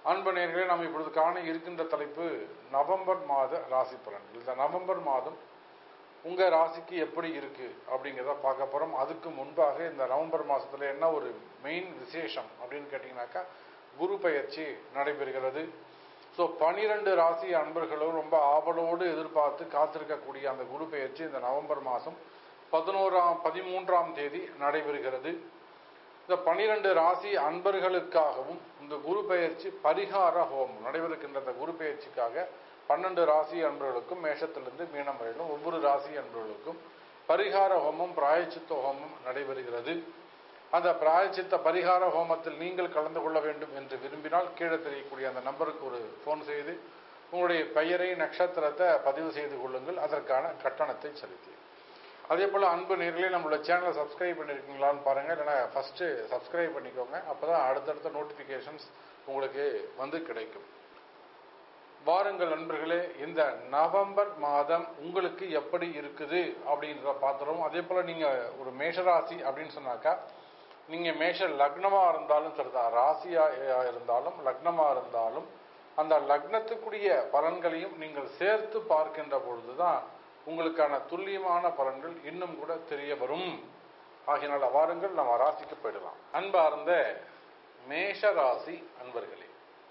அன்பு நேர்களே நாம் இப்பொழுது காண இருக்கின்ற தலைப்பு நவம்பர் மாத ராசி பலன் இந்த நவம்பர் மாதம் உங்க ராசிக்கு எப்படி இருக்கு அப்படிங்கிறத பார்க்க போறோம் அதுக்கு முன்பாக இந்த நவம்பர் மாசத்துல என்ன ஒரு மெயின் விசேஷம் அப்படின்னு கேட்டீங்கன்னாக்கா குரு பயிற்சி நடைபெறுகிறது ஸோ பனிரெண்டு ராசி அன்பர்களும் ரொம்ப ஆவலோடு எதிர்பார்த்து காத்திருக்கக்கூடிய அந்த குரு பயிற்சி இந்த நவம்பர் மாதம் பதினோராம் பதிமூன்றாம் தேதி நடைபெறுகிறது இந்த பனிரெண்டு ராசி அன்பர்களுக்காகவும் இந்த குரு பெயர்ச்சி பரிகார ஹோமம் நடைபெறுகின்ற இந்த குரு பெயர்ச்சிக்காக பன்னெண்டு ராசி அன்பர்களுக்கும் மேஷத்திலிருந்து மீனம் வரையிலும் ஒவ்வொரு ராசி அன்பர்களுக்கும் பரிகார ஹோமம் பிராயச்சித்த ஹோமம் நடைபெறுகிறது அந்த பிராயச்சித்த பரிகார ஹோமத்தில் நீங்கள் கலந்து கொள்ள வேண்டும் என்று விரும்பினால் கீழே தெரியக்கூடிய அந்த நம்பருக்கு ஒரு ஃபோன் செய்து உங்களுடைய பெயரை நட்சத்திரத்தை பதிவு செய்து கொள்ளுங்கள் அதற்கான கட்டணத்தை செலுத்தி அதே போல் அன்பு நேர்களே நம்மளோட சேனலை சப்ஸ்கிரைப் பண்ணியிருக்கீங்களான்னு பாருங்கள் இல்லைனா ஃபஸ்ட்டு சப்ஸ்கிரைப் பண்ணிக்கோங்க அப்போ தான் அடுத்தடுத்த நோட்டிஃபிகேஷன்ஸ் உங்களுக்கு வந்து கிடைக்கும் வாருங்கள் நண்பர்களே இந்த நவம்பர் மாதம் உங்களுக்கு எப்படி இருக்குது அப்படின்றத பார்த்துருவோம் அதே போல் நீங்கள் ஒரு மேஷராசி அப்படின்னு சொன்னாக்கா நீங்கள் மேஷ லக்னமாக இருந்தாலும் சரிதான் ராசியாக இருந்தாலும் லக்னமாக இருந்தாலும் அந்த லக்னத்துக்குரிய பலன்களையும் நீங்கள் சேர்த்து பார்க்கின்ற பொழுது தான் உங்களுக்கான துல்லியமான பலன்கள் இன்னும் கூட தெரிய வரும் ஆகினால வாருங்கள் நம்ம ராசிக்கு போயிடலாம் அன்பார்ந்த மேஷ ராசி அன்பர்களே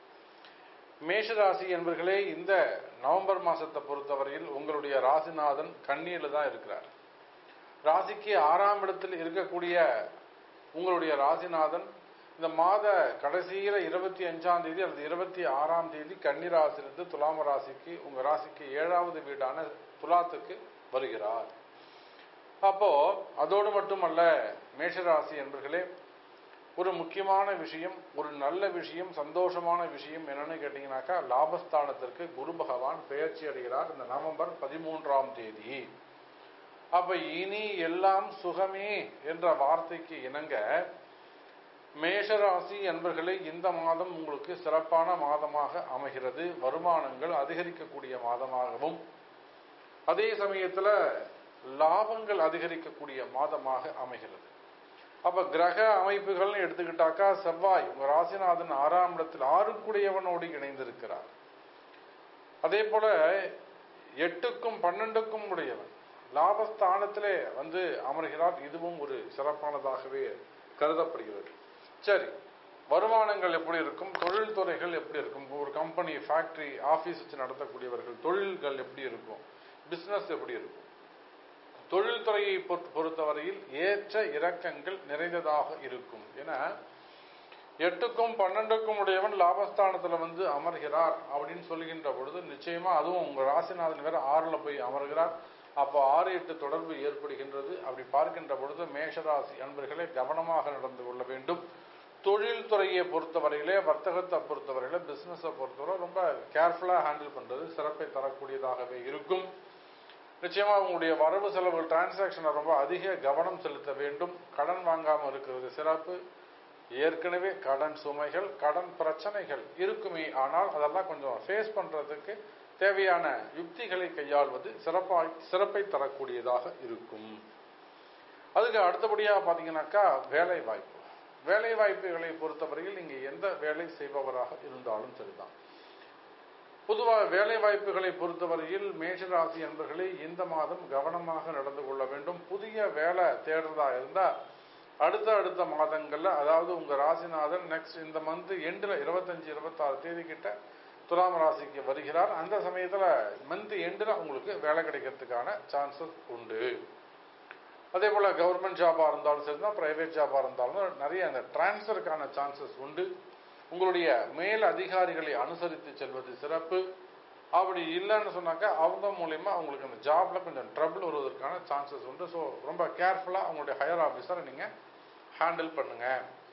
மேஷராசி என்பர்களே இந்த நவம்பர் மாசத்தை பொறுத்தவரையில் உங்களுடைய ராசிநாதன் கண்ணியில தான் இருக்கிறார் ராசிக்கு ஆறாம் இடத்தில் இருக்கக்கூடிய உங்களுடைய ராசிநாதன் இந்த மாத கடைசியில இருபத்தி அஞ்சாம் தேதி அல்லது இருபத்தி ஆறாம் தேதி கன்னி ராசிலிருந்து துலாம ராசிக்கு உங்க ராசிக்கு ஏழாவது வீடான துலாத்துக்கு வருகிறார் அப்போ அதோடு மட்டுமல்ல மேஷராசி என்பர்களே ஒரு முக்கியமான விஷயம் ஒரு நல்ல விஷயம் சந்தோஷமான விஷயம் என்னன்னு கேட்டீங்கன்னாக்கா லாபஸ்தானத்திற்கு குரு பகவான் பெயர்ச்சி அடைகிறார் இந்த நவம்பர் பதிமூன்றாம் தேதி அப்ப இனி எல்லாம் சுகமே என்ற வார்த்தைக்கு இணங்க மேஷராசி என்பர்களே இந்த மாதம் உங்களுக்கு சிறப்பான மாதமாக அமைகிறது வருமானங்கள் அதிகரிக்கக்கூடிய மாதமாகவும் அதே சமயத்தில் லாபங்கள் அதிகரிக்கக்கூடிய மாதமாக அமைகிறது அப்ப கிரக அமைப்புகள்னு எடுத்துக்கிட்டாக்கா செவ்வாய் உங்க ராசிநாதன் ஆறாம் இடத்தில் ஆறுக்குடையவனோடு இணைந்திருக்கிறார் அதே போல எட்டுக்கும் பன்னெண்டுக்கும் உடையவன் லாபஸ்தானத்திலே வந்து அமர்கிறார் இதுவும் ஒரு சிறப்பானதாகவே கருதப்படுகிறது சரி வருமானங்கள் எப்படி இருக்கும் தொழில்துறைகள் எப்படி இருக்கும் ஒரு கம்பெனி ஃபேக்டரி ஆஃபீஸ் வச்சு நடத்தக்கூடியவர்கள் தொழில்கள் எப்படி இருக்கும் பிஸ்னஸ் எப்படி இருக்கும் தொழில்துறையை பொறுத்தவரையில் ஏற்ற இறக்கங்கள் நிறைந்ததாக இருக்கும் ஏன்னா எட்டுக்கும் பன்னெண்டுக்கும் உடையவன் லாபஸ்தானத்துல வந்து அமர்கிறார் அப்படின்னு சொல்லுகின்ற பொழுது நிச்சயமா அதுவும் உங்க ராசிநாதன் வேற ஆறுல போய் அமர்கிறார் அப்போ ஆறு எட்டு தொடர்பு ஏற்படுகின்றது அப்படி பார்க்கின்ற பொழுது மேஷராசி அன்பர்களே கவனமாக நடந்து கொள்ள வேண்டும் தொழில் துறையை பொறுத்தவரையிலே வர்த்தகத்தை பொறுத்தவரையில பிசினஸை பொறுத்தவரை ரொம்ப கேர்ஃபுல்லா ஹேண்டில் பண்றது சிறப்பை தரக்கூடியதாகவே இருக்கும் நிச்சயமா உங்களுடைய வரவு செலவு டிரான்சாக்ஷனை ரொம்ப அதிக கவனம் செலுத்த வேண்டும் கடன் வாங்காம இருக்கிறது சிறப்பு ஏற்கனவே கடன் சுமைகள் கடன் பிரச்சனைகள் இருக்குமே ஆனால் அதெல்லாம் கொஞ்சம் ஃபேஸ் பண்றதுக்கு தேவையான யுக்திகளை கையாள்வது சிறப்பா சிறப்பை தரக்கூடியதாக இருக்கும் அதுக்கு அடுத்தபடியாக பார்த்தீங்கன்னாக்கா வேலை வாய்ப்பு வேலை வாய்ப்புகளை பொறுத்தவரையில் நீங்க எந்த வேலை செய்பவராக இருந்தாலும் சரிதான் பொதுவாக வேலை வாய்ப்புகளை பொறுத்தவரையில் மேஷராசி என்பர்களே இந்த மாதம் கவனமாக நடந்து கொள்ள வேண்டும் புதிய வேலை தேடுறதா இருந்தா அடுத்த அடுத்த மாதங்கள்ல அதாவது உங்க ராசிநாதன் நெக்ஸ்ட் இந்த மந்த் எண்டுல இருபத்தஞ்சு இருபத்தாறு தேதி கிட்ட துலாம் ராசிக்கு வருகிறார் அந்த சமயத்துல மந்த் எண்டுல உங்களுக்கு வேலை கிடைக்கிறதுக்கான சான்சஸ் உண்டு அதே போல கவர்மெண்ட் ஜாபா இருந்தாலும் சரி தான் பிரைவேட் ஜாபா இருந்தாலும் நிறைய அந்த டிரான்ஸ்ஃபருக்கான சான்சஸ் உண்டு உங்களுடைய மேல் அதிகாரிகளை அனுசரித்து செல்வது சிறப்பு அப்படி இல்லைன்னு சொன்னாக்கா அவங்க மூலயமா அவங்களுக்கு அந்த ஜாப்ல கொஞ்சம் ட்ரபிள் வருவதற்கான சான்சஸ் உண்டு ஸோ ரொம்ப கேர்ஃபுல்லா அவங்களுடைய ஹையர் ஆஃபீஸரை நீங்க ஹேண்டில் பண்ணுங்க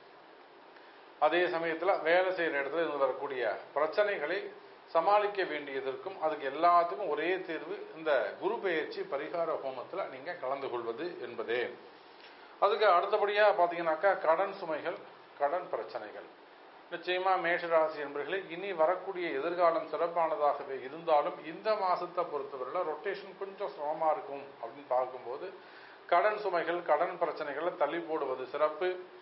அதே சமயத்துல வேலை செய்யற இடத்துல இருந்து வரக்கூடிய பிரச்சனைகளை சமாளிக்க வேண்டியதற்கும் அதுக்கு எல்லாத்துக்கும் ஒரே தேர்வு இந்த குரு பெயர்ச்சி பரிகார ஹோமத்துல நீங்க கலந்து கொள்வது என்பதே அதுக்கு அடுத்தபடியா பாத்தீங்கன்னாக்கா கடன் சுமைகள் கடன் பிரச்சனைகள் நிச்சயமா மேஷராசி என்பர்களே இனி வரக்கூடிய எதிர்காலம் சிறப்பானதாகவே இருந்தாலும் இந்த மாசத்தை பொறுத்தவரையில ரொட்டேஷன் கொஞ்சம் சிரமமா இருக்கும் அப்படின்னு பார்க்கும்போது கடன் சுமைகள் கடன் பிரச்சனைகளை தள்ளி போடுவது சிறப்பு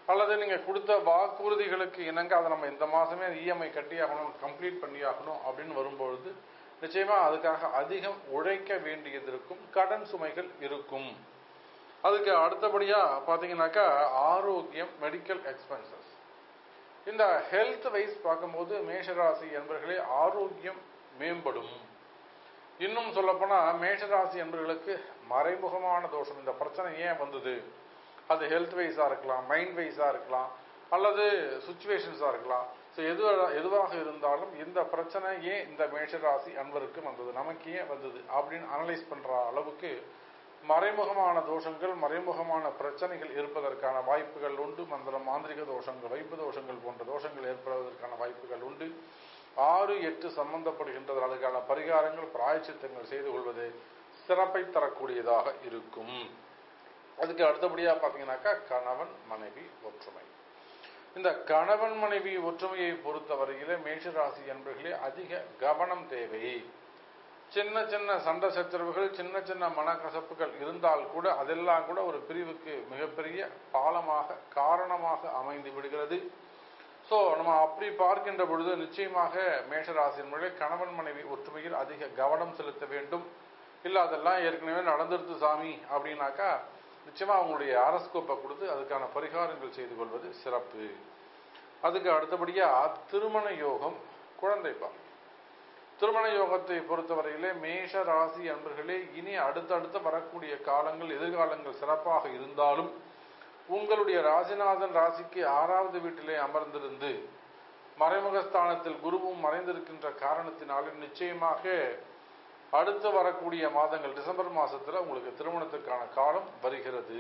அல்லது நீங்க கொடுத்த வாக்குறுதிகளுக்கு இணங்க அதை நம்ம இந்த மாசமே இஎம்ஐ கட்டி ஆகணும் கம்ப்ளீட் பண்ணி ஆகணும் அப்படின்னு வரும்பொழுது நிச்சயமா அதுக்காக அதிகம் உழைக்க வேண்டியது இருக்கும் கடன் சுமைகள் இருக்கும் அதுக்கு அடுத்தபடியா பாத்தீங்கன்னாக்கா ஆரோக்கியம் மெடிக்கல் எக்ஸ்பென்சஸ் இந்த ஹெல்த் வைஸ் பார்க்கும்போது மேஷராசி என்பர்களே ஆரோக்கியம் மேம்படும் இன்னும் சொல்லப்போனா மேஷராசி என்பவர்களுக்கு மறைமுகமான தோஷம் இந்த பிரச்சனை ஏன் வந்தது அது ஹெல்த் வைஸா இருக்கலாம் மைண்ட் வைஸா இருக்கலாம் அல்லது சுச்சுவேஷன்ஸா இருக்கலாம் ஸோ எது எதுவாக இருந்தாலும் இந்த பிரச்சனை ஏன் இந்த மேஷராசி அன்பருக்கு வந்தது நமக்கு ஏன் வந்தது அப்படின்னு அனலைஸ் பண்ற அளவுக்கு மறைமுகமான தோஷங்கள் மறைமுகமான பிரச்சனைகள் இருப்பதற்கான வாய்ப்புகள் உண்டு மந்திரம் மாந்திரிக தோஷங்கள் வைப்பு தோஷங்கள் போன்ற தோஷங்கள் ஏற்படுவதற்கான வாய்ப்புகள் உண்டு ஆறு எட்டு சம்பந்தப்படுகின்றது அதுக்கான பரிகாரங்கள் பிராயச்சித்தங்கள் செய்து கொள்வது சிறப்பை தரக்கூடியதாக இருக்கும் அதுக்கு அடுத்தபடியா பாத்தீங்கன்னாக்கா கணவன் மனைவி ஒற்றுமை இந்த கணவன் மனைவி ஒற்றுமையை பொறுத்தவரையிலே மேஷராசி என்பர்களே அதிக கவனம் தேவை சின்ன சின்ன சண்டை சச்சரவுகள் சின்ன சின்ன மனக்கசப்புகள் இருந்தால் கூட அதெல்லாம் கூட ஒரு பிரிவுக்கு மிகப்பெரிய பாலமாக காரணமாக அமைந்து விடுகிறது ஸோ நம்ம அப்படி பார்க்கின்ற பொழுது நிச்சயமாக மேஷராசியினுடைய கணவன் மனைவி ஒற்றுமையில் அதிக கவனம் செலுத்த வேண்டும் இல்லை அதெல்லாம் ஏற்கனவே நடந்துருது சாமி அப்படின்னாக்கா நிச்சயமா அவங்களுடைய அரஸ்கோப்பை கொடுத்து அதுக்கான பரிகாரங்கள் செய்து கொள்வது சிறப்பு அதுக்கு அடுத்தபடியா திருமண யோகம் குழந்தை பாக்கியம் திருமண யோகத்தை பொறுத்தவரையிலே மேஷ ராசி அன்பர்களே இனி அடுத்தடுத்து வரக்கூடிய காலங்கள் எதிர்காலங்கள் சிறப்பாக இருந்தாலும் உங்களுடைய ராசிநாதன் ராசிக்கு ஆறாவது வீட்டிலே அமர்ந்திருந்து மறைமுகஸ்தானத்தில் குருவும் மறைந்திருக்கின்ற காரணத்தினாலே நிச்சயமாக அடுத்து வரக்கூடிய மாதங்கள் டிசம்பர் மாசத்துல உங்களுக்கு திருமணத்துக்கான காலம் வருகிறது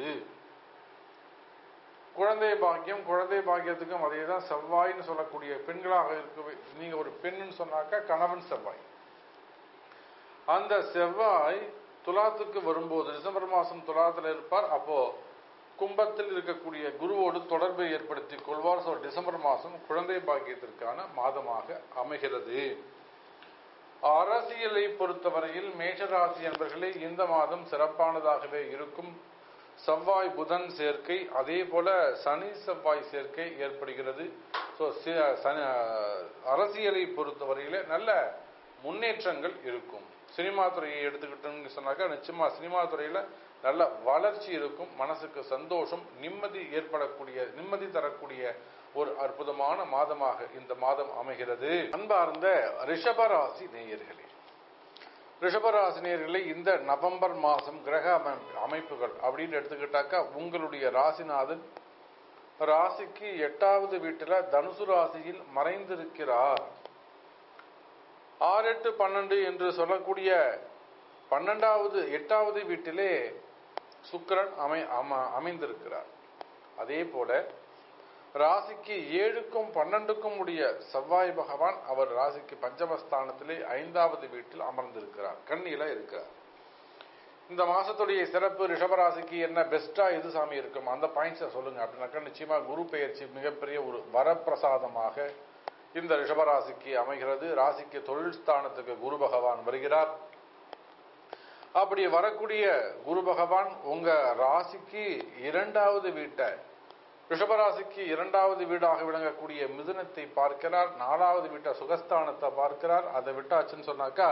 குழந்தை பாக்கியம் குழந்தை பாக்கியத்துக்கும் அதே தான் செவ்வாய்ன்னு சொல்லக்கூடிய பெண்களாக இருக்க நீங்க ஒரு பெண்ணுன்னு சொன்னாக்கா கணவன் செவ்வாய் அந்த செவ்வாய் துலாத்துக்கு வரும்போது டிசம்பர் மாசம் துலாத்துல இருப்பார் அப்போ கும்பத்தில் இருக்கக்கூடிய குருவோடு தொடர்பை ஏற்படுத்தி கொள்வார் ஸோ டிசம்பர் மாதம் குழந்தை பாக்கியத்திற்கான மாதமாக அமைகிறது அரசியலை பொறுத்தவரையில் மேஷராசி என்பர்களே இந்த மாதம் சிறப்பானதாகவே இருக்கும் செவ்வாய் புதன் சேர்க்கை அதே போல சனி செவ்வாய் சேர்க்கை ஏற்படுகிறது ஸோ அரசியலை பொறுத்தவரையில நல்ல முன்னேற்றங்கள் இருக்கும் சினிமா துறையை எடுத்துக்கிட்டோம்னு சொன்னாக்கா நிச்சயமா சினிமா துறையில நல்ல வளர்ச்சி இருக்கும் மனசுக்கு சந்தோஷம் நிம்மதி ஏற்படக்கூடிய நிம்மதி தரக்கூடிய ஒரு அற்புதமான மாதமாக இந்த மாதம் அமைகிறது அன்பார்ந்த ரிஷபராசி நேயர்களே ரிஷபராசி நேயர்களே இந்த நவம்பர் மாதம் கிரக அமைப்புகள் அப்படின்னு எடுத்துக்கிட்டாக்கா உங்களுடைய ராசிநாதன் ராசிக்கு எட்டாவது வீட்டில் தனுசு ராசியில் மறைந்திருக்கிறார் ஆறு எட்டு பன்னெண்டு என்று சொல்லக்கூடிய பன்னெண்டாவது எட்டாவது வீட்டிலே சுக்கரன் அமை அமைந்திருக்கிறார் அதே போல ராசிக்கு ஏழுக்கும் பன்னெண்டுக்கும் உடைய செவ்வாய் பகவான் அவர் ராசிக்கு பஞ்சமஸ்தானத்திலே ஐந்தாவது வீட்டில் அமர்ந்திருக்கிறார் கண்ணில இருக்கிறார் இந்த மாசத்துடைய சிறப்பு ரிஷபராசிக்கு என்ன பெஸ்டா எது சாமி இருக்கும் அந்த பாயிண்ட்ஸை சொல்லுங்க அப்படின்னாக்கா நிச்சயமா குரு பெயர்ச்சி மிகப்பெரிய ஒரு வரப்பிரசாதமாக இந்த ரிஷபராசிக்கு அமைகிறது ராசிக்கு தொழில் ஸ்தானத்துக்கு குரு பகவான் வருகிறார் அப்படி வரக்கூடிய குரு பகவான் உங்க ராசிக்கு இரண்டாவது வீட்டை ரிஷபராசிக்கு இரண்டாவது வீடாக விளங்கக்கூடிய மிதுனத்தை பார்க்கிறார் நாலாவது வீட்டை சுகஸ்தானத்தை பார்க்கிறார் அதை விட்டாச்சுன்னு சொன்னாக்கா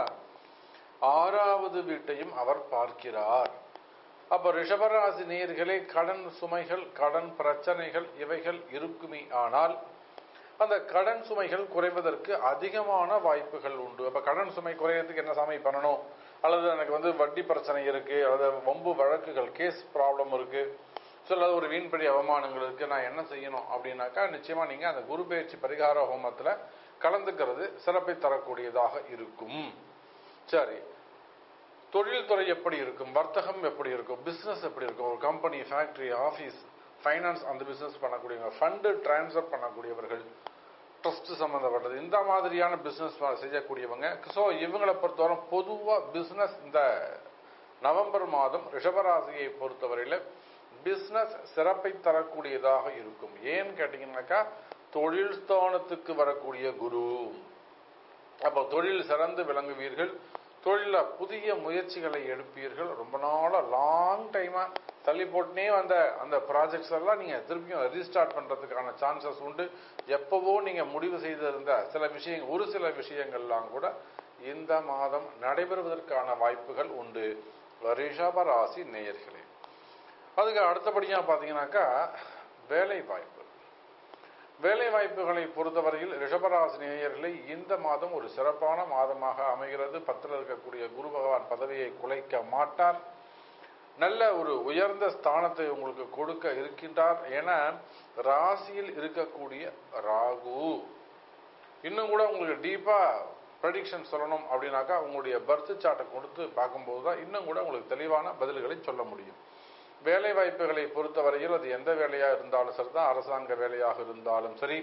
ஆறாவது வீட்டையும் அவர் பார்க்கிறார் அப்ப ரிஷபராசி நேர்களே கடன் சுமைகள் கடன் பிரச்சனைகள் இவைகள் இருக்குமே ஆனால் அந்த கடன் சுமைகள் குறைவதற்கு அதிகமான வாய்ப்புகள் உண்டு அப்ப கடன் சுமை குறையறதுக்கு என்ன சாமி பண்ணணும் அல்லது எனக்கு வந்து வட்டி பிரச்சனை இருக்கு அல்லது வம்பு வழக்குகள் கேஸ் ப்ராப்ளம் இருக்கு ஸோ அல்லது ஒரு வீண்படி அவமானங்கள் இருக்கு நான் என்ன செய்யணும் அப்படின்னாக்கா நிச்சயமா நீங்க அந்த குரு பயிற்சி பரிகார ஹோமத்துல கலந்துக்கிறது சிறப்பை தரக்கூடியதாக இருக்கும் சரி தொழில்துறை எப்படி இருக்கும் வர்த்தகம் எப்படி இருக்கும் பிசினஸ் எப்படி இருக்கும் ஒரு கம்பெனி ஃபேக்டரி ஆஃபீஸ் ஃபைனான்ஸ் அந்த பிசினஸ் பண்ணக்கூடியவங்க ஃபண்டு டிரான்ஸ்ஃபர் பண்ணக்கூடியவர்கள் ட்ரஸ்ட் சம்பந்தப்பட்டது இந்த மாதிரியான பிசினஸ் செய்யக்கூடியவங்க ஸோ இவங்களை பொறுத்தவரை பொதுவாக பிசினஸ் இந்த நவம்பர் மாதம் ரிஷபராசியை பொறுத்தவரையில பிசினஸ் சிறப்பை தரக்கூடியதாக இருக்கும் ஏன்னு கேட்டீங்கன்னாக்கா தொழில் ஸ்தானத்துக்கு வரக்கூடிய குரு அப்போ தொழில் சிறந்து விளங்குவீர்கள் தொழில புதிய முயற்சிகளை எடுப்பீர்கள் ரொம்ப நாளா லாங் டைமா தள்ளி போட்டுனே வந்த அந்த ப்ராஜெக்ட்ஸ் எல்லாம் நீங்க திருப்பியும் ரீஸ்டார்ட் பண்றதுக்கான சான்சஸ் உண்டு எப்பவோ நீங்க முடிவு செய்திருந்த சில விஷயங்கள் ஒரு சில விஷயங்கள்லாம் கூட இந்த மாதம் நடைபெறுவதற்கான வாய்ப்புகள் உண்டு ரிஷப ராசி நேயர்களே அதுக்கு அடுத்தபடியா பாத்தீங்கன்னாக்கா வேலை வாய்ப்பு வேலை வாய்ப்புகளை பொறுத்தவரையில் ரிஷபராசி நேயர்களை இந்த மாதம் ஒரு சிறப்பான மாதமாக அமைகிறது பத்தில் இருக்கக்கூடிய குரு பகவான் பதவியை குலைக்க மாட்டார் நல்ல ஒரு உயர்ந்த ஸ்தானத்தை உங்களுக்கு கொடுக்க இருக்கின்றார் என ராசியில் இருக்கக்கூடிய ராகு இன்னும் கூட உங்களுக்கு டீப்பா ப்ரெடிக்ஷன் சொல்லணும் அப்படின்னாக்கா உங்களுடைய பர்த் சார்ட்டை கொடுத்து பார்க்கும்போது தான் இன்னும் கூட உங்களுக்கு தெளிவான பதில்களை சொல்ல முடியும் வேலை வாய்ப்புகளை பொறுத்தவரையில் அது எந்த வேலையா இருந்தாலும் சரிதான் அரசாங்க வேலையாக இருந்தாலும் சரி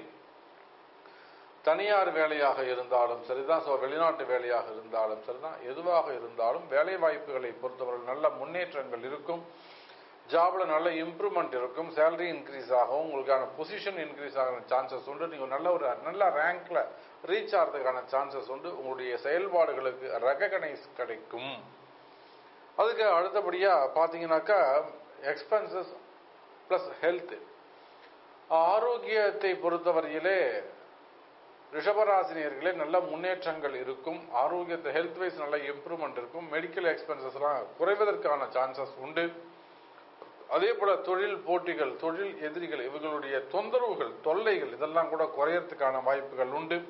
தனியார் வேலையாக இருந்தாலும் சரிதான் ஸோ வெளிநாட்டு வேலையாக இருந்தாலும் சரிதான் எதுவாக இருந்தாலும் வேலை வாய்ப்புகளை பொறுத்தவரை நல்ல முன்னேற்றங்கள் இருக்கும் ஜாப்ல நல்ல இம்ப்ரூவ்மெண்ட் இருக்கும் சேலரி இன்க்ரீஸ் ஆகும் உங்களுக்கான பொசிஷன் இன்க்ரீஸ் ஆகிற சான்சஸ் உண்டு நீங்க நல்ல ஒரு நல்ல ரேங்க்ல ரீச் ஆகிறதுக்கான சான்சஸ் உண்டு உங்களுடைய செயல்பாடுகளுக்கு ரெகனைஸ் கிடைக்கும் அதுக்கு அடுத்தபடியா பாத்தீங்கன்னாக்கா எக்ஸ்பென்சஸ் பிளஸ் ஹெல்த் ஆரோக்கியத்தை பொறுத்தவரையிலே ரிஷபராசினியர்களே நல்ல முன்னேற்றங்கள் இருக்கும் ஆரோக்கியத்தை ஹெல்த் வைஸ் நல்ல இம்ப்ரூவ்மெண்ட் இருக்கும் மெடிக்கல் எக்ஸ்பென்சஸ்லாம் குறைவதற்கான சான்சஸ் உண்டு அதே போல தொழில் போட்டிகள் தொழில் எதிரிகள் இவர்களுடைய தொந்தரவுகள் தொல்லைகள் இதெல்லாம் கூட குறையறதுக்கான வாய்ப்புகள் உண்டு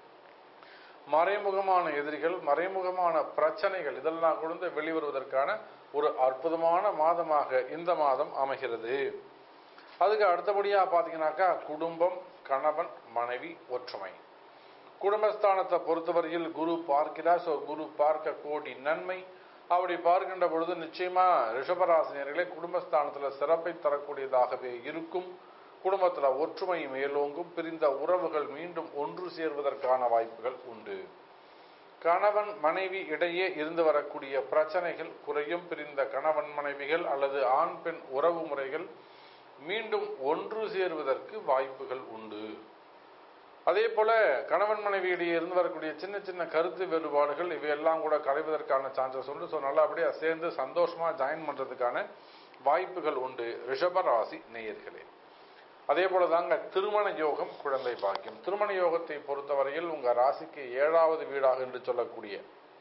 மறைமுகமான எதிரிகள் மறைமுகமான பிரச்சனைகள் இதெல்லாம் கூட வெளிவருவதற்கான ஒரு அற்புதமான மாதமாக இந்த மாதம் அமைகிறது அதுக்கு அடுத்தபடியா பாத்தீங்கன்னாக்கா குடும்பம் கணவன் மனைவி ஒற்றுமை குடும்பஸ்தானத்தை பொறுத்தவரையில் குரு பார்க்கிறார் ஸோ குரு பார்க்க கோடி நன்மை அப்படி பார்க்கின்ற பொழுது நிச்சயமா ரிஷபராசினியர்களே குடும்பஸ்தானத்துல சிறப்பை தரக்கூடியதாகவே இருக்கும் குடும்பத்துல ஒற்றுமை மேலோங்கும் பிரிந்த உறவுகள் மீண்டும் ஒன்று சேர்வதற்கான வாய்ப்புகள் உண்டு கணவன் மனைவி இடையே இருந்து வரக்கூடிய பிரச்சனைகள் குறையும் பிரிந்த கணவன் மனைவிகள் அல்லது ஆண் பெண் உறவு முறைகள் மீண்டும் ஒன்று சேருவதற்கு வாய்ப்புகள் உண்டு அதே போல கணவன் மனைவியிடையே இருந்து வரக்கூடிய சின்ன சின்ன கருத்து வேறுபாடுகள் இவையெல்லாம் கூட களைவதற்கான சான்சஸ் உண்டு ஸோ நல்லபடியா சேர்ந்து சந்தோஷமா ஜாயின் பண்றதுக்கான வாய்ப்புகள் உண்டு ரிஷப ராசி நேயர்களே அதே போல தாங்க திருமண யோகம் குழந்தை பாக்கியம் திருமண யோகத்தை பொறுத்தவரையில் உங்க ராசிக்கு ஏழாவது வீடாக என்று சொல்லக்கூடிய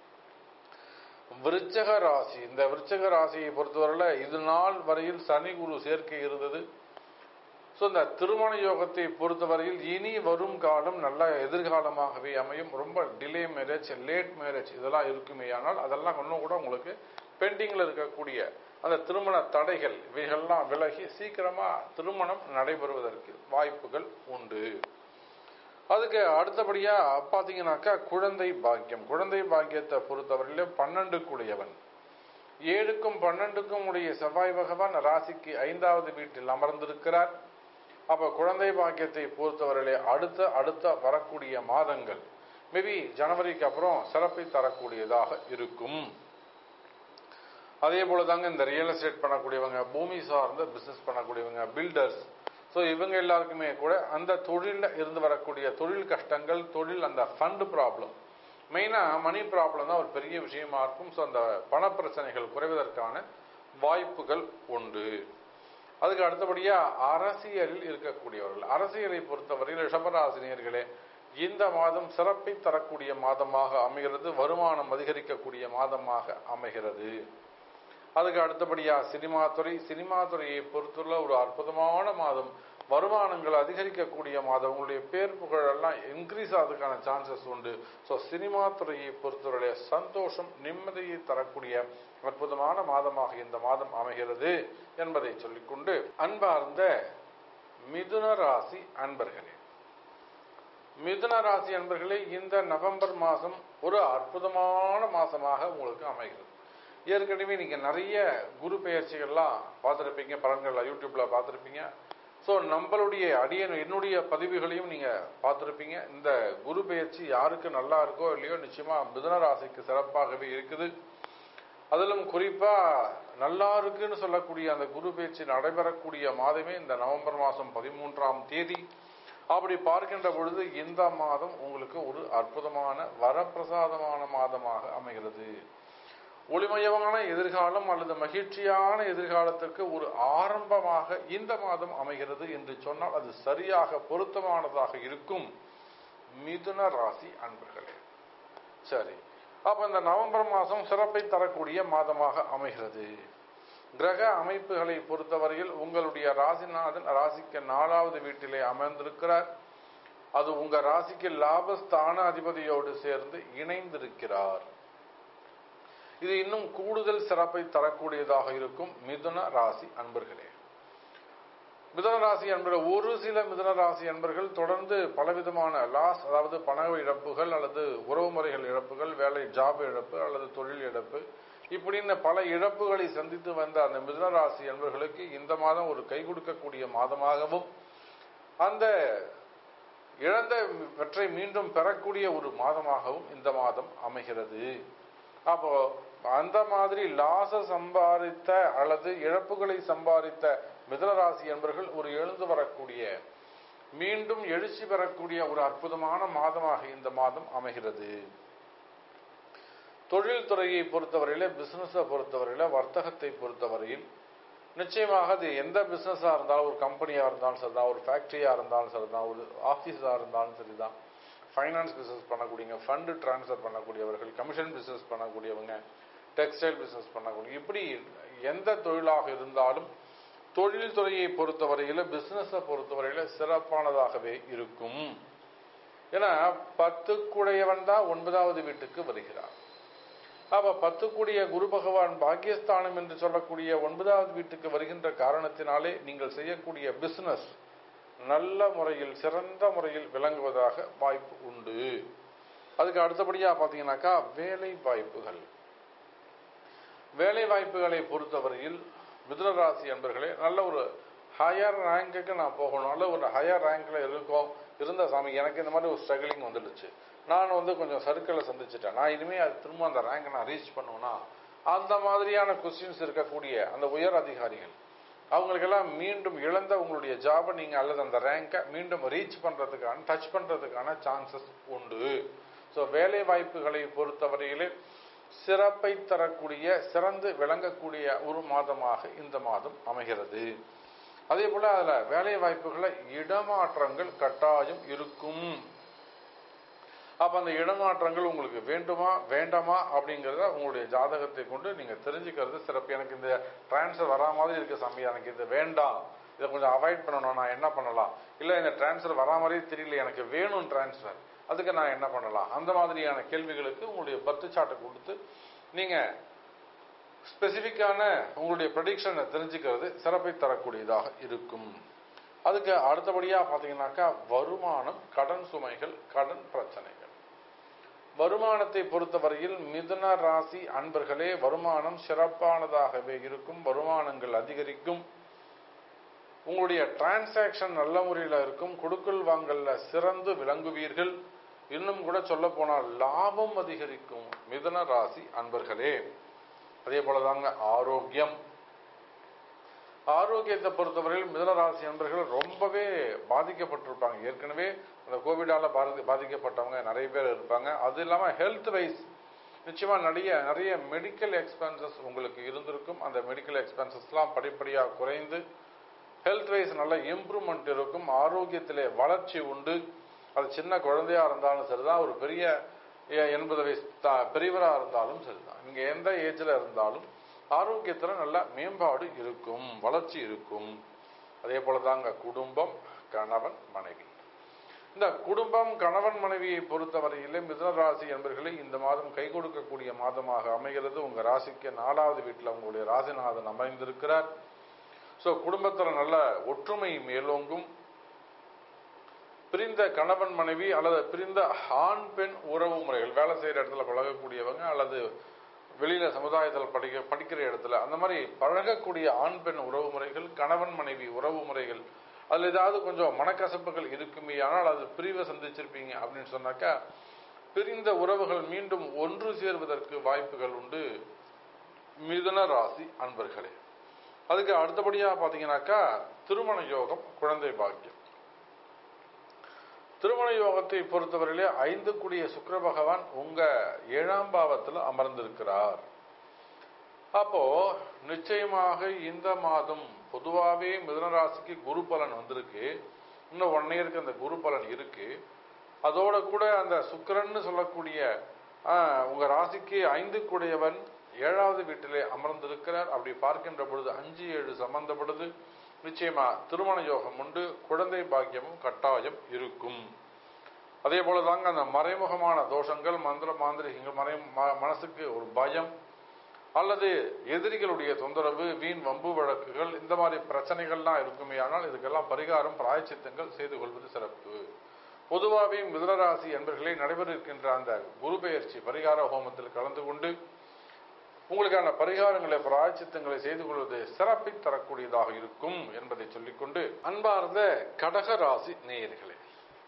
விருச்சக ராசி இந்த விருச்சக ராசியை பொறுத்தவரையில இது நாள் வரையில் சனி குரு சேர்க்கை இருந்தது ஸோ இந்த திருமண யோகத்தை பொறுத்தவரையில் இனி வரும் காலம் நல்ல எதிர்காலமாகவே அமையும் ரொம்ப டிலே மேரேஜ் லேட் மேரேஜ் இதெல்லாம் இருக்குமே ஆனால் அதெல்லாம் இன்னும் கூட உங்களுக்கு பெண்டிங்ல இருக்கக்கூடிய அந்த திருமண தடைகள் இவைகள்லாம் விலகி சீக்கிரமா திருமணம் நடைபெறுவதற்கு வாய்ப்புகள் உண்டு அதுக்கு அடுத்தபடியா பாத்தீங்கன்னாக்கா குழந்தை பாக்கியம் குழந்தை பாக்கியத்தை பொறுத்தவரையில பன்னெண்டுக்குடையவன் ஏழுக்கும் பன்னெண்டுக்கும் உடைய செவ்வாய் பகவான் ராசிக்கு ஐந்தாவது வீட்டில் அமர்ந்திருக்கிறார் அப்ப குழந்தை பாக்கியத்தை பொறுத்தவரையிலே அடுத்த அடுத்த வரக்கூடிய மாதங்கள் மேபி ஜனவரிக்கு அப்புறம் சிறப்பை தரக்கூடியதாக இருக்கும் அதே போல தாங்க இந்த ரியல் எஸ்டேட் பண்ணக்கூடியவங்க பூமி சார்ந்த பிசினஸ் பண்ணக்கூடியவங்க பில்டர்ஸ் ஸோ இவங்க எல்லாருக்குமே கூட அந்த தொழிலில் இருந்து வரக்கூடிய தொழில் கஷ்டங்கள் தொழில் அந்த ஃபண்டு ப்ராப்ளம் மெயினாக மணி ப்ராப்ளம் தான் ஒரு பெரிய விஷயமா இருக்கும் ஸோ அந்த பண பிரச்சனைகள் குறைவதற்கான வாய்ப்புகள் உண்டு அதுக்கு அடுத்தபடியா அரசியலில் இருக்கக்கூடியவர்கள் அரசியலை பொறுத்தவரையில் ரிஷபராசினியர்களே இந்த மாதம் சிறப்பை தரக்கூடிய மாதமாக அமைகிறது வருமானம் அதிகரிக்கக்கூடிய மாதமாக அமைகிறது அதுக்கு அடுத்தபடியா சினிமா துறை சினிமா துறையை பொறுத்துள்ள ஒரு அற்புதமான மாதம் வருமானங்கள் அதிகரிக்கக்கூடிய மாதம் உங்களுடைய பேர் புகழ் எல்லாம் இன்க்ரீஸ் ஆகிறதுக்கான சான்சஸ் உண்டு ஸோ சினிமா துறையை பொறுத்தவரைய சந்தோஷம் நிம்மதியை தரக்கூடிய அற்புதமான மாதமாக இந்த மாதம் அமைகிறது என்பதை சொல்லிக்கொண்டு அன்பார்ந்த மிதுன ராசி அன்பர்களே மிதுன ராசி அன்பர்களே இந்த நவம்பர் மாதம் ஒரு அற்புதமான மாசமாக உங்களுக்கு அமைகிறது ஏற்கனவே நீங்க நிறைய குரு பெயர்ச்சிகள்லாம் பார்த்துருப்பீங்க பலன்கள் யூடியூப்ல பார்த்துருப்பீங்க ஸோ நம்மளுடைய அடிய என்னுடைய பதிவுகளையும் நீங்க பார்த்துருப்பீங்க இந்த குரு பெயர்ச்சி யாருக்கு நல்லா இருக்கோ இல்லையோ நிச்சயமா மிதுன ராசிக்கு சிறப்பாகவே இருக்குது அதிலும் குறிப்பா நல்லா இருக்குன்னு சொல்லக்கூடிய அந்த குரு பெயர்ச்சி நடைபெறக்கூடிய மாதமே இந்த நவம்பர் மாதம் பதிமூன்றாம் தேதி அப்படி பார்க்கின்ற பொழுது இந்த மாதம் உங்களுக்கு ஒரு அற்புதமான வரப்பிரசாதமான மாதமாக அமைகிறது ஒளிமயமான எதிர்காலம் அல்லது மகிழ்ச்சியான எதிர்காலத்திற்கு ஒரு ஆரம்பமாக இந்த மாதம் அமைகிறது என்று சொன்னால் அது சரியாக பொருத்தமானதாக இருக்கும் மிதுன ராசி அன்பர்களே சரி அப்ப இந்த நவம்பர் மாதம் சிறப்பை தரக்கூடிய மாதமாக அமைகிறது கிரக அமைப்புகளை பொறுத்தவரையில் உங்களுடைய ராசிநாதன் ராசிக்கு நாலாவது வீட்டிலே அமர்ந்திருக்கிறார் அது உங்க ராசிக்கு லாபஸ்தான அதிபதியோடு சேர்ந்து இணைந்திருக்கிறார் இது இன்னும் கூடுதல் சிறப்பை தரக்கூடியதாக இருக்கும் மிதுன ராசி அன்பர்களே மிதுன ராசி அன்பர்கள் ஒரு சில மிதுன ராசி அன்பர்கள் தொடர்ந்து பலவிதமான லாஸ் அதாவது பண இழப்புகள் அல்லது உறவுமுறைகள் இழப்புகள் வேலை ஜாப் இழப்பு அல்லது தொழில் இழப்பு இப்படின்னு பல இழப்புகளை சந்தித்து வந்த அந்த மிதுன ராசி அன்பர்களுக்கு இந்த மாதம் ஒரு கை கொடுக்கக்கூடிய மாதமாகவும் அந்த இழந்த வெற்றை மீண்டும் பெறக்கூடிய ஒரு மாதமாகவும் இந்த மாதம் அமைகிறது அப்போ அந்த மாதிரி லாச சம்பாதித்த அல்லது இழப்புகளை சம்பாதித்த மிதனராசி என்பர்கள் ஒரு எழுந்து வரக்கூடிய மீண்டும் எழுச்சி பெறக்கூடிய ஒரு அற்புதமான மாதமாக இந்த மாதம் அமைகிறது தொழில் துறையை பொறுத்தவரையில பிசினஸை பொறுத்தவரையில வர்த்தகத்தை பொறுத்தவரையில் நிச்சயமாக அது எந்த பிசினஸா இருந்தாலும் ஒரு கம்பெனியா இருந்தாலும் சரிதான் ஒரு ஃபேக்டரியா இருந்தாலும் சரிதான் ஒரு ஆபீஸா இருந்தாலும் சரிதான் ஃபைனான்ஸ் பிசினஸ் பண்ணக்கூடியவங்க ஃபண்டு டிரான்ஸ்ஃபர் பண்ணக்கூடியவர்கள் கமிஷன் பிசினஸ் பண்ணக்கூடியவங்க டெக்ஸ்டைல் பிசினஸ் பண்ணக்கூடிய இப்படி எந்த தொழிலாக இருந்தாலும் தொழில் துறையை பொறுத்தவரையில பிசினஸை பொறுத்தவரையில சிறப்பானதாகவே இருக்கும் ஏன்னா பத்துக்குடையவன் தான் ஒன்பதாவது வீட்டுக்கு வருகிறார் அப்ப பத்துக்குடிய குரு பகவான் பாக்கியஸ்தானம் என்று சொல்லக்கூடிய ஒன்பதாவது வீட்டுக்கு வருகின்ற காரணத்தினாலே நீங்கள் செய்யக்கூடிய பிசினஸ் நல்ல முறையில் சிறந்த முறையில் விளங்குவதாக வாய்ப்பு உண்டு அதுக்கு அடுத்தபடியா பாத்தீங்கன்னாக்கா வேலை வாய்ப்புகள் வேலை வாய்ப்புகளை பொறுத்தவரையில் மிதுனராசி அன்பர்களே நல்ல ஒரு ஹையர் ரேங்குக்கு நான் போகணும் நல்ல ஒரு ஹையர் ரேங்க்ல இருக்கோம் இருந்த சாமி எனக்கு இந்த மாதிரி ஒரு ஸ்ட்ரகிளிங் வந்துடுச்சு நான் வந்து கொஞ்சம் சர்க்கிளை சந்திச்சிட்டேன் நான் இனிமே அது திரும்ப அந்த ரேங்கை நான் ரீச் பண்ணுவேன்னா அந்த மாதிரியான கொஸ்டின்ஸ் இருக்கக்கூடிய அந்த உயர் அதிகாரிகள் அவங்களுக்கெல்லாம் மீண்டும் இழந்த உங்களுடைய ஜாபை நீங்க அல்லது அந்த ரேங்கை மீண்டும் ரீச் பண்றதுக்கான டச் பண்றதுக்கான சான்சஸ் உண்டு ஸோ வேலை வாய்ப்புகளை பொறுத்தவரையிலே சிறப்பை தரக்கூடிய சிறந்து விளங்கக்கூடிய ஒரு மாதமாக இந்த மாதம் அமைகிறது அதே போல அதுல வேலை வாய்ப்புகளை இடமாற்றங்கள் கட்டாயம் இருக்கும் அப்ப அந்த இடமாற்றங்கள் உங்களுக்கு வேண்டுமா வேண்டாமா அப்படிங்கிறத உங்களுடைய ஜாதகத்தை கொண்டு நீங்க தெரிஞ்சுக்கிறது சிறப்பு எனக்கு இந்த டிரான்ஸ்ஃபர் வரா மாதிரி இருக்கு சாமி எனக்கு இது வேண்டாம் இதை கொஞ்சம் அவாய்ட் பண்ணணும் நான் என்ன பண்ணலாம் இல்ல இந்த டிரான்ஸ்ஃபர் வரா மாதிரி தெரியல எனக்கு வேணும் டிரான்ஸ்ஃபர் அதுக்கு நான் என்ன பண்ணலாம் அந்த மாதிரியான கேள்விகளுக்கு உங்களுடைய பத்து சாட்டை கொடுத்து நீங்க ஸ்பெசிஃபிக்கான உங்களுடைய ப்ரடிக்ஷனை தெரிஞ்சுக்கிறது சிறப்பை தரக்கூடியதாக இருக்கும் அதுக்கு அடுத்தபடியா பாத்தீங்கன்னாக்கா வருமானம் கடன் சுமைகள் கடன் பிரச்சனைகள் வருமானத்தை பொறுத்தவரையில் மிதுன ராசி அன்பர்களே வருமானம் சிறப்பானதாகவே இருக்கும் வருமானங்கள் அதிகரிக்கும் உங்களுடைய டிரான்சாக்ஷன் நல்ல முறையில் இருக்கும் கொடுக்கல் வாங்கல்ல சிறந்து விளங்குவீர்கள் இன்னும் கூட சொல்ல போனால் லாபம் அதிகரிக்கும் மிதுன ராசி அன்பர்களே அதே போலதாங்க ஆரோக்கியம் ஆரோக்கியத்தை பொறுத்தவரையில் மிதனராசி நண்பர்கள் ரொம்பவே பாதிக்கப்பட்டிருப்பாங்க ஏற்கனவே அந்த கோவிடால பாதி பாதிக்கப்பட்டவங்க நிறைய பேர் இருப்பாங்க அது இல்லாம ஹெல்த் வைஸ் நிச்சயமா நிறைய நிறைய மெடிக்கல் எக்ஸ்பென்சஸ் உங்களுக்கு இருந்திருக்கும் அந்த மெடிக்கல் எக்ஸ்பென்சஸ்லாம் படிப்படியாக குறைந்து ஹெல்த் வைஸ் நல்ல இம்ப்ரூவ்மெண்ட் இருக்கும் ஆரோக்கியத்திலே வளர்ச்சி உண்டு அது சின்ன குழந்தையா இருந்தாலும் சரிதான் ஒரு பெரிய எண்பது வயசு பெரியவரா இருந்தாலும் சரிதான் நீங்க எந்த ஏஜ்ல இருந்தாலும் ஆரோக்கியத்துல நல்ல மேம்பாடு இருக்கும் வளர்ச்சி இருக்கும் அதே போலதாங்க குடும்பம் கணவன் மனைவி இந்த குடும்பம் கணவன் மனைவியை பொறுத்தவரையிலே மிதுன ராசி என்பர்களே இந்த மாதம் கை கொடுக்கக்கூடிய மாதமாக அமைகிறது உங்க ராசிக்கு நாலாவது வீட்டில் உங்களுடைய ராசிநாதன் அமைந்திருக்கிறார் ஸோ குடும்பத்தில் நல்ல ஒற்றுமை மேலோங்கும் பிரிந்த கணவன் மனைவி அல்லது பிரிந்த ஆண் பெண் உறவு முறைகள் வேலை செய்யற இடத்துல பழகக்கூடியவங்க அல்லது வெளியில சமுதாயத்தில் படிக்க படிக்கிற இடத்துல அந்த மாதிரி பழகக்கூடிய ஆண் பெண் உறவு முறைகள் கணவன் மனைவி உறவு முறைகள் அதுல ஏதாவது கொஞ்சம் மனக்கசப்புகள் இருக்குமே ஆனால் அது பிரிவை சந்திச்சிருப்பீங்க அப்படின்னு சொன்னாக்கா பிரிந்த உறவுகள் மீண்டும் ஒன்று சேர்வதற்கு வாய்ப்புகள் உண்டு மிதுன ராசி அன்பர்களே அதுக்கு அடுத்தபடியா பாத்தீங்கன்னாக்கா திருமண யோகம் குழந்தை பாக்கியம் திருமண யோகத்தை பொறுத்தவரையிலே ஐந்து கூடிய சுக்கர பகவான் உங்க ஏழாம் பாவத்தில் அமர்ந்திருக்கிறார் அப்போ நிச்சயமாக இந்த மாதம் பொதுவாகவே மிதுன ராசிக்கு குரு பலன் வந்திருக்கு இன்னும் ஒன் இயருக்கு அந்த குரு பலன் இருக்கு அதோட கூட அந்த சுக்கிரன்னு சொல்லக்கூடிய ஆஹ், உங்க ராசிக்கு ஐந்து கூடையவன் ஏழாவது வீட்டிலே அமர்ந்திருக்கிறார் அப்படி பார்க்கின்ற பொழுது அஞ்சு ஏழு சம்பந்தப்படுது நிச்சயமா திருமண யோகம் உண்டு குழந்தை பாக்கியமும் கட்டாயம் இருக்கும் அதே போல தாங்க அந்த மறைமுகமான தோஷங்கள் மந்திர மாந்திரிகங்கள் மறை ம- மனசுக்கு ஒரு பயம் அல்லது எதிரிகளுடைய தொந்தரவு வீண் வம்பு வழக்குகள் இந்த மாதிரி பிரச்சனைகள்லாம் இருக்குமே ஆனால் இதுக்கெல்லாம் பரிகாரம் பிராயச்சித்தங்கள் செய்து கொள்வது சிறப்பு பொதுவாகவே மிதுனராசி என்பர்களே நடைபெற இருக்கின்ற அந்த குரு பெயர்ச்சி பரிகார ஹோமத்தில் கலந்து கொண்டு உங்களுக்கான பரிகாரங்களை பிராயச்சித்தங்களை செய்து கொள்வது சிறப்பை தரக்கூடியதாக இருக்கும் என்பதை சொல்லிக்கொண்டு அன்பார்ந்த கடக ராசி நேயர்களே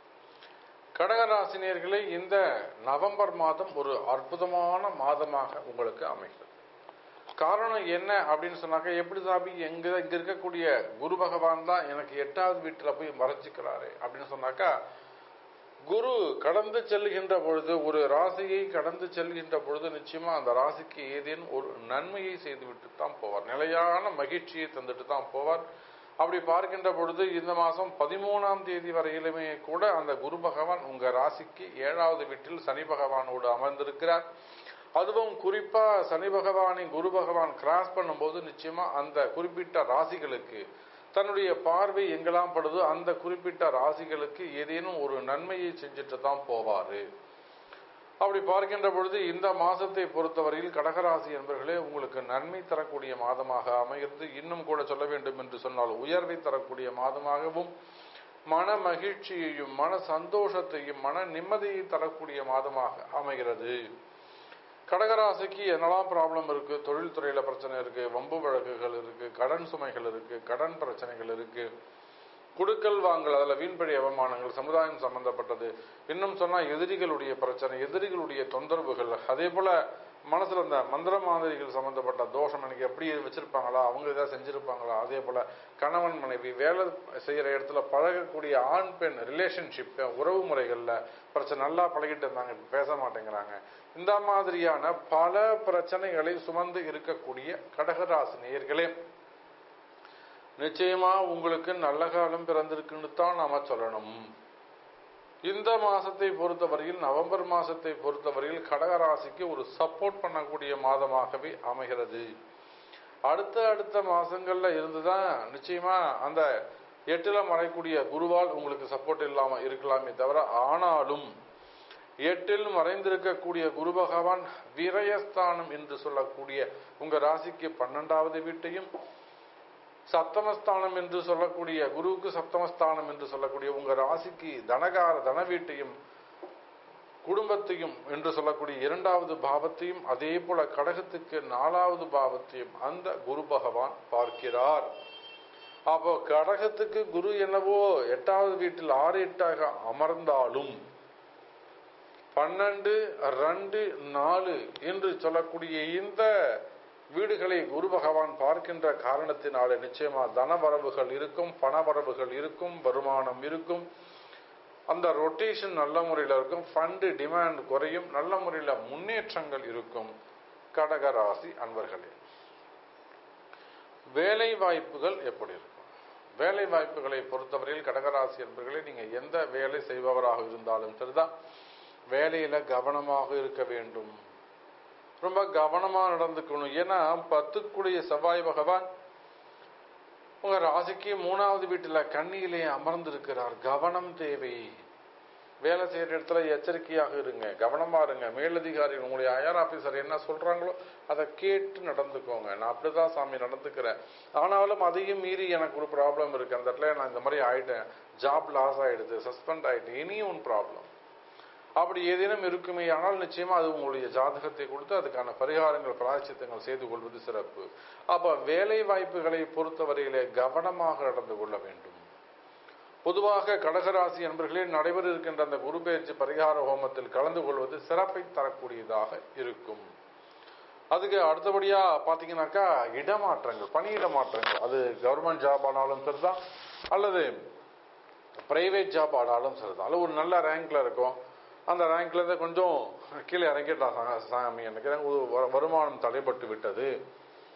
கடகராசி நேயர்களே இந்த நவம்பர் மாதம் ஒரு அற்புதமான மாதமாக உங்களுக்கு அமைகிறது காரணம் என்ன அப்படின்னு சொன்னாக்க எப்படி சாபி எங்க இங்க இருக்கக்கூடிய குரு பகவான் தான் எனக்கு எட்டாவது வீட்டுல போய் மறைச்சிக்கிறாரு அப்படின்னு சொன்னாக்கா குரு கடந்து செல்கின்ற பொழுது ஒரு ராசியை கடந்து செல்கின்ற பொழுது நிச்சயமா அந்த ராசிக்கு ஏதேனும் ஒரு நன்மையை செய்துவிட்டு தான் போவார் நிலையான மகிழ்ச்சியை தந்துட்டு தான் போவார் அப்படி பார்க்கின்ற பொழுது இந்த மாதம் பதிமூணாம் தேதி வரையிலுமே கூட அந்த குரு பகவான் உங்க ராசிக்கு ஏழாவது வீட்டில் சனி பகவானோடு அமர்ந்திருக்கிறார் அதுவும் குறிப்பா சனி பகவானை குரு பகவான் கிராஸ் பண்ணும்போது நிச்சயமா அந்த குறிப்பிட்ட ராசிகளுக்கு தன்னுடைய பார்வை எங்கெல்லாம் படுதோ அந்த குறிப்பிட்ட ராசிகளுக்கு ஏதேனும் ஒரு நன்மையை செஞ்சுட்டு தான் போவாரு அப்படி பார்க்கின்ற பொழுது இந்த மாசத்தை பொறுத்தவரையில் கடகராசி என்பர்களே உங்களுக்கு நன்மை தரக்கூடிய மாதமாக அமைகிறது இன்னும் கூட சொல்ல வேண்டும் என்று சொன்னால் உயர்வை தரக்கூடிய மாதமாகவும் மன மகிழ்ச்சியையும் மன சந்தோஷத்தையும் மன நிம்மதியை தரக்கூடிய மாதமாக அமைகிறது கடகராசிக்கு என்னெல்லாம் ப்ராப்ளம் இருக்கு தொழில்துறையில பிரச்சனை இருக்கு வம்பு வழக்குகள் இருக்கு கடன் சுமைகள் இருக்கு கடன் பிரச்சனைகள் இருக்கு குடுக்கல் வாங்கல் அதில் வீண்பழி அவமானங்கள் சமுதாயம் சம்பந்தப்பட்டது இன்னும் சொன்னா எதிரிகளுடைய பிரச்சனை எதிரிகளுடைய தொந்தரவுகள் அதே போல மனசுல இந்த மந்திர மாதிரிகள் சம்பந்தப்பட்ட தோஷம் எனக்கு எப்படி வச்சிருப்பாங்களா அவங்க ஏதாவது செஞ்சிருப்பாங்களா அதே போல கணவன் மனைவி வேலை செய்யற இடத்துல பழகக்கூடிய ஆண் பெண் ரிலேஷன்ஷிப் உறவு முறைகள்ல பிரச்சனை நல்லா பழகிட்டு இருந்தாங்க இப்ப பேச மாட்டேங்கிறாங்க இந்த மாதிரியான பல பிரச்சனைகளை சுமந்து இருக்கக்கூடிய கடகராசி நேயர்களே நிச்சயமா உங்களுக்கு நல்ல காலம் பிறந்திருக்குன்னு தான் நாம சொல்லணும் இந்த மாசத்தை பொறுத்தவரையில் நவம்பர் மாசத்தை பொறுத்தவரையில் கடகராசிக்கு ஒரு சப்போர்ட் பண்ணக்கூடிய மாதமாகவே அமைகிறது அடுத்த அடுத்த மாசங்கள்ல இருந்துதான் நிச்சயமா அந்த எட்டுல மறைக்கூடிய குருவால் உங்களுக்கு சப்போர்ட் இல்லாம இருக்கலாமே தவிர ஆனாலும் எட்டில் மறைந்திருக்கக்கூடிய குரு பகவான் விரயஸ்தானம் என்று சொல்லக்கூடிய உங்க ராசிக்கு பன்னெண்டாவது வீட்டையும் சப்தமஸ்தானம் என்று சொல்லக்கூடிய குருவுக்கு சப்தமஸ்தானம் என்று சொல்லக்கூடிய உங்க ராசிக்கு தனகார தன வீட்டையும் குடும்பத்தையும் என்று சொல்லக்கூடிய இரண்டாவது பாவத்தையும் அதே போல கடகத்துக்கு நாலாவது பாவத்தையும் அந்த குரு பகவான் பார்க்கிறார் அப்போ கடகத்துக்கு குரு என்னவோ எட்டாவது வீட்டில் ஆறு எட்டாக அமர்ந்தாலும் பன்னெண்டு ரெண்டு நாலு என்று சொல்லக்கூடிய இந்த வீடுகளை குரு பகவான் பார்க்கின்ற காரணத்தினாலே நிச்சயமா தனவரவுகள் இருக்கும் பணவரவுகள் இருக்கும் வருமானம் இருக்கும் அந்த ரொட்டேஷன் நல்ல முறையில் இருக்கும் ஃபண்டு டிமாண்ட் குறையும் நல்ல முறையில் முன்னேற்றங்கள் இருக்கும் கடகராசி அன்பர்களே வேலை வாய்ப்புகள் எப்படி இருக்கும் வேலை வாய்ப்புகளை பொறுத்தவரையில் கடகராசி என்பர்களே நீங்க எந்த வேலை செய்பவராக இருந்தாலும் சரிதான் வேலையில கவனமாக இருக்க வேண்டும் ரொம்ப கவனமா நடந்துக்கணும் ஏன்னா பத்துக்குடைய செவ்வாய் பகவான் உங்க ராசிக்கு மூணாவது வீட்டுல கண்ணியிலே அமர்ந்திருக்கிறார் கவனம் தேவை வேலை செய்யற இடத்துல எச்சரிக்கையாக இருங்க கவனமா இருங்க மேலதிகாரிகள் உங்களுடைய ஐஆர் ஆபீசர் என்ன சொல்றாங்களோ அதை கேட்டு நடந்துக்கோங்க நான் அப்படிதான் சாமி நடந்துக்கிறேன் ஆனாலும் அதையும் மீறி எனக்கு ஒரு ப்ராப்ளம் இருக்கு அந்த இடத்துல நான் இந்த மாதிரி ஆயிட்டேன் ஜாப் லாஸ் ஆயிடுது சஸ்பெண்ட் ஆயிட்டு இனி ஒன் ப்ராப்ளம் அப்படி ஏதேனும் இருக்குமே ஆனால் நிச்சயமா அது உங்களுடைய ஜாதகத்தை கொடுத்து அதுக்கான பரிகாரங்கள் பிராயச்சித்தங்கள் செய்து கொள்வது சிறப்பு அப்ப வேலை வாய்ப்புகளை பொறுத்தவரையிலே கவனமாக நடந்து கொள்ள வேண்டும் பொதுவாக கடகராசி என்பர்களே நடைபெற இருக்கின்ற அந்த குரு பயிற்சி பரிகார ஹோமத்தில் கலந்து கொள்வது சிறப்பை தரக்கூடியதாக இருக்கும் அதுக்கு அடுத்தபடியா பாத்தீங்கன்னாக்கா இடமாற்றங்கள் பணியிட மாற்றங்கள் அது கவர்மெண்ட் ஜாப் ஆனாலும் சரிதான் அல்லது பிரைவேட் ஜாப் ஆனாலும் சரிதான் அல்லது ஒரு நல்ல ரேங்க்ல இருக்கும் அந்த ரேங்க்ல இருந்து கொஞ்சம் கீழே இறங்கிட்டான் சாமி எனக்கு எனக்கு ஒரு வ- வருமானம் தடைப்பட்டு விட்டது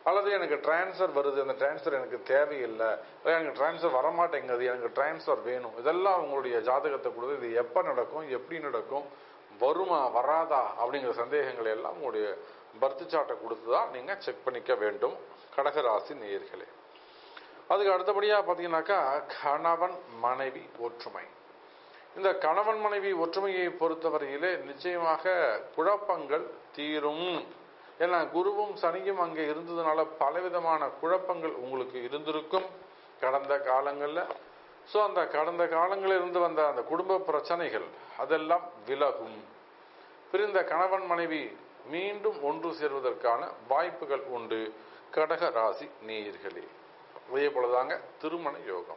அல்லது எனக்கு டிரான்ஸ்ஃபர் வருது அந்த டிரான்ஸ்ஃபர் எனக்கு தேவையில்லை அல்லது எனக்கு டிரான்ஸ்ஃபர் வரமாட்டேங்குது எனக்கு டிரான்ஸ்ஃபர் வேணும் இதெல்லாம் உங்களுடைய ஜாதகத்தை கொடுத்து இது எப்போ நடக்கும் எப்படி நடக்கும் வருமா வராதா அப்படிங்கிற சந்தேகங்களை எல்லாம் உங்களுடைய பர்த் சார்ட்டை கொடுத்து தான் நீங்கள் செக் பண்ணிக்க வேண்டும் கடகராசி நேயர்களே அதுக்கு அடுத்தபடியாக பார்த்தீங்கன்னாக்கா கணவன் மனைவி ஒற்றுமை இந்த கணவன் மனைவி ஒற்றுமையை பொறுத்தவரையிலே நிச்சயமாக குழப்பங்கள் தீரும் ஏன்னா குருவும் சனியும் அங்கே இருந்ததுனால பலவிதமான குழப்பங்கள் உங்களுக்கு இருந்திருக்கும் கடந்த காலங்களில் ஸோ அந்த கடந்த காலங்களில் இருந்து வந்த அந்த குடும்ப பிரச்சனைகள் அதெல்லாம் விலகும் பிரிந்த கணவன் மனைவி மீண்டும் ஒன்று சேர்வதற்கான வாய்ப்புகள் உண்டு கடக ராசி நேயர்களே அதே போலதாங்க திருமண யோகம்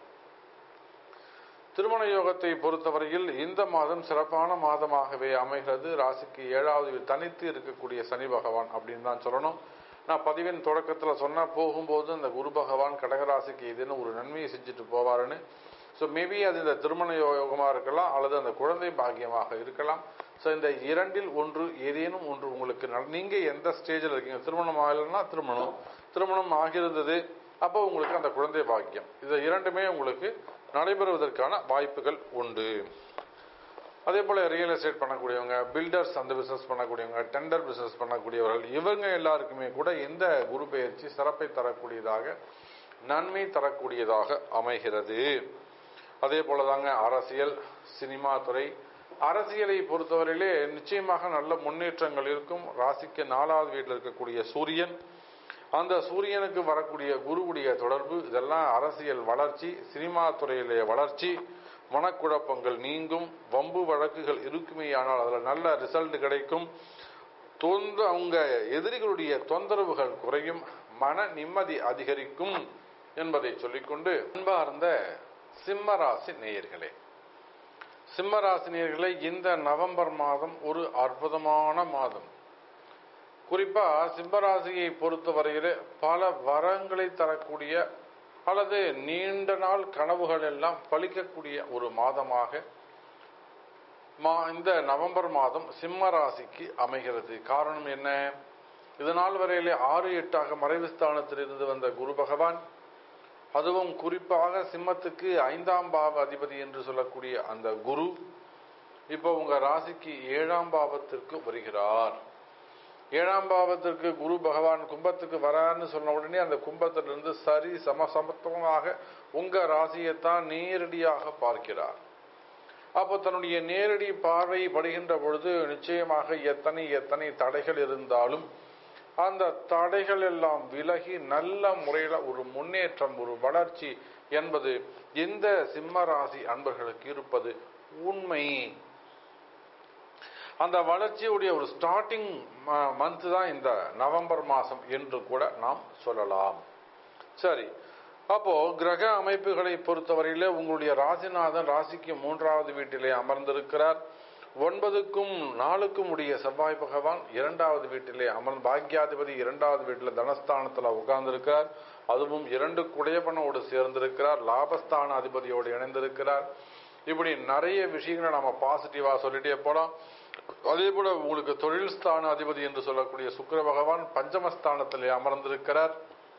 திருமண யோகத்தை பொறுத்தவரையில் இந்த மாதம் சிறப்பான மாதமாகவே அமைகிறது ராசிக்கு ஏழாவது வீடு தனித்து இருக்கக்கூடிய சனி பகவான் அப்படின்னு தான் சொல்லணும் நான் பதிவின் தொடக்கத்தில் சொன்னா போகும்போது அந்த குரு பகவான் கடகராசிக்கு இதுன்னு ஒரு நன்மையை செஞ்சுட்டு போவாருன்னு ஸோ மேபி அது இந்த திருமண யோகமாக இருக்கலாம் அல்லது அந்த குழந்தை பாக்கியமாக இருக்கலாம் ஸோ இந்த இரண்டில் ஒன்று ஏதேனும் ஒன்று உங்களுக்கு நல்- நீங்க எந்த ஸ்டேஜில் இருக்கீங்க திருமணம் ஆகலைன்னா திருமணம் திருமணம் ஆகியிருந்தது அப்போ உங்களுக்கு அந்த குழந்தை பாக்கியம் இது இரண்டுமே உங்களுக்கு நடைபெறுவதற்கான வாய்ப்புகள் உண்டு அதே போல ரியல் எஸ்டேட் பண்ணக்கூடியவங்க பில்டர்ஸ் அந்த பிசினஸ் பண்ணக்கூடியவங்க டெண்டர் பிசினஸ் பண்ணக்கூடியவர்கள் இவங்க எல்லாருக்குமே கூட இந்த குரு பெயர்ச்சி சிறப்பை தரக்கூடியதாக நன்மை தரக்கூடியதாக அமைகிறது அதே போலதாங்க அரசியல் சினிமா துறை அரசியலை பொறுத்தவரையிலே நிச்சயமாக நல்ல முன்னேற்றங்கள் இருக்கும் ராசிக்கு நாலாவது வீட்டில் இருக்கக்கூடிய சூரியன் அந்த சூரியனுக்கு வரக்கூடிய குருவுடைய தொடர்பு இதெல்லாம் அரசியல் வளர்ச்சி சினிமா துறையிலே வளர்ச்சி மனக்குழப்பங்கள் நீங்கும் வம்பு வழக்குகள் இருக்குமேயானால் அதில் நல்ல ரிசல்ட் கிடைக்கும் தொந்த அவங்க எதிரிகளுடைய தொந்தரவுகள் குறையும் மன நிம்மதி அதிகரிக்கும் என்பதை சொல்லிக்கொண்டு அன்பார்ந்த சிம்மராசி நேயர்களே சிம்மராசி நேயர்களே இந்த நவம்பர் மாதம் ஒரு அற்புதமான மாதம் குறிப்பா சிம்மராசியை பொறுத்தவரையிலே பல வரங்களை தரக்கூடிய அல்லது நீண்ட நாள் கனவுகள் எல்லாம் பலிக்கக்கூடிய ஒரு மாதமாக மா இந்த நவம்பர் மாதம் சிம்ம ராசிக்கு அமைகிறது காரணம் என்ன இது நாள் வரையிலே ஆறு எட்டாக மறைவு ஸ்தானத்தில் இருந்து வந்த குரு பகவான் அதுவும் குறிப்பாக சிம்மத்துக்கு ஐந்தாம் பாவ அதிபதி என்று சொல்லக்கூடிய அந்த குரு இப்போ உங்க ராசிக்கு ஏழாம் பாவத்திற்கு வருகிறார் ஏழாம் பாவத்திற்கு குரு பகவான் கும்பத்துக்கு வரான்னு சொன்ன உடனே அந்த கும்பத்திலிருந்து சரி சமசமத்துவமாக உங்க ராசியைத்தான் நேரடியாக பார்க்கிறார் அப்போ தன்னுடைய நேரடி பார்வை படுகின்ற பொழுது நிச்சயமாக எத்தனை எத்தனை தடைகள் இருந்தாலும் அந்த தடைகள் எல்லாம் விலகி நல்ல முறையில் ஒரு முன்னேற்றம் ஒரு வளர்ச்சி என்பது இந்த சிம்ம ராசி அன்பர்களுக்கு இருப்பது உண்மை அந்த வளர்ச்சியுடைய ஒரு ஸ்டார்டிங் மந்த் தான் இந்த நவம்பர் மாதம் என்று கூட நாம் சொல்லலாம் சரி அப்போ கிரக அமைப்புகளை பொறுத்தவரையிலே உங்களுடைய ராசிநாதன் ராசிக்கு மூன்றாவது வீட்டிலே அமர்ந்திருக்கிறார் ஒன்பதுக்கும் நாலுக்கும் உடைய செவ்வாய் பகவான் இரண்டாவது வீட்டிலே அமர்ந்து பாக்கியாதிபதி இரண்டாவது வீட்டில் தனஸ்தானத்தில் உட்கார்ந்திருக்கிறார் அதுவும் இரண்டு குடையப்பனோடு சேர்ந்திருக்கிறார் லாபஸ்தான அதிபதியோடு இணைந்திருக்கிறார் இப்படி நிறைய விஷயங்களை நம்ம பாசிட்டிவா சொல்லிட்டே போலாம் அதே போல உங்களுக்கு தொழில் ஸ்தான அதிபதி என்று சொல்லக்கூடிய சுக்கிர பகவான் பஞ்சமஸ்தானத்திலே அமர்ந்திருக்கிறார்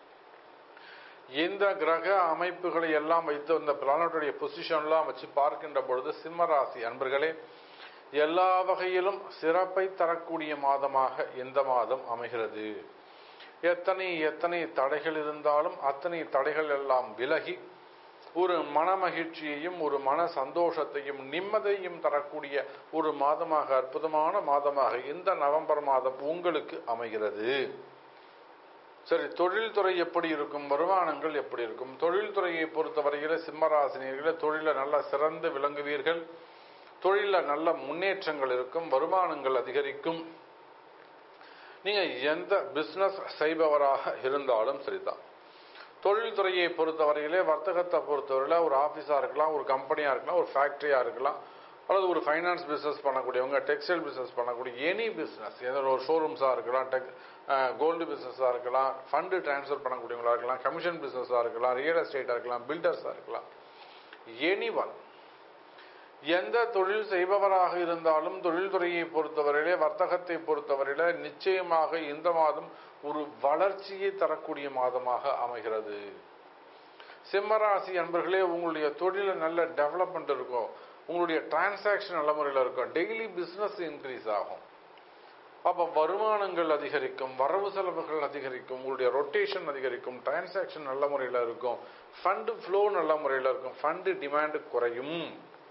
இந்த கிரக அமைப்புகளை எல்லாம் வைத்து இந்த பிளானட்டுடைய பொசிஷன்லாம் வச்சு பார்க்கின்ற பொழுது சிம்மராசி அன்பர்களே எல்லா வகையிலும் சிறப்பை தரக்கூடிய மாதமாக இந்த மாதம் அமைகிறது எத்தனை எத்தனை தடைகள் இருந்தாலும் அத்தனை தடைகள் எல்லாம் விலகி ஒரு மன மகிழ்ச்சியையும் ஒரு மன சந்தோஷத்தையும் நிம்மதியையும் தரக்கூடிய ஒரு மாதமாக அற்புதமான மாதமாக இந்த நவம்பர் மாதம் உங்களுக்கு அமைகிறது சரி தொழில்துறை எப்படி இருக்கும் வருமானங்கள் எப்படி இருக்கும் தொழில்துறையை பொறுத்தவரையில சிம்மராசினியர்களே தொழில நல்லா சிறந்து விளங்குவீர்கள் தொழில நல்ல முன்னேற்றங்கள் இருக்கும் வருமானங்கள் அதிகரிக்கும் நீங்க எந்த பிசினஸ் செய்பவராக இருந்தாலும் சரிதான் தொழில்துறையை பொறுத்தவரையிலே வர்த்தகத்தை பொறுத்தவரையில ஒரு ஆஃபீஸாக இருக்கலாம் ஒரு கம்பெனியாக இருக்கலாம் ஒரு ஃபேக்ட்ரியாக இருக்கலாம் அல்லது ஒரு ஃபைனான்ஸ் பிஸ்னஸ் பண்ணக்கூடியவங்க டெக்ஸ்டைல் பிஸ்னஸ் பண்ணக்கூடிய எனி பிஸ்னஸ் ஏதோ ஒரு ஷோரூம்ஸாக இருக்கலாம் டெக் கோல்டு பிஸ்னஸாக இருக்கலாம் ஃபண்டு டிரான்ஸ்ஃபர் பண்ணக்கூடியவங்களா இருக்கலாம் கமிஷன் பிஸ்னஸாக இருக்கலாம் ரியல் எஸ்டேட்டாக இருக்கலாம் பில்டர்ஸாக இருக்கலாம் எனி ஒன் எந்த தொழில் செய்பவராக இருந்தாலும் தொழில்துறையை பொறுத்தவரையிலே வர்த்தகத்தை பொறுத்தவரையில நிச்சயமாக இந்த மாதம் ஒரு வளர்ச்சியை தரக்கூடிய மாதமாக அமைகிறது சிம்மராசி அன்பர்களே உங்களுடைய தொழில நல்ல டெவலப்மெண்ட் இருக்கும் உங்களுடைய டிரான்சாக்ஷன் நல்ல முறையில் இருக்கும் டெய்லி பிசினஸ் இன்க்ரீஸ் ஆகும் அப்ப வருமானங்கள் அதிகரிக்கும் வரவு செலவுகள் அதிகரிக்கும் உங்களுடைய ரொட்டேஷன் அதிகரிக்கும் டிரான்சாக்ஷன் நல்ல முறையில் இருக்கும் ஃபண்டு ஃப்ளோ நல்ல முறையில் இருக்கும் ஃபண்டு டிமாண்ட் குறையும்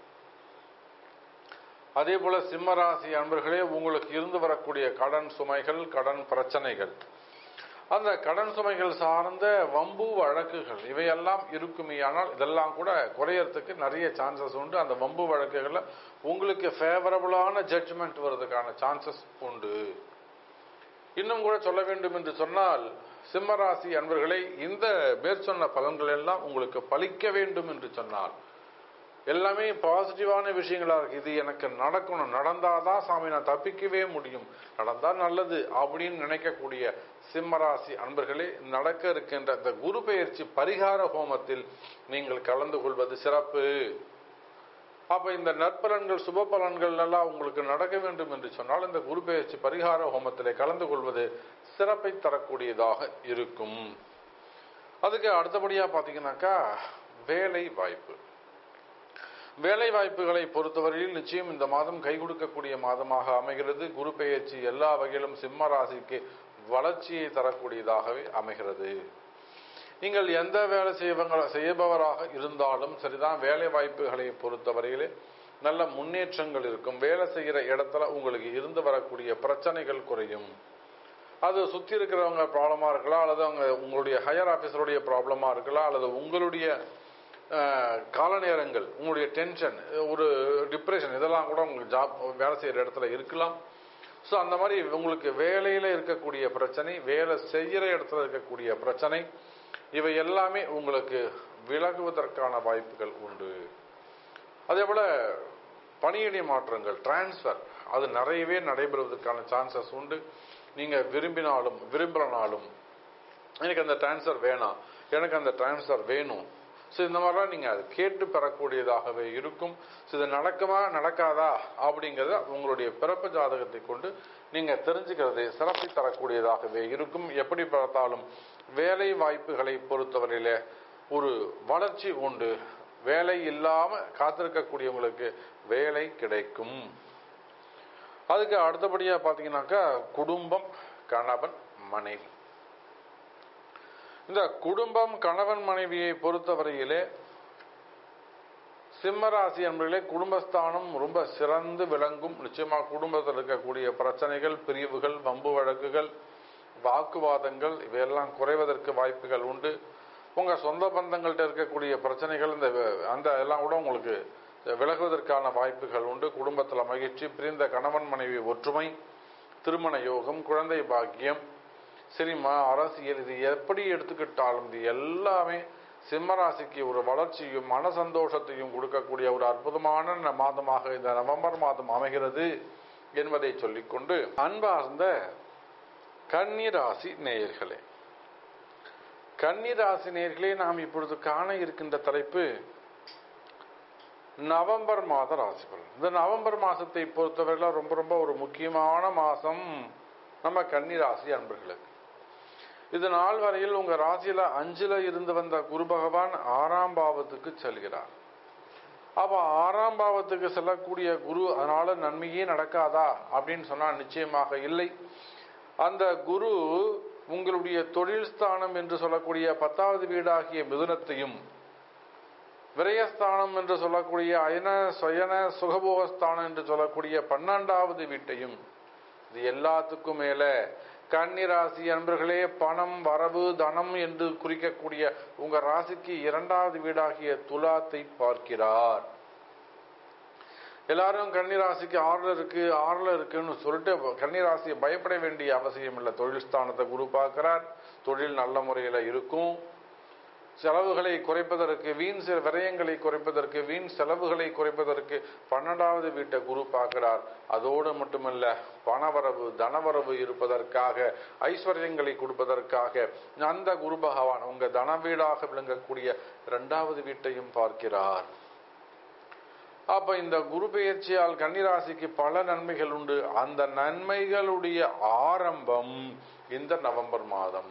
அதே போல சிம்மராசி அன்பர்களே உங்களுக்கு இருந்து வரக்கூடிய கடன் சுமைகள் கடன் பிரச்சனைகள் அந்த கடன் சுமைகள் சார்ந்த வம்பு வழக்குகள் இவையெல்லாம் இருக்குமே ஆனால் இதெல்லாம் கூட குறையறதுக்கு நிறைய சான்சஸ் உண்டு அந்த வம்பு வழக்குகள்ல உங்களுக்கு ஃபேவரபுளான ஜட்ஜ்மெண்ட் வர்றதுக்கான சான்சஸ் உண்டு இன்னும் கூட சொல்ல வேண்டும் என்று சொன்னால் சிம்மராசி அன்பர்களே இந்த மேற்சொன்ன பலன்கள் எல்லாம் உங்களுக்கு பலிக்க வேண்டும் என்று சொன்னால் எல்லாமே பாசிட்டிவான விஷயங்களா இருக்கு இது எனக்கு நடக்கணும் நடந்தாதான் சாமி நான் தப்பிக்கவே முடியும் நடந்தா நல்லது அப்படின்னு நினைக்கக்கூடிய சிம்மராசி அன்பர்களே நடக்க இருக்கின்ற இந்த குரு பெயர்ச்சி பரிகார ஹோமத்தில் நீங்கள் கலந்து கொள்வது சிறப்பு அப்ப இந்த நற்பலன்கள் சுப பலன்கள் எல்லாம் உங்களுக்கு நடக்க வேண்டும் என்று சொன்னால் இந்த குரு பெயர்ச்சி பரிகார ஹோமத்திலே கலந்து கொள்வது சிறப்பை தரக்கூடியதாக இருக்கும் அதுக்கு அடுத்தபடியா பாத்தீங்கன்னாக்கா வேலை வாய்ப்பு வேலை வாய்ப்புகளை பொறுத்தவரையில் நிச்சயம் இந்த மாதம் கை கொடுக்கக்கூடிய மாதமாக அமைகிறது குரு பெயர்ச்சி எல்லா வகையிலும் சிம்ம ராசிக்கு வளர்ச்சியை தரக்கூடியதாகவே அமைகிறது நீங்கள் எந்த வேலை செய்வங்க செய்பவராக இருந்தாலும் சரிதான் வேலை வாய்ப்புகளை பொறுத்தவரையிலே நல்ல முன்னேற்றங்கள் இருக்கும் வேலை செய்கிற இடத்துல உங்களுக்கு இருந்து வரக்கூடிய பிரச்சனைகள் குறையும் அது சுத்தி இருக்கிறவங்க ப்ராப்ளமா இருக்கலாம் அல்லது அவங்க உங்களுடைய ஹையர் ஆபீசருடைய ப்ராப்ளமா இருக்கலாம் அல்லது உங்களுடைய கால நேரங்கள் உங்களுடைய டென்ஷன் ஒரு டிப்ரெஷன் இதெல்லாம் கூட உங்களுக்கு ஜாப் வேலை செய்கிற இடத்துல இருக்கலாம் ஸோ அந்த மாதிரி உங்களுக்கு வேலையில் இருக்கக்கூடிய பிரச்சனை வேலை செய்கிற இடத்துல இருக்கக்கூடிய பிரச்சனை இவை எல்லாமே உங்களுக்கு விலகுவதற்கான வாய்ப்புகள் உண்டு அதே போல பணியிடை மாற்றங்கள் டிரான்ஸ்ஃபர் அது நிறையவே நடைபெறுவதற்கான சான்சஸ் உண்டு நீங்க விரும்பினாலும் விரும்பலனாலும் எனக்கு அந்த டிரான்ஸ்ஃபர் வேணாம் எனக்கு அந்த டிரான்ஸ்ஃபர் வேணும் ஸோ இந்த மாதிரிலாம் நீங்கள் அது கேட்டு பெறக்கூடியதாகவே இருக்கும் ஸோ இது நடக்குமா நடக்காதா அப்படிங்கிறத உங்களுடைய பிறப்பு ஜாதகத்தை கொண்டு நீங்கள் தெரிஞ்சுக்கிறது சிறப்பை தரக்கூடியதாகவே இருக்கும் எப்படி பார்த்தாலும் வேலை வாய்ப்புகளை பொறுத்தவரையில ஒரு வளர்ச்சி உண்டு வேலை இல்லாம காத்திருக்கக்கூடியவங்களுக்கு வேலை கிடைக்கும் அதுக்கு அடுத்தபடியா பாத்தீங்கன்னாக்கா குடும்பம் கணவன் மனைவி இந்த குடும்பம் கணவன் மனைவியை பொறுத்தவரையிலே சிம்மராசி என்பதிலே குடும்பஸ்தானம் ரொம்ப சிறந்து விளங்கும் நிச்சயமா குடும்பத்தில் இருக்கக்கூடிய பிரச்சனைகள் பிரிவுகள் வம்பு வழக்குகள் வாக்குவாதங்கள் இவையெல்லாம் குறைவதற்கு வாய்ப்புகள் உண்டு உங்க சொந்த பந்தங்கள்கிட்ட இருக்கக்கூடிய பிரச்சனைகள் இந்த அந்த எல்லாம் கூட உங்களுக்கு விலகுவதற்கான வாய்ப்புகள் உண்டு குடும்பத்துல மகிழ்ச்சி பிரிந்த கணவன் மனைவி ஒற்றுமை திருமண யோகம் குழந்தை பாக்கியம் சினிமா அரசியல் இது எப்படி எடுத்துக்கிட்டாலும் இது எல்லாமே சிம்மராசிக்கு ஒரு வளர்ச்சியும் மன சந்தோஷத்தையும் கொடுக்கக்கூடிய ஒரு அற்புதமான மாதமாக இந்த நவம்பர் மாதம் அமைகிறது என்பதை சொல்லிக்கொண்டு அன்பார்ந்த கன்னிராசி நேயர்களே கன்னிராசி நேயர்களே நாம் இப்பொழுது காண இருக்கின்ற தலைப்பு நவம்பர் மாத ராசி பலன் இந்த நவம்பர் மாசத்தை பொறுத்தவரையில ரொம்ப ரொம்ப ஒரு முக்கியமான மாசம் நம்ம கன்னிராசி அன்பர்களுக்கு இது நாள் வரையில் உங்க ராசியில அஞ்சுல இருந்து வந்த குரு பகவான் ஆறாம் பாவத்துக்கு செல்கிறார் அப்ப ஆறாம் பாவத்துக்கு செல்லக்கூடிய குரு அதனால நன்மையே நடக்காதா அப்படின்னு சொன்னா நிச்சயமாக இல்லை அந்த குரு உங்களுடைய தொழில் ஸ்தானம் என்று சொல்லக்கூடிய பத்தாவது வீடாகிய மிதுனத்தையும் விரயஸ்தானம் என்று சொல்லக்கூடிய அயன சுயன சுகபோகஸ்தானம் என்று சொல்லக்கூடிய பன்னெண்டாவது வீட்டையும் இது எல்லாத்துக்கும் மேல கன்னிராசி அன்பர்களே பணம் வரவு தனம் என்று குறிக்கக்கூடிய உங்க ராசிக்கு இரண்டாவது வீடாகிய துலாத்தை பார்க்கிறார் எல்லாரும் கன்னிராசிக்கு ஆறுல இருக்கு ஆறுல இருக்குன்னு சொல்லிட்டு கன்னிராசியை பயப்பட வேண்டிய அவசியம் இல்லை தொழில் ஸ்தானத்தை குரு பார்க்கிறார் தொழில் நல்ல முறையில இருக்கும் செலவுகளை குறைப்பதற்கு வீண் விரயங்களை குறைப்பதற்கு வீண் செலவுகளை குறைப்பதற்கு பன்னெண்டாவது வீட்டை குரு பார்க்கிறார் அதோடு மட்டுமல்ல பணவரவு தனவரவு இருப்பதற்காக ஐஸ்வர்யங்களை கொடுப்பதற்காக அந்த குரு பகவான் உங்க தன வீடாக விளங்கக்கூடிய இரண்டாவது வீட்டையும் பார்க்கிறார் அப்ப இந்த குரு பெயர்ச்சியால் கன்னிராசிக்கு பல நன்மைகள் உண்டு அந்த நன்மைகளுடைய ஆரம்பம் இந்த நவம்பர் மாதம்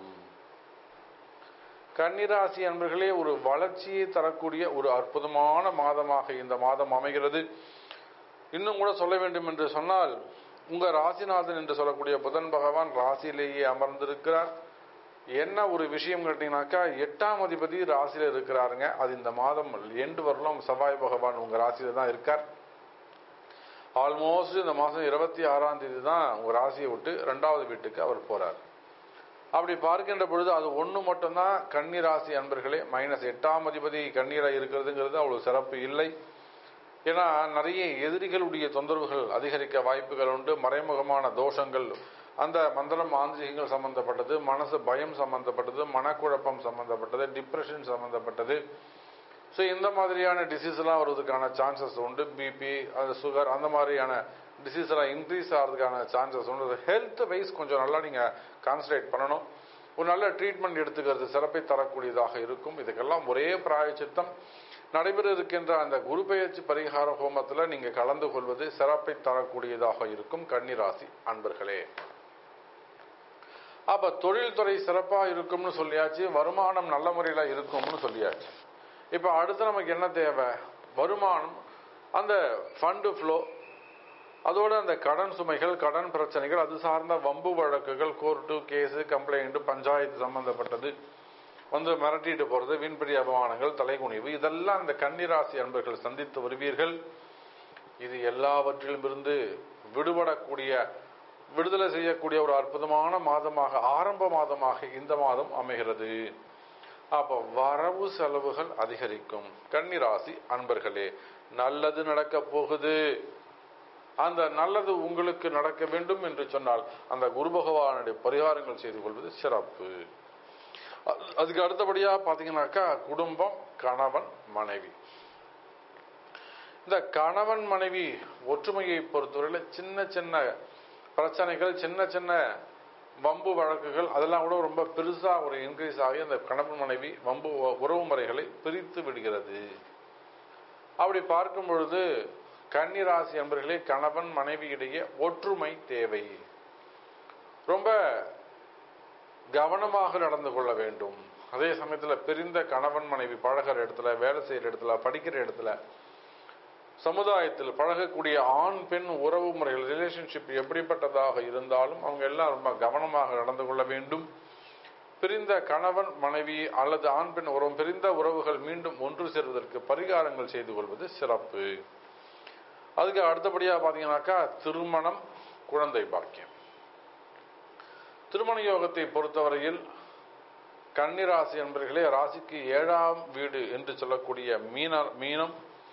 கன்னிராசி அன்பர்களே ஒரு வளர்ச்சியை தரக்கூடிய ஒரு அற்புதமான மாதமாக இந்த மாதம் அமைகிறது இன்னும் கூட சொல்ல வேண்டும் என்று சொன்னால் உங்க ராசிநாதன் என்று சொல்லக்கூடிய புதன் பகவான் ராசியிலேயே அமர்ந்திருக்கிறார் என்ன ஒரு விஷயம் கேட்டீங்கன்னாக்கா எட்டாம் அதிபதி ராசியில இருக்கிறாருங்க அது இந்த மாதம் எண்டு வரலும் செவ்வாய் பகவான் உங்க ராசியில தான் இருக்கார் ஆல்மோஸ்ட் இந்த மாதம் இருபத்தி ஆறாம் தேதி தான் உங்க ராசியை விட்டு ரெண்டாவது வீட்டுக்கு அவர் போறார் அப்படி பார்க்கின்ற பொழுது அது ஒன்று மட்டும்தான் கன்னி ராசி அன்பர்களே மைனஸ் எட்டாம் அதிபதி கண்ணீரா இருக்கிறதுங்கிறது அவ்வளவு சிறப்பு இல்லை ஏன்னா நிறைய எதிரிகளுடைய தொந்தரவுகள் அதிகரிக்க வாய்ப்புகள் உண்டு மறைமுகமான தோஷங்கள் அந்த மந்திரம் மாந்திரிகங்கள் சம்பந்தப்பட்டது மனசு பயம் சம்பந்தப்பட்டது மனக்குழப்பம் சம்பந்தப்பட்டது டிப்ரெஷன் சம்பந்தப்பட்டது ஸோ இந்த மாதிரியான டிசீஸ்லாம் வருவதற்கான சான்சஸ் உண்டு பிபி அது சுகர் அந்த மாதிரியான டிசீஸ் எல்லாம் இன்க்ரீஸ் ஆகிறதுக்கான சான்சஸ் உண்டு ஹெல்த் வைஸ் கொஞ்சம் நல்லா நீங்கள் கான்சன்ட்ரேட் பண்ணணும் ஒரு நல்ல ட்ரீட்மெண்ட் எடுத்துக்கிறது சிறப்பை தரக்கூடியதாக இருக்கும் இதுக்கெல்லாம் ஒரே பிராயச்சித்தம் நடைபெற இருக்கின்ற அந்த குரு பெயர்ச்சி பரிகார ஹோமத்தில் நீங்கள் கலந்து கொள்வது சிறப்பை தரக்கூடியதாக இருக்கும் கன்னிராசி அன்பர்களே அப்ப தொழில்துறை சிறப்பா இருக்கும்னு சொல்லியாச்சு வருமானம் நல்ல முறையில இருக்கும்னு சொல்லியாச்சு இப்ப அடுத்து நமக்கு என்ன தேவை வருமானம் அந்த ஃபண்டு ஃப்ளோ அதோட அந்த கடன் சுமைகள் கடன் பிரச்சனைகள் அது சார்ந்த வம்பு வழக்குகள் கோர்ட்டு கேஸு கம்ப்ளைண்ட் பஞ்சாயத்து சம்பந்தப்பட்டது வந்து மிரட்டிட்டு போறது வீண்படி அவமானங்கள் தலைகுனிவு இதெல்லாம் இந்த கன்னிராசி அன்பர்கள் சந்தித்து வருவீர்கள் இது எல்லாவற்றிலும் இருந்து விடுபடக்கூடிய விடுதலை செய்யக்கூடிய ஒரு அற்புதமான மாதமாக ஆரம்ப மாதமாக இந்த மாதம் அமைகிறது அப்ப வரவு செலவுகள் அதிகரிக்கும் கன்னிராசி அன்பர்களே நல்லது நடக்க போகுது அந்த நல்லது உங்களுக்கு நடக்க வேண்டும் என்று சொன்னால் அந்த குரு பகவானுடைய பரிகாரங்கள் செய்து கொள்வது சிறப்பு அதுக்கு அடுத்தபடியா பாத்தீங்கன்னாக்கா குடும்பம் கணவன் மனைவி இந்த கணவன் மனைவி ஒற்றுமையை பொறுத்தவரையில சின்ன சின்ன பிரச்சனைகள் சின்ன சின்ன வம்பு வழக்குகள் அதெல்லாம் கூட ரொம்ப பெருசா ஒரு இன்க்ரீஸ் ஆகி அந்த கணவன் மனைவி வம்பு உறவு முறைகளை பிரித்து விடுகிறது அப்படி பார்க்கும் பொழுது கன்னிராசி என்பர்களே கணவன் மனைவியிடையே ஒற்றுமை தேவை ரொம்ப கவனமாக நடந்து கொள்ள வேண்டும் அதே சமயத்தில் பிரிந்த கணவன் மனைவி பழகிற இடத்துல வேலை செய்யற இடத்துல படிக்கிற இடத்துல சமுதாயத்தில் பழகக்கூடிய ஆண் பெண் உறவு முறைகள் ரிலேஷன்ஷிப் எப்படிப்பட்டதாக இருந்தாலும் அவங்க எல்லாம் ரொம்ப கவனமாக நடந்து கொள்ள வேண்டும் பிரிந்த கணவன் மனைவி அல்லது ஆண் பெண் உறவு பிரிந்த உறவுகள் மீண்டும் ஒன்று சேர்வதற்கு பரிகாரங்கள் செய்து கொள்வது சிறப்பு அதுக்கு அடுத்தபடியாக பார்த்தீங்கன்னாக்கா திருமணம் குழந்தை பாக்கியம் திருமண யோகத்தை பொறுத்தவரையில் கன்னிராசி என்பர்களே ராசிக்கு ஏழாம் வீடு என்று சொல்லக்கூடிய மீன மீனம்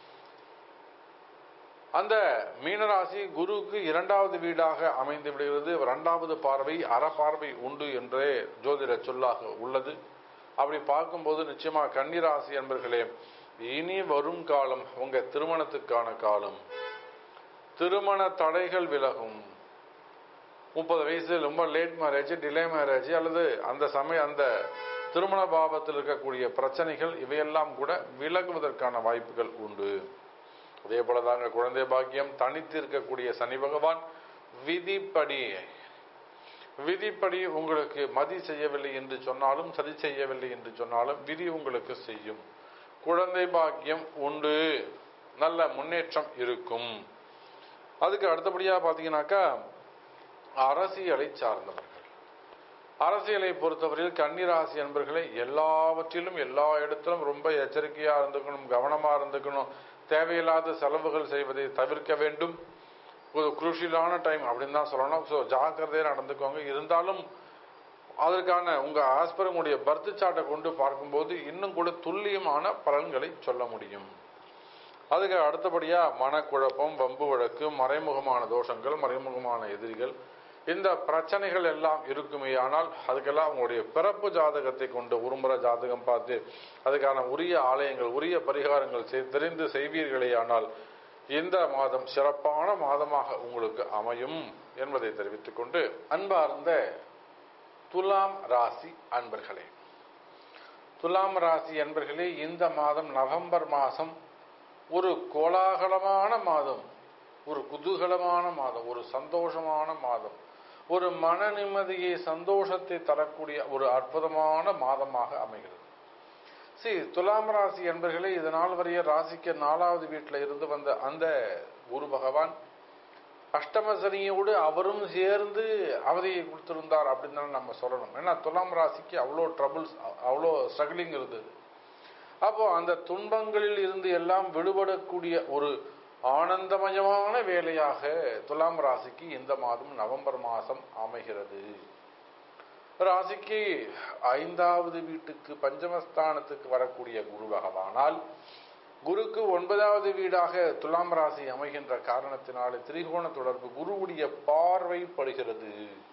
அந்த மீனராசி குருவுக்கு இரண்டாவது வீடாக அமைந்து விடுகிறது இரண்டாவது பார்வை அறப்பார்வை உண்டு என்றே ஜோதிட சொல்லாக உள்ளது அப்படி பார்க்கும்போது நிச்சயமா கன்னிராசி என்பர்களே இனி வரும் காலம் உங்க திருமணத்துக்கான காலம் திருமண தடைகள் விலகும் முப்பது வயசு ரொம்ப லேட் மேரேஜ் டிலே மேரேஜ் அல்லது அந்த சமய அந்த திருமண பாவத்தில் இருக்கக்கூடிய பிரச்சனைகள் இவையெல்லாம் கூட விலகுவதற்கான வாய்ப்புகள் உண்டு அதே போல தாங்க குழந்தை பாக்கியம் தனித்து இருக்கக்கூடிய சனி பகவான் விதிப்படி விதிப்படி உங்களுக்கு மதி செய்யவில்லை என்று சொன்னாலும் சதி செய்யவில்லை என்று சொன்னாலும் விதி உங்களுக்கு செய்யும் குழந்தை பாக்கியம் உண்டு நல்ல முன்னேற்றம் இருக்கும் அதுக்கு அடுத்தபடியா பாத்தீங்கன்னாக்கா அரசியலை சார்ந்தவர்கள் அரசியலை பொறுத்தவரையில் கன்னிராசி என்பர்களை எல்லாவற்றிலும் எல்லா இடத்திலும் ரொம்ப எச்சரிக்கையா இருந்துக்கணும் கவனமா இருந்துக்கணும் தேவையில்லாத செலவுகள் செய்வதை தவிர்க்க வேண்டும் ஒரு குரூஷியலான டைம் அப்படின்னு தான் சொல்லணும் ஸோ ஜாக்கிரதையாக நடந்துக்கோங்க இருந்தாலும் அதற்கான உங்க ஆஸ்பர் உங்களுடைய பர்த் சார்ட்டை கொண்டு பார்க்கும்போது இன்னும் கூட துல்லியமான பலன்களை சொல்ல முடியும் அதுக்கு அடுத்தபடியா மனக்குழப்பம் வம்பு வழக்கு மறைமுகமான தோஷங்கள் மறைமுகமான எதிரிகள் இந்த பிரச்சனைகள் எல்லாம் இருக்குமே ஆனால் அதுக்கெல்லாம் உங்களுடைய பிறப்பு ஜாதகத்தை கொண்டு உருமுறை ஜாதகம் பார்த்து அதுக்கான உரிய ஆலயங்கள் உரிய பரிகாரங்கள் செய்- தெரிந்து செய்வீர்களே ஆனால் இந்த மாதம் சிறப்பான மாதமாக உங்களுக்கு அமையும் என்பதை தெரிவித்துக் கொண்டு அன்பார்ந்த துலாம் ராசி அன்பர்களே துலாம் ராசி அன்பர்களே இந்த மாதம் நவம்பர் மாதம் ஒரு கோலாகலமான மாதம் ஒரு குதூகலமான மாதம் ஒரு சந்தோஷமான மாதம் ஒரு மன நிம்மதியை சந்தோஷத்தை தரக்கூடிய ஒரு அற்புதமான மாதமாக அமைகிறது சரி துலாம் ராசி என்பர்களே இது நாள் வரைய ராசிக்கு நாலாவது வீட்டில் இருந்து வந்த அந்த குரு பகவான் அஷ்டம சனியோடு அவரும் சேர்ந்து அவதியை கொடுத்திருந்தார் அப்படின்னு தான் நம்ம சொல்லணும் ஏன்னா துலாம் ராசிக்கு அவ்வளோ ட்ரபிள்ஸ் அவ்வளோ ஸ்ட்ரகிளிங் இருந்தது அப்போ அந்த துன்பங்களில் இருந்து எல்லாம் விடுபடக்கூடிய ஒரு ஆனந்தமயமான வேலையாக துலாம் ராசிக்கு இந்த மாதம் நவம்பர் மாதம் அமைகிறது ராசிக்கு ஐந்தாவது வீட்டுக்கு பஞ்சமஸ்தானத்துக்கு வரக்கூடிய குரு பகவானால் குருக்கு ஒன்பதாவது வீடாக துலாம் ராசி அமைகின்ற காரணத்தினாலே திரிகோண தொடர்பு குருவுடைய பார்வை படுகிறது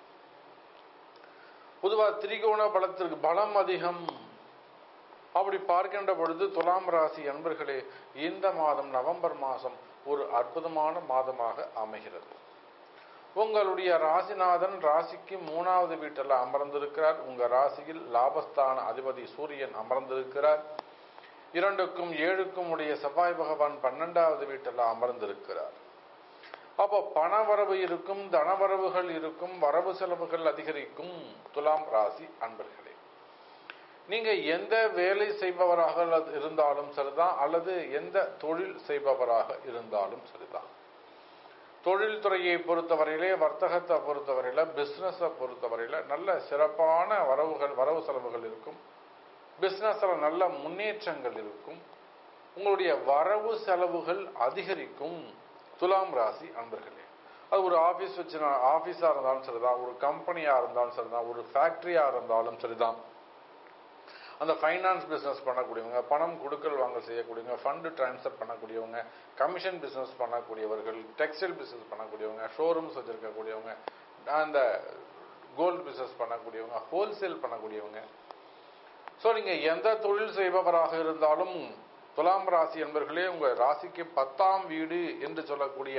பொதுவாக திரிகோண பலத்திற்கு பலம் அதிகம் அப்படி பார்க்கின்ற பொழுது துலாம் ராசி அன்பர்களே இந்த மாதம் நவம்பர் மாதம் ஒரு அற்புதமான மாதமாக அமைகிறது உங்களுடைய ராசிநாதன் ராசிக்கு மூணாவது வீட்டில் அமர்ந்திருக்கிறார் உங்க ராசியில் லாபஸ்தான அதிபதி சூரியன் அமர்ந்திருக்கிறார் இரண்டுக்கும் ஏழுக்கும் உடைய செவ்வாய் பகவான் பன்னெண்டாவது வீட்டில் அமர்ந்திருக்கிறார் அப்போ பணவரவு இருக்கும் தனவரவுகள் இருக்கும் வரவு செலவுகள் அதிகரிக்கும் துலாம் ராசி அன்பர்களே நீங்க எந்த வேலை செய்பவராக இருந்தாலும் சரிதான் அல்லது எந்த தொழில் செய்பவராக இருந்தாலும் சரிதான் தொழில்துறையை பொறுத்தவரையிலே வர்த்தகத்தை பொறுத்தவரையில பிசினஸை பொறுத்தவரையில நல்ல சிறப்பான வரவுகள் வரவு செலவுகள் இருக்கும் பிசினஸ்ல நல்ல முன்னேற்றங்கள் இருக்கும் உங்களுடைய வரவு செலவுகள் அதிகரிக்கும் துலாம் ராசி அன்பர்களே அது ஒரு ஆபீஸ் வச்சு ஆபீஸா இருந்தாலும் சரிதான் ஒரு கம்பெனியா இருந்தாலும் சரிதான் ஒரு ஃபேக்டரியா இருந்தாலும் சரிதான் அந்த ஃபைனான்ஸ் பிஸ்னஸ் பண்ணக்கூடியவங்க பணம் கொடுக்கல் வாங்க செய்யக்கூடியவங்க ஃபண்டு டிரான்ஸ்ஃபர் பண்ணக்கூடியவங்க கமிஷன் பிஸ்னஸ் பண்ணக்கூடியவர்கள் டெக்ஸ்டைல் பிஸ்னஸ் பண்ணக்கூடியவங்க ஷோரூம்ஸ் வச்சிருக்கக்கூடியவங்க அந்த கோல்டு பிஸ்னஸ் பண்ணக்கூடியவங்க ஹோல்சேல் பண்ணக்கூடியவங்க ஸோ நீங்கள் எந்த தொழில் செய்பவராக இருந்தாலும் துலாம் ராசி என்பர்களே உங்கள் ராசிக்கு பத்தாம் வீடு என்று சொல்லக்கூடிய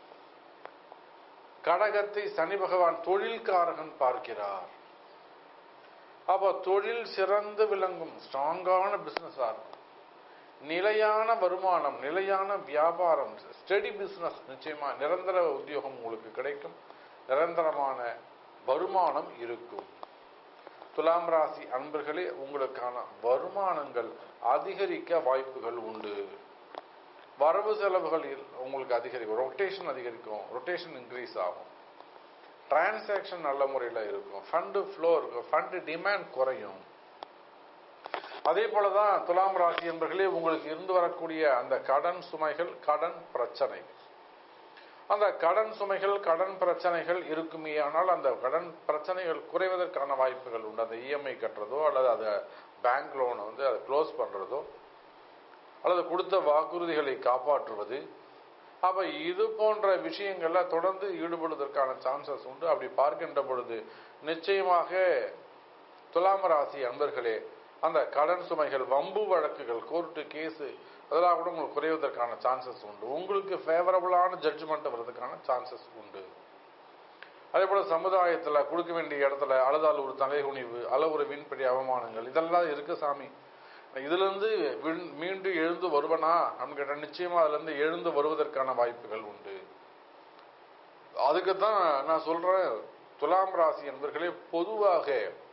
கடகத்தை சனி பகவான் தொழில்காரகன் பார்க்கிறார் அப்போ தொழில் சிறந்து விளங்கும் ஸ்ட்ராங்கான பிஸ்னஸாக இருக்கும் நிலையான வருமானம் நிலையான வியாபாரம் ஸ்டெடி பிஸ்னஸ் நிச்சயமா நிரந்தர உத்தியோகம் உங்களுக்கு கிடைக்கும் நிரந்தரமான வருமானம் இருக்கும் துலாம் ராசி அன்பர்களே உங்களுக்கான வருமானங்கள் அதிகரிக்க வாய்ப்புகள் உண்டு வரவு செலவுகள் உங்களுக்கு அதிகரிக்கும் ரொட்டேஷன் அதிகரிக்கும் ரொட்டேஷன் இன்க்ரீஸ் ஆகும் டிரான்சாக்ஷன் நல்ல முறையில் இருக்கும் ஃபண்டு ஃப்ளோ இருக்கும் ஃபண்டு டிமாண்ட் குறையும் அதே போலதான் துலாம் ராசி என்பர்களே உங்களுக்கு இருந்து வரக்கூடிய அந்த கடன் சுமைகள் கடன் பிரச்சனைகள் அந்த கடன் சுமைகள் கடன் பிரச்சனைகள் இருக்குமே ஆனால் அந்த கடன் பிரச்சனைகள் குறைவதற்கான வாய்ப்புகள் உண்டு அந்த இஎம்ஐ கட்டுறதோ அல்லது அதை பேங்க் லோனை வந்து அதை க்ளோஸ் பண்ணுறதோ அல்லது கொடுத்த வாக்குறுதிகளை காப்பாற்றுவது அப்ப இது போன்ற விஷயங்கள்ல தொடர்ந்து ஈடுபடுவதற்கான சான்சஸ் உண்டு அப்படி பார்க்கின்ற பொழுது நிச்சயமாக துலாம் ராசி அன்பர்களே அந்த கடன் சுமைகள் வம்பு வழக்குகள் கோர்ட்டு கேஸு அதெல்லாம் கூட உங்களுக்கு குறைவதற்கான சான்சஸ் உண்டு உங்களுக்கு ஃபேவரபுளான ஜட்ஜ்மெண்ட் வர்றதுக்கான சான்சஸ் உண்டு அதே போல சமுதாயத்தில் கொடுக்க வேண்டிய இடத்துல அழுதால் ஒரு தலைகுனிவு அல்ல ஒரு வீண்படி அவமானங்கள் இதெல்லாம் இருக்கு சாமி இதுல இருந்து மீண்டும் எழுந்து வருவனா அப்படின்னு கேட்டா நிச்சயமா அதுல இருந்து எழுந்து வருவதற்கான வாய்ப்புகள் உண்டு அதுக்கு தான் நான் சொல்றேன் துலாம் ராசி என்பர்களே பொதுவாக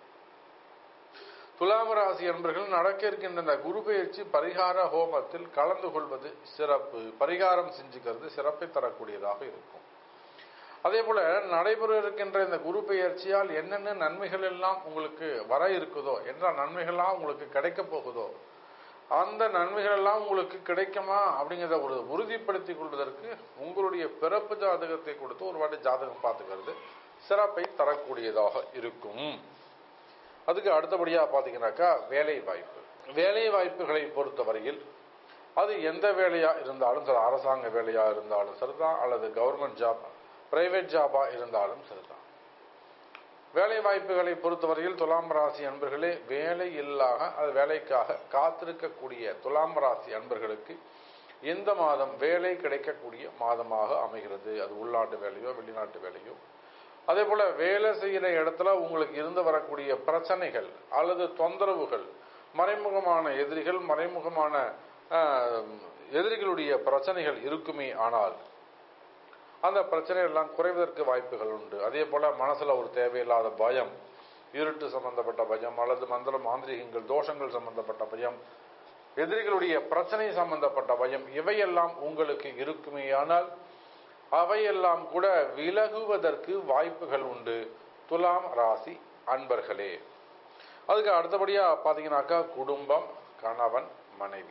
துலாம் ராசி என்பர்கள் நடக்க இருக்கின்ற இந்த குரு பயிற்சி பரிகார ஹோமத்தில் கலந்து கொள்வது சிறப்பு பரிகாரம் செஞ்சுக்கிறது சிறப்பை தரக்கூடியதாக இருக்கும் அதே போல நடைபெற இருக்கின்ற இந்த குரு பெயர்ச்சியால் என்னென்ன நன்மைகள் எல்லாம் உங்களுக்கு வர இருக்குதோ என்ன நன்மைகள்லாம் உங்களுக்கு கிடைக்க போகுதோ அந்த நன்மைகள் எல்லாம் உங்களுக்கு கிடைக்குமா அப்படிங்கிறத ஒரு உறுதிப்படுத்தி கொள்வதற்கு உங்களுடைய பிறப்பு ஜாதகத்தை கொடுத்து ஒரு வாட்டி ஜாதகம் பார்த்துக்கிறது சிறப்பை தரக்கூடியதாக இருக்கும் அதுக்கு அடுத்தபடியா பாத்தீங்கன்னாக்கா வேலை வாய்ப்பு வேலை வாய்ப்புகளை பொறுத்தவரையில் அது எந்த வேலையா இருந்தாலும் சரி அரசாங்க வேலையா இருந்தாலும் சரிதான் அல்லது கவர்மெண்ட் ஜாப் பிரைவேட் ஜாபா இருந்தாலும் சரிதான் வேலை வாய்ப்புகளை பொறுத்தவரையில் துலாம் ராசி அன்பர்களே வேலை இல்லாக அது வேலைக்காக காத்திருக்கக்கூடிய துலாம் ராசி அன்பர்களுக்கு இந்த மாதம் வேலை கிடைக்கக்கூடிய மாதமாக அமைகிறது அது உள்நாட்டு வேலையோ வெளிநாட்டு வேலையோ அதே போல வேலை செய்கிற இடத்துல உங்களுக்கு இருந்து வரக்கூடிய பிரச்சனைகள் அல்லது தொந்தரவுகள் மறைமுகமான எதிரிகள் மறைமுகமான எதிரிகளுடைய பிரச்சனைகள் இருக்குமே ஆனால் அந்த பிரச்சனைகள் எல்லாம் குறைவதற்கு வாய்ப்புகள் உண்டு அதே போல மனசுல ஒரு தேவையில்லாத பயம் இருட்டு சம்பந்தப்பட்ட பயம் அல்லது மந்திர மாந்திரிகங்கள் தோஷங்கள் சம்பந்தப்பட்ட பயம் எதிரிகளுடைய பிரச்சனை சம்பந்தப்பட்ட பயம் இவையெல்லாம் உங்களுக்கு இருக்குமேயானால் அவையெல்லாம் கூட விலகுவதற்கு வாய்ப்புகள் உண்டு துலாம் ராசி அன்பர்களே அதுக்கு அடுத்தபடியா பாத்தீங்கன்னாக்கா குடும்பம் கணவன் மனைவி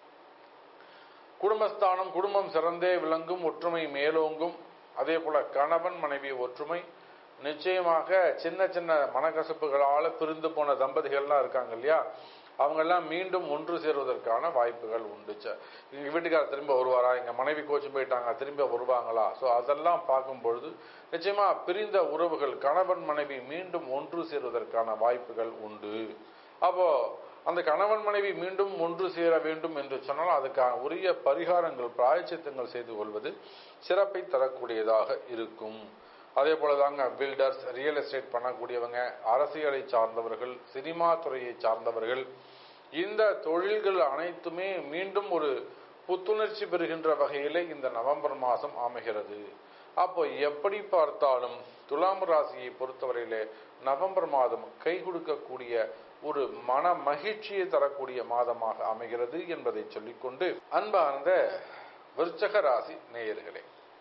குடும்பஸ்தானம் குடும்பம் சிறந்தே விளங்கும் ஒற்றுமை மேலோங்கும் அதே போல கணவன் மனைவி ஒற்றுமை நிச்சயமாக சின்ன சின்ன மனக்கசப்புகளால பிரிந்து போன தம்பதிகள்லாம் இருக்காங்க இல்லையா அவங்கெல்லாம் மீண்டும் ஒன்று சேருவதற்கான வாய்ப்புகள் உண்டு எங்க வீட்டுக்காரர் திரும்ப வருவாரா எங்க மனைவி கோச்சு போயிட்டாங்க திரும்ப வருவாங்களா ஸோ அதெல்லாம் பார்க்கும் பொழுது நிச்சயமா பிரிந்த உறவுகள் கணவன் மனைவி மீண்டும் ஒன்று சேருவதற்கான வாய்ப்புகள் உண்டு அப்போ அந்த கணவன் மனைவி மீண்டும் ஒன்று சேர வேண்டும் என்று சொன்னால் அதுக்கான உரிய பரிகாரங்கள் பிராயச்சித்தங்கள் செய்து கொள்வது சிறப்பை தரக்கூடியதாக இருக்கும் அதே போலதாங்க பில்டர்ஸ் ரியல் எஸ்டேட் பண்ணக்கூடியவங்க அரசியலை சார்ந்தவர்கள் சினிமா துறையை சார்ந்தவர்கள் இந்த தொழில்கள் அனைத்துமே மீண்டும் ஒரு புத்துணர்ச்சி பெறுகின்ற வகையிலே இந்த நவம்பர் மாதம் அமைகிறது அப்போ எப்படி பார்த்தாலும் துலாம் ராசியை பொறுத்தவரையிலே நவம்பர் மாதம் கை கொடுக்கக்கூடிய ஒரு மன மகிழ்ச்சியை தரக்கூடிய மாதமாக அமைகிறது என்பதை சொல்லிக்கொண்டு அன்பார்ந்த விருச்சக ராசி நேயர்களே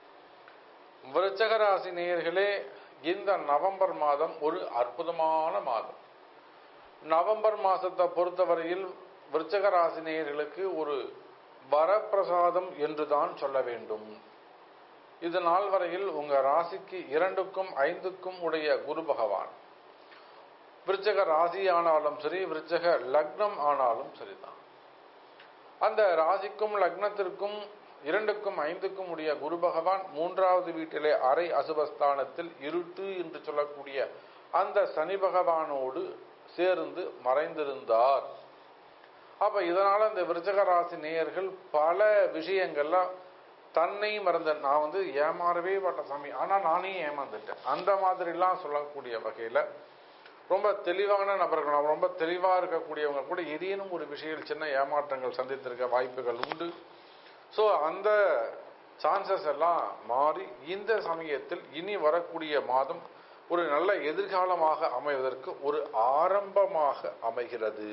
விருச்சக ராசி நேயர்களே இந்த நவம்பர் மாதம் ஒரு அற்புதமான மாதம் நவம்பர் மாசத்தை பொறுத்தவரையில் விருச்சக ராசி நேயர்களுக்கு ஒரு வரப்பிரசாதம் என்றுதான் சொல்ல வேண்டும் இது நாள் வரையில் உங்க ராசிக்கு இரண்டுக்கும் ஐந்துக்கும் உடைய குரு பகவான் விருச்சக ராசி ஆனாலும் சரி விருச்சக லக்னம் ஆனாலும் சரிதான் அந்த ராசிக்கும் லக்னத்திற்கும் இரண்டுக்கும் ஐந்துக்கும் உடைய குரு பகவான் மூன்றாவது வீட்டிலே அரை அசுபஸ்தானத்தில் இருட்டு என்று சொல்லக்கூடிய அந்த சனி பகவானோடு சேர்ந்து மறைந்திருந்தார் அப்ப இதனால இந்த விருச்சக ராசி நேயர்கள் பல விஷயங்கள்ல தன்னை மறந்த நான் வந்து ஏமாறவே பட்ட சாமி ஆனா நானே ஏமாந்துட்டேன் அந்த மாதிரிலாம் சொல்லக்கூடிய வகையில ரொம்ப தெளிவான நபர்கள் ரொம்ப தெளிவா இருக்கக்கூடியவங்க கூட ஏதேனும் ஒரு விஷயம் சின்ன ஏமாற்றங்கள் சந்தித்திருக்க வாய்ப்புகள் உண்டு ஸோ அந்த சான்சஸ் எல்லாம் மாறி இந்த சமயத்தில் இனி வரக்கூடிய மாதம் ஒரு நல்ல எதிர்காலமாக அமைவதற்கு ஒரு ஆரம்பமாக அமைகிறது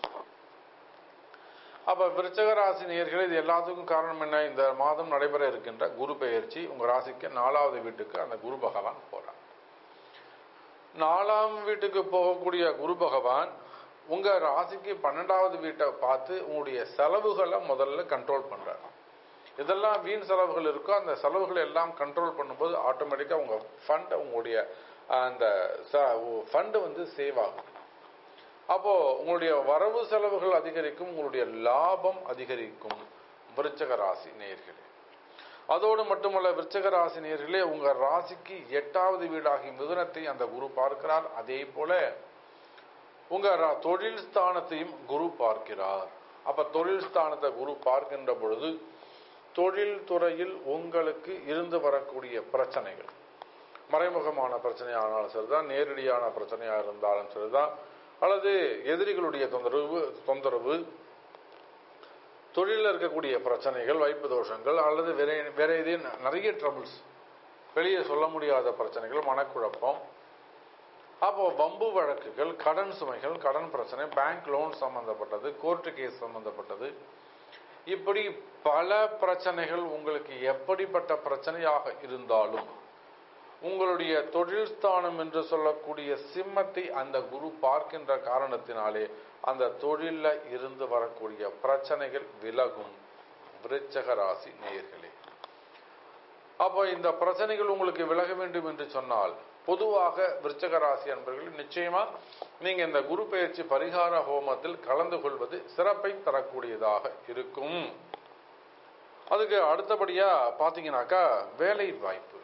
அப்ப விருச்சக ராசி நேயர்களே இது எல்லாத்துக்கும் காரணம் என்ன இந்த மாதம் நடைபெற இருக்கின்ற குரு பெயர்ச்சி உங்க ராசிக்கு நாலாவது வீட்டுக்கு அந்த குரு பகவான் போறார் நாலாம் வீட்டுக்கு போகக்கூடிய குரு பகவான் உங்க ராசிக்கு பன்னெண்டாவது வீட்டை பார்த்து உங்களுடைய செலவுகளை முதல்ல கண்ட்ரோல் பண்றாரு இதெல்லாம் வீண் செலவுகள் இருக்கோ அந்த செலவுகளை எல்லாம் கண்ட்ரோல் பண்ணும்போது ஆட்டோமேட்டிக்கா உங்க ஃபண்ட் உங்களுடைய அந்த ஃபண்ட் வந்து சேவ் ஆகும் அப்போ உங்களுடைய வரவு செலவுகள் அதிகரிக்கும் உங்களுடைய லாபம் அதிகரிக்கும் விருச்சக ராசி நேர்களே அதோடு மட்டுமல்ல விருச்சக ராசி நேர்களே உங்க ராசிக்கு எட்டாவது வீடாகி மிதுனத்தை அந்த குரு பார்க்கிறார் அதே போல உங்க தொழில் ஸ்தானத்தையும் குரு பார்க்கிறார் அப்ப தொழில் ஸ்தானத்தை குரு பார்க்கின்ற பொழுது தொழில் துறையில் உங்களுக்கு இருந்து வரக்கூடிய பிரச்சனைகள் மறைமுகமான பிரச்சனையானாலும் சரிதான் நேரடியான பிரச்சனையா இருந்தாலும் சரிதான் அல்லது எதிரிகளுடைய தொந்தரவு தொந்தரவு தொழிலில் இருக்கக்கூடிய பிரச்சனைகள் வைப்பு தோஷங்கள் அல்லது வேற வேற ஏதேனும் நிறைய ட்ரபிள்ஸ் வெளியே சொல்ல முடியாத பிரச்சனைகள் மனக்குழப்பம் அப்போ வம்பு வழக்குகள் கடன் சுமைகள் கடன் பிரச்சனை பேங்க் லோன் சம்பந்தப்பட்டது கோர்ட்டு கேஸ் சம்பந்தப்பட்டது இப்படி பல பிரச்சனைகள் உங்களுக்கு எப்படிப்பட்ட பிரச்சனையாக இருந்தாலும் உங்களுடைய தொழில் ஸ்தானம் என்று சொல்லக்கூடிய சிம்மத்தை அந்த குரு பார்க்கின்ற காரணத்தினாலே அந்த தொழில இருந்து வரக்கூடிய பிரச்சனைகள் விலகும் விருச்சக ராசி நேயர்களே அப்போ இந்த பிரச்சனைகள் உங்களுக்கு விலக வேண்டும் என்று சொன்னால் பொதுவாக விருச்சக ராசி அன்பர்கள் நிச்சயமா நீங்க இந்த குரு பயிற்சி பரிகார ஹோமத்தில் கலந்து கொள்வது சிறப்பை தரக்கூடியதாக இருக்கும் அதுக்கு அடுத்தபடியா பாத்தீங்கன்னாக்கா வேலை வாய்ப்பு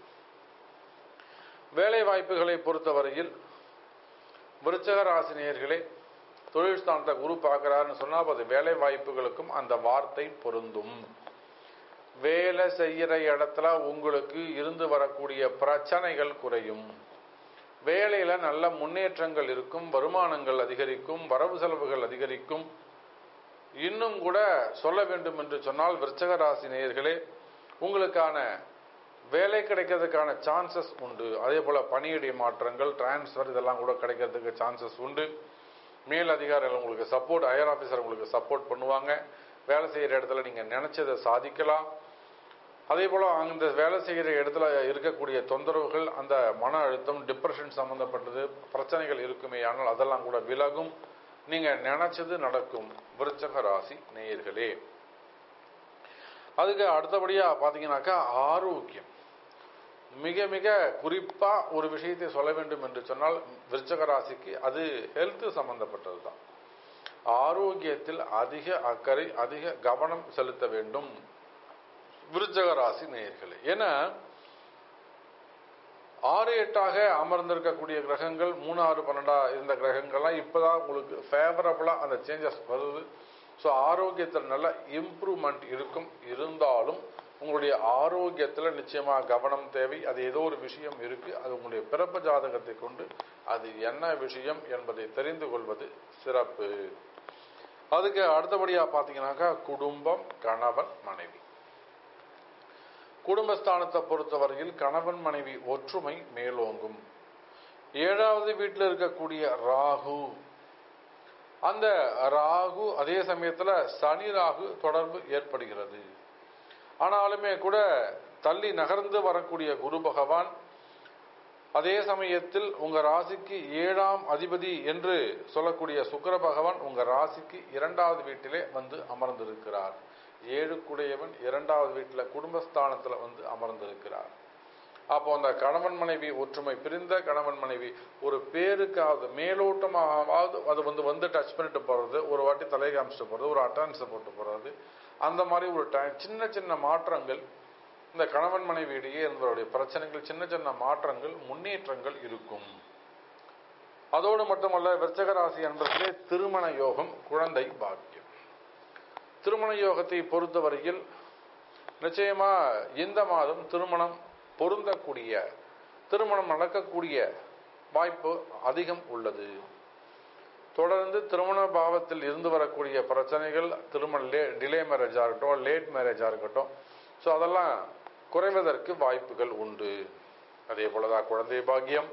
வேலை வாய்ப்புகளை பொறுத்தவரையில் விருச்சக ராசினியர்களே தொழில் ஸ்தானத்தை குரு பார்க்கிறாருன்னு சொன்னா அது வேலை வாய்ப்புகளுக்கும் அந்த வார்த்தை பொருந்தும் வேலை செய்யற இடத்துல உங்களுக்கு இருந்து வரக்கூடிய பிரச்சனைகள் குறையும் வேலையில நல்ல முன்னேற்றங்கள் இருக்கும் வருமானங்கள் அதிகரிக்கும் வரவு செலவுகள் அதிகரிக்கும் இன்னும் கூட சொல்ல வேண்டும் என்று சொன்னால் விருச்சக ராசி நேயர்களே உங்களுக்கான வேலை கிடைக்கிறதுக்கான சான்சஸ் உண்டு அதே போல பணியிடை மாற்றங்கள் டிரான்ஸ்ஃபர் இதெல்லாம் கூட கிடைக்கிறதுக்கு சான்சஸ் உண்டு மேல் அதிகாரிகள் உங்களுக்கு சப்போர்ட் ஹையர் ஆஃபீஸர் உங்களுக்கு சப்போர்ட் பண்ணுவாங்க வேலை செய்கிற இடத்துல நீங்கள் நினைச்சதை சாதிக்கலாம் அதே போல் அந்த வேலை செய்கிற இடத்துல இருக்கக்கூடிய தொந்தரவுகள் அந்த மன அழுத்தம் டிப்ரெஷன் சம்பந்தப்பட்டது பிரச்சனைகள் இருக்குமே ஆனால் அதெல்லாம் கூட விலகும் நீங்கள் நினைச்சது நடக்கும் விருச்சக ராசி நேயர்களே அதுக்கு அடுத்தபடியாக பார்த்தீங்கன்னாக்கா ஆரோக்கியம் மிக மிக குறிப்பாக ஒரு விஷயத்தை சொல்ல வேண்டும் என்று சொன்னால் விருச்சக ராசிக்கு அது ஹெல்த் சம்பந்தப்பட்டது தான் ஆரோக்கியத்தில் அதிக அக்கறை அதிக கவனம் செலுத்த வேண்டும் விருச்சக ராசி நேயர்களே ஏன்னா ஆறு எட்டாக அமர்ந்திருக்கக்கூடிய கிரகங்கள் மூணு ஆறு பன்னெண்டா இருந்த கிரகங்கள்லாம் இப்போதான் உங்களுக்கு ஃபேவரபுளாக அந்த சேஞ்சஸ் வருது ஸோ ஆரோக்கியத்தில் நல்ல இம்ப்ரூவ்மெண்ட் இருக்கும் இருந்தாலும் உங்களுடைய ஆரோக்கியத்தில் நிச்சயமாக கவனம் தேவை அது ஏதோ ஒரு விஷயம் இருக்கு அது உங்களுடைய பிறப்பு ஜாதகத்தை கொண்டு அது என்ன விஷயம் என்பதை தெரிந்து கொள்வது சிறப்பு அதுக்கு அடுத்தபடியாக பார்த்தீங்கன்னாக்கா குடும்பம் கணவன் மனைவி குடும்பஸ்தானத்தை பொறுத்தவரையில் கணவன் மனைவி ஒற்றுமை மேலோங்கும் ஏழாவது வீட்டில் இருக்கக்கூடிய ராகு அந்த ராகு அதே சமயத்தில் சனி ராகு தொடர்பு ஏற்படுகிறது ஆனாலுமே கூட தள்ளி நகர்ந்து வரக்கூடிய குரு பகவான் அதே சமயத்தில் உங்க ராசிக்கு ஏழாம் அதிபதி என்று சொல்லக்கூடிய சுக்கர பகவான் உங்க ராசிக்கு இரண்டாவது வீட்டிலே வந்து அமர்ந்திருக்கிறார் ஏழுக்குடையவன் இரண்டாவது வீட்டில் குடும்பஸ்தானத்தில் வந்து அமர்ந்திருக்கிறார் அப்போ அந்த கணவன் மனைவி ஒற்றுமை பிரிந்த கணவன் மனைவி ஒரு பேருக்காவது மேலோட்டமாவது அது வந்து வந்து டச் பண்ணிட்டு போகிறது ஒரு வாட்டி தலை காமிச்சிட்டு போகிறது ஒரு அட்டான்ஸை போட்டு போகிறது அந்த மாதிரி ஒரு டைம் சின்ன சின்ன மாற்றங்கள் இந்த கணவன் மனைவி இடையே இருந்தவருடைய பிரச்சனைகள் சின்ன சின்ன மாற்றங்கள் முன்னேற்றங்கள் இருக்கும் அதோடு மட்டுமல்ல விருச்சக ராசி என்பதிலே திருமண யோகம் குழந்தை பாக்கியம் திருமண யோகத்தை பொறுத்தவரையில் நிச்சயமா இந்த மாதம் திருமணம் பொருந்தக்கூடிய திருமணம் நடக்கக்கூடிய வாய்ப்பு அதிகம் உள்ளது தொடர்ந்து திருமண பாவத்தில் இருந்து வரக்கூடிய பிரச்சனைகள் திருமண லே டிலே மேரேஜாக இருக்கட்டும் லேட் மேரேஜாக இருக்கட்டும் ஸோ அதெல்லாம் குறைவதற்கு வாய்ப்புகள் உண்டு அதே போலதான் குழந்தை பாக்கியம்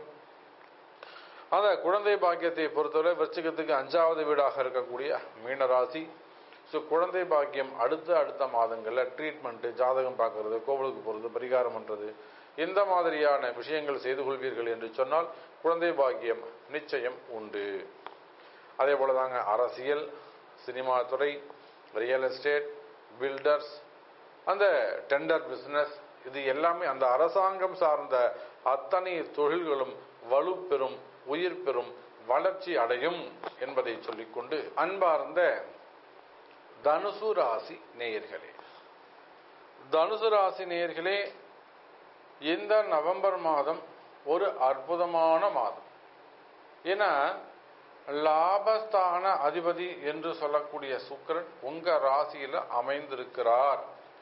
அந்த குழந்தை பாக்கியத்தை பொறுத்தவரை விருச்சிகத்துக்கு அஞ்சாவது வீடாக இருக்கக்கூடிய மீனராசி ஸோ குழந்தை பாக்கியம் அடுத்த அடுத்த மாதங்களில் ட்ரீட்மெண்ட்டு ஜாதகம் பார்க்கறது கோவிலுக்கு போகிறது பரிகாரம் பண்ணுறது இந்த மாதிரியான விஷயங்கள் செய்து கொள்வீர்கள் என்று சொன்னால் குழந்தை பாக்கியம் நிச்சயம் உண்டு அதே போல தாங்க அரசியல் சினிமா துறை ரியல் எஸ்டேட் பில்டர்ஸ் அந்த டெண்டர் பிஸ்னஸ் இது எல்லாமே அந்த அரசாங்கம் சார்ந்த அத்தனை தொழில்களும் வலுப்பெறும் உயிர் பெறும் வளர்ச்சி அடையும் என்பதை சொல்லிக்கொண்டு அன்பார்ந்த தனுசு ராசி நேயர்களே தனுசு ராசி நேயர்களே இந்த நவம்பர் மாதம் ஒரு அற்புதமான மாதம் ஏன்னா லாபஸ்தான அதிபதி என்று சொல்லக்கூடிய சுக்கரன் உங்க ராசியில அமைந்திருக்கிறார்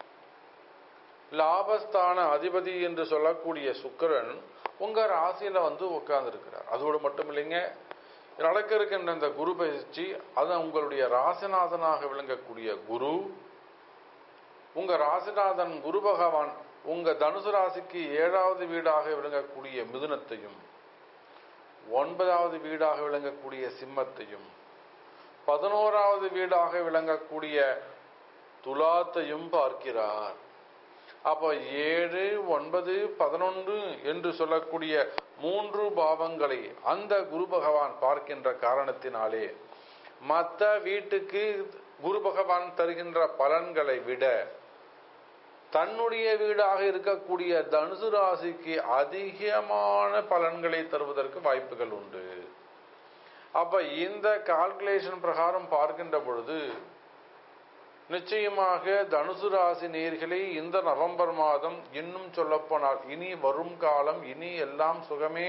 லாபஸ்தான அதிபதி என்று சொல்லக்கூடிய சுக்கரன் உங்க ராசியில வந்து உட்கார்ந்து இருக்கிறார் அதோடு மட்டும் இல்லைங்க நடக்க இருக்கின்ற இந்த குரு பயிற்சி அது உங்களுடைய ராசிநாதனாக விளங்கக்கூடிய குரு உங்க ராசிநாதன் குரு பகவான் உங்க தனுசு ராசிக்கு ஏழாவது வீடாக விளங்கக்கூடிய மிதுனத்தையும் ஒன்பதாவது வீடாக விளங்கக்கூடிய சிம்மத்தையும் பதினோராவது வீடாக விளங்கக்கூடிய துலாத்தையும் பார்க்கிறார் அப்போ ஏழு ஒன்பது பதினொன்று என்று சொல்லக்கூடிய மூன்று பாவங்களை அந்த குரு பகவான் பார்க்கின்ற காரணத்தினாலே மற்ற வீட்டுக்கு குரு பகவான் தருகின்ற பலன்களை விட தன்னுடைய வீடாக இருக்கக்கூடிய தனுசு ராசிக்கு அதிகமான பலன்களை தருவதற்கு வாய்ப்புகள் உண்டு அப்ப இந்த கால்குலேஷன் பிரகாரம் பார்க்கின்ற பொழுது நிச்சயமாக தனுசு ராசி நேர்களே இந்த நவம்பர் மாதம் இன்னும் சொல்லப்போனால் இனி வரும் காலம் இனி எல்லாம் சுகமே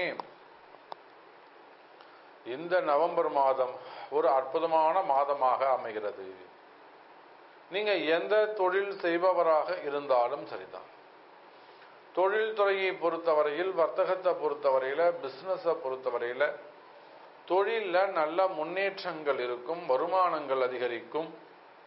இந்த நவம்பர் மாதம் ஒரு அற்புதமான மாதமாக அமைகிறது நீங்க எந்த தொழில் செய்பவராக இருந்தாலும் சரிதான் தொழில் துறையை பொறுத்தவரையில் வர்த்தகத்தை பொறுத்தவரையில பிசினஸை பொறுத்தவரையில தொழிலில் நல்ல முன்னேற்றங்கள் இருக்கும் வருமானங்கள் அதிகரிக்கும்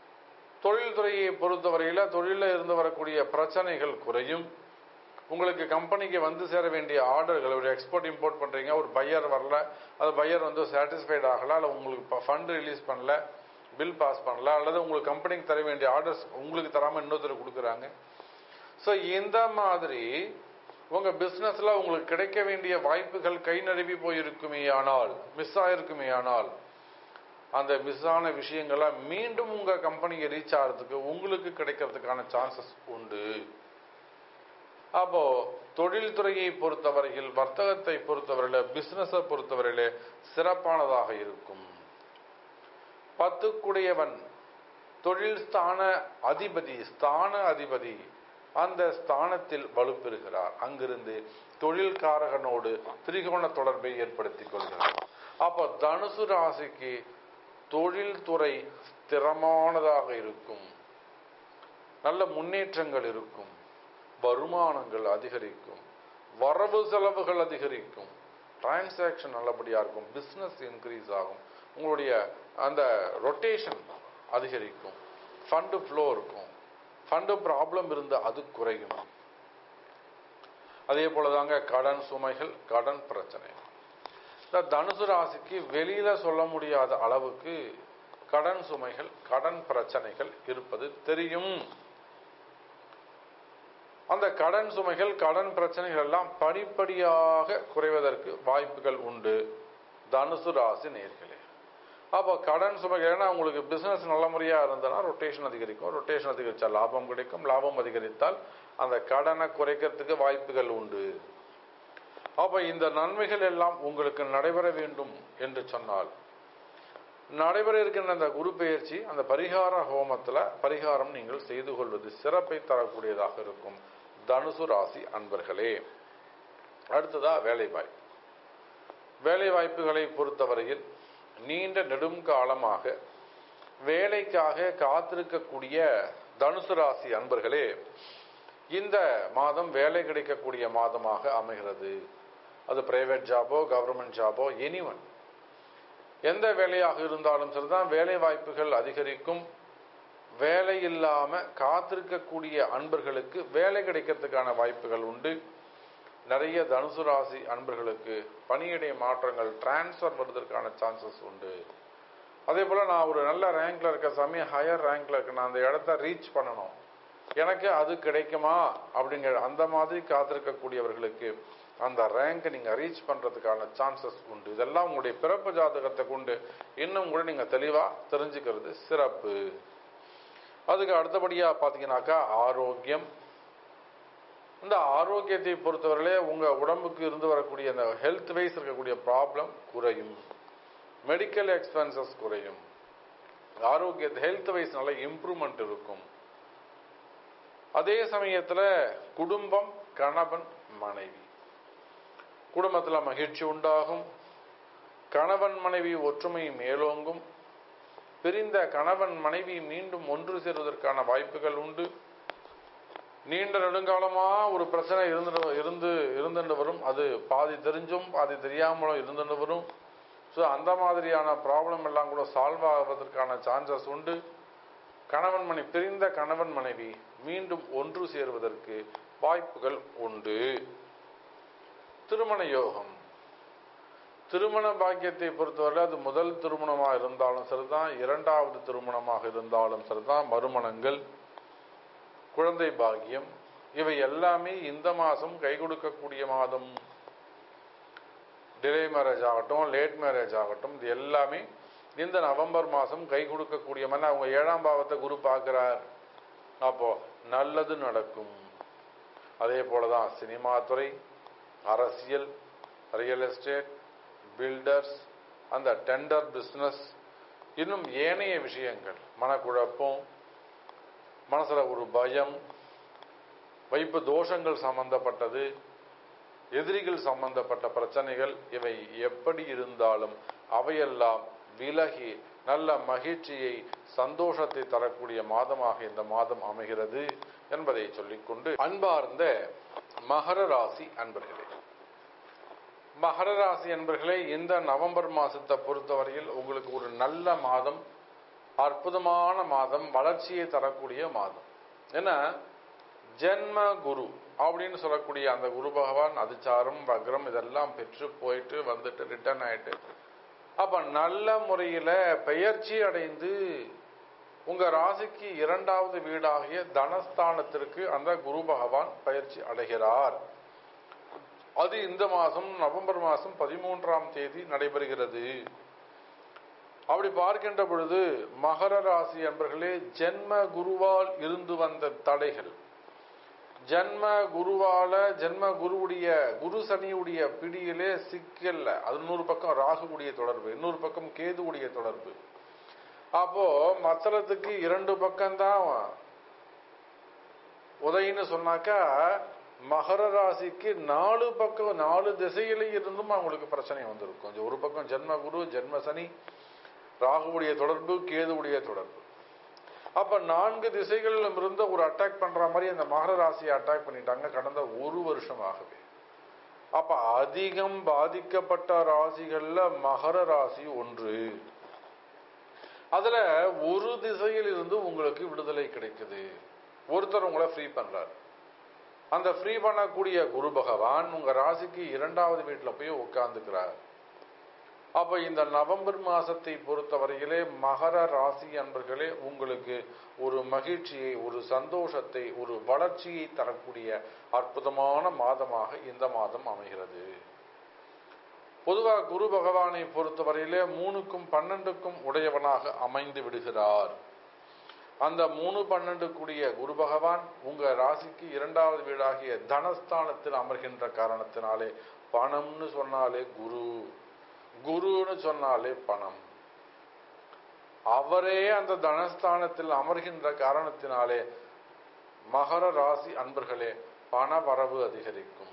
தொழில்துறையை பொறுத்தவரையில தொழிலில் இருந்து வரக்கூடிய பிரச்சனைகள் குறையும் உங்களுக்கு கம்பெனிக்கு வந்து சேர வேண்டிய ஆர்டர்கள் ஒரு எக்ஸ்போர்ட் இம்போர்ட் பண்றீங்க ஒரு பையர் வரல அது பையர் வந்து சாட்டிஸ்ஃபைட் ஆகல அல்ல உங்களுக்கு ஃபண்ட் ரிலீஸ் பண்ணல பில் பாஸ் பண்ணல அல்லது உங்களுக்கு கம்பெனிக்கு தர வேண்டிய ஆர்டர்ஸ் உங்களுக்கு தராம இன்னொருத்தர் கொடுக்குறாங்க ஸோ இந்த மாதிரி உங்க பிசினஸ்ல உங்களுக்கு கிடைக்க வேண்டிய வாய்ப்புகள் கை நழுவி போயிருக்குமே ஆனால் மிஸ் ஆயிருக்குமே ஆனால் அந்த மிஸ் ஆன விஷயங்களை மீண்டும் உங்க கம்பெனிக்கு ரீச் ஆகிறதுக்கு உங்களுக்கு கிடைக்கிறதுக்கான சான்சஸ் உண்டு அப்போ தொழில்துறையை பொறுத்தவரையில் வர்த்தகத்தை பொறுத்தவரையில பிசினஸை பொறுத்தவரையில சிறப்பானதாக இருக்கும் பத்துக்குடையவன் தொழில் ஸ்தான அதிபதி ஸ்தான அதிபதி அந்த ஸ்தானத்தில் வலுப்பெறுகிறார் அங்கிருந்து தொழில்காரகனோடு திரிகோண தொடர்பை ஏற்படுத்திக் கொள்கிறார் அப்போ தனுசு ராசிக்கு தொழில்துறை ஸ்திரமானதாக இருக்கும் நல்ல முன்னேற்றங்கள் இருக்கும் வருமானங்கள் அதிகரிக்கும் வரவு செலவுகள் அதிகரிக்கும் டிரான்சாக்ஷன் நல்லபடியா இருக்கும் பிசினஸ் இன்க்ரீஸ் ஆகும் உங்களுடைய அந்த ரொட்டேஷன் அதிகரிக்கும் ஃபண்டு ஃப்ளோ இருக்கும் ஃபண்டு ப்ராப்ளம் இருந்து அது குறையும் அதே போலதாங்க கடன் சுமைகள் கடன் பிரச்சனை இந்த தனுசு ராசிக்கு வெளியில சொல்ல முடியாத அளவுக்கு கடன் சுமைகள் கடன் பிரச்சனைகள் இருப்பது தெரியும் அந்த கடன் சுமைகள் கடன் பிரச்சனைகள் எல்லாம் படிப்படியாக குறைவதற்கு வாய்ப்புகள் உண்டு தனுசு ராசி நேர்களே அப்போ கடன் சுமைகள் ஏன்னா உங்களுக்கு பிசினஸ் நல்ல முறையா இருந்ததுன்னா ரொட்டேஷன் அதிகரிக்கும் ரொட்டேஷன் அதிகரிச்சா லாபம் கிடைக்கும் லாபம் அதிகரித்தால் அந்த கடனை குறைக்கிறதுக்கு வாய்ப்புகள் உண்டு அப்ப இந்த நன்மைகள் எல்லாம் உங்களுக்கு நடைபெற வேண்டும் என்று சொன்னால் நடைபெற இருக்கின்ற அந்த குரு பெயர்ச்சி அந்த பரிகார ஹோமத்துல பரிகாரம் நீங்கள் செய்து கொள்வது சிறப்பை தரக்கூடியதாக இருக்கும் தனுசு ராசி அன்பர்களே அடுத்ததா வேலைவாய்ப்பு வேலை வாய்ப்புகளை பொறுத்தவரையில் நீண்ட நெடும் காலமாக வேலைக்காக காத்திருக்கக்கூடிய தனுசு ராசி அன்பர்களே இந்த மாதம் வேலை கிடைக்கக்கூடிய மாதமாக அமைகிறது அது பிரைவேட் ஜாபோ கவர்மெண்ட் ஜாபோ எனிவன் எந்த வேலையாக இருந்தாலும் சரிதான் வேலை வாய்ப்புகள் அதிகரிக்கும் வேலை இல்லாம காத்திருக்கக்கூடிய அன்பர்களுக்கு வேலை கிடைக்கிறதுக்கான வாய்ப்புகள் உண்டு நிறைய தனுசு ராசி அன்பர்களுக்கு பணியிடை மாற்றங்கள் டிரான்ஸ்ஃபர் வருவதற்கான சான்சஸ் உண்டு அதே போல நான் ஒரு நல்ல ரேங்க்ல இருக்க சமயம் ஹையர் ரேங்க்ல இருக்க நான் அந்த இடத்த ரீச் பண்ணணும் எனக்கு அது கிடைக்குமா அப்படிங்கிற அந்த மாதிரி காத்திருக்கக்கூடியவர்களுக்கு அந்த ரேங்க் நீங்க ரீச் பண்றதுக்கான சான்சஸ் உண்டு இதெல்லாம் உங்களுடைய பிறப்பு ஜாதகத்தை கொண்டு இன்னும் கூட நீங்க தெளிவா தெரிஞ்சுக்கிறது சிறப்பு அதுக்கு அடுத்தபடியா பாத்தீங்கன்னாக்கா ஆரோக்கியம் இந்த ஆரோக்கியத்தை பொறுத்தவரையிலே உங்க உடம்புக்கு இருந்து வரக்கூடிய அந்த ஹெல்த் வைஸ் இருக்கக்கூடிய ப்ராப்ளம் குறையும் மெடிக்கல் எக்ஸ்பென்சஸ் குறையும் ஆரோக்கிய ஹெல்த் வைஸ் நல்ல இம்ப்ரூவ்மெண்ட் இருக்கும் அதே சமயத்துல குடும்பம் கணவன் மனைவி குடும்பத்துல மகிழ்ச்சி உண்டாகும் கணவன் மனைவி ஒற்றுமை மேலோங்கும் பிரிந்த கணவன் மனைவி மீண்டும் ஒன்று சேருவதற்கான வாய்ப்புகள் உண்டு நீண்ட நெடுங்காலமா ஒரு பிரச்சனை இருந்து இருந்து இருந்துட்டு வரும் அது பாதி தெரிஞ்சும் பாதி தெரியாமலும் இருந்துட்டு வரும் ஸோ அந்த மாதிரியான ப்ராப்ளம் எல்லாம் கூட சால்வ் ஆவதற்கான சான்சஸ் உண்டு கணவன் மனைவி பிரிந்த கணவன் மனைவி மீண்டும் ஒன்று சேருவதற்கு வாய்ப்புகள் உண்டு திருமண யோகம் திருமண பாக்கியத்தை பொறுத்தவரை அது முதல் திருமணமாக இருந்தாலும் சரிதான் இரண்டாவது திருமணமாக இருந்தாலும் சரிதான் மறுமணங்கள் குழந்தை பாக்கியம் இவை எல்லாமே இந்த மாதம் கை கொடுக்கக்கூடிய மாதம் டிலே மேரேஜ் ஆகட்டும் லேட் மேரேஜ் ஆகட்டும் இது எல்லாமே இந்த நவம்பர் மாதம் கை கொடுக்கக்கூடிய மாதிரி அவங்க ஏழாம் பாவத்தை குரு பார்க்கிறார் அப்போ நல்லது நடக்கும் அதே போலதான் சினிமா துறை அரசியல் ரியல் எஸ்டேட் பில்டர்ஸ் அந்த டெண்டர் பிஸ்னஸ் இன்னும் ஏனைய விஷயங்கள் மனக்குழப்பம் மனசுல ஒரு பயம் வைப்பு தோஷங்கள் சம்பந்தப்பட்டது எதிரிகள் சம்பந்தப்பட்ட பிரச்சனைகள் இவை எப்படி இருந்தாலும் அவையெல்லாம் விலகி நல்ல மகிழ்ச்சியை சந்தோஷத்தை தரக்கூடிய மாதமாக இந்த மாதம் அமைகிறது என்பதை சொல்லிக்கொண்டு அன்பார்ந்த மகர ராசி அன்பர்களே மகர ராசி அன்பர்களே இந்த நவம்பர் மாசத்தை பொறுத்தவரையில் உங்களுக்கு ஒரு நல்ல மாதம் அற்புதமான மாதம் வளர்ச்சியை தரக்கூடிய மாதம் ஏன்னா ஜென்ம குரு அப்படின்னு சொல்லக்கூடிய அந்த குரு பகவான் அதிச்சாரம் வக்ரம் இதெல்லாம் பெற்று போயிட்டு வந்துட்டு ரிட்டர்ன் ஆயிட்டு அப்ப நல்ல முறையில பெயர்ச்சி அடைந்து உங்க ராசிக்கு இரண்டாவது வீடாகிய தனஸ்தானத்திற்கு அந்த குரு பகவான் பயிற்சி அடைகிறார் அது இந்த மாதம் நவம்பர் மாதம் பதிமூன்றாம் தேதி நடைபெறுகிறது அப்படி பார்க்கின்ற பொழுது மகர ராசி அன்பர்களே ஜென்ம குருவால் இருந்து வந்த தடைகள் ஜென்ம குருவால ஜென்ம குருவுடைய குரு சனியுடைய பிடியிலே சிக்கல்ல அது இன்னொரு பக்கம் ராகுவுடைய தொடர்பு இன்னொரு பக்கம் கேதுவுடைய தொடர்பு அப்போ மத்தளத்துக்கு இரண்டு பக்கம்தான் உதயின்னு சொன்னாக்கா மகர ராசிக்கு நாலு பக்கம் நாலு திசையில இருந்தும் அவங்களுக்கு பிரச்சனை வந்திருக்கும் ஒரு பக்கம் ஜென்ம குரு ஜென்ம சனி ராகுவுடைய தொடர்பு கேதுவுடைய தொடர்பு அப்ப நான்கு திசைகளிலும் இருந்து ஒரு அட்டாக் பண்ற மாதிரி அந்த மகர ராசியை அட்டாக் பண்ணிட்டாங்க கடந்த ஒரு வருஷமாகவே அப்ப அதிகம் பாதிக்கப்பட்ட ராசிகள்ல மகர ராசி ஒன்று அதுல ஒரு திசையில் இருந்து உங்களுக்கு விடுதலை கிடைக்குது ஒருத்தர் உங்களை ஃப்ரீ பண்றாரு அந்த ஃப்ரீ பண்ணக்கூடிய குரு பகவான் உங்க ராசிக்கு இரண்டாவது வீட்டுல போய் உட்கார்ந்துக்கிறார் அப்ப இந்த நவம்பர் மாசத்தை பொறுத்தவரையிலே மகர ராசி அன்பர்களே உங்களுக்கு ஒரு மகிழ்ச்சியை ஒரு சந்தோஷத்தை ஒரு வளர்ச்சியை தரக்கூடிய அற்புதமான மாதமாக இந்த மாதம் அமைகிறது பொதுவாக குரு பகவானை பொறுத்தவரையிலே மூணுக்கும் பன்னெண்டுக்கும் உடையவனாக அமைந்து விடுகிறார் அந்த மூணு பன்னெண்டு கூடிய குரு பகவான் உங்க ராசிக்கு இரண்டாவது வீடாகிய தனஸ்தானத்தில் அமர்கின்ற காரணத்தினாலே பணம்னு சொன்னாலே குரு குருன்னு சொன்னாலே பணம் அவரே அந்த தனஸ்தானத்தில் அமர்கின்ற காரணத்தினாலே மகர ராசி அன்பர்களே பண வரவு அதிகரிக்கும்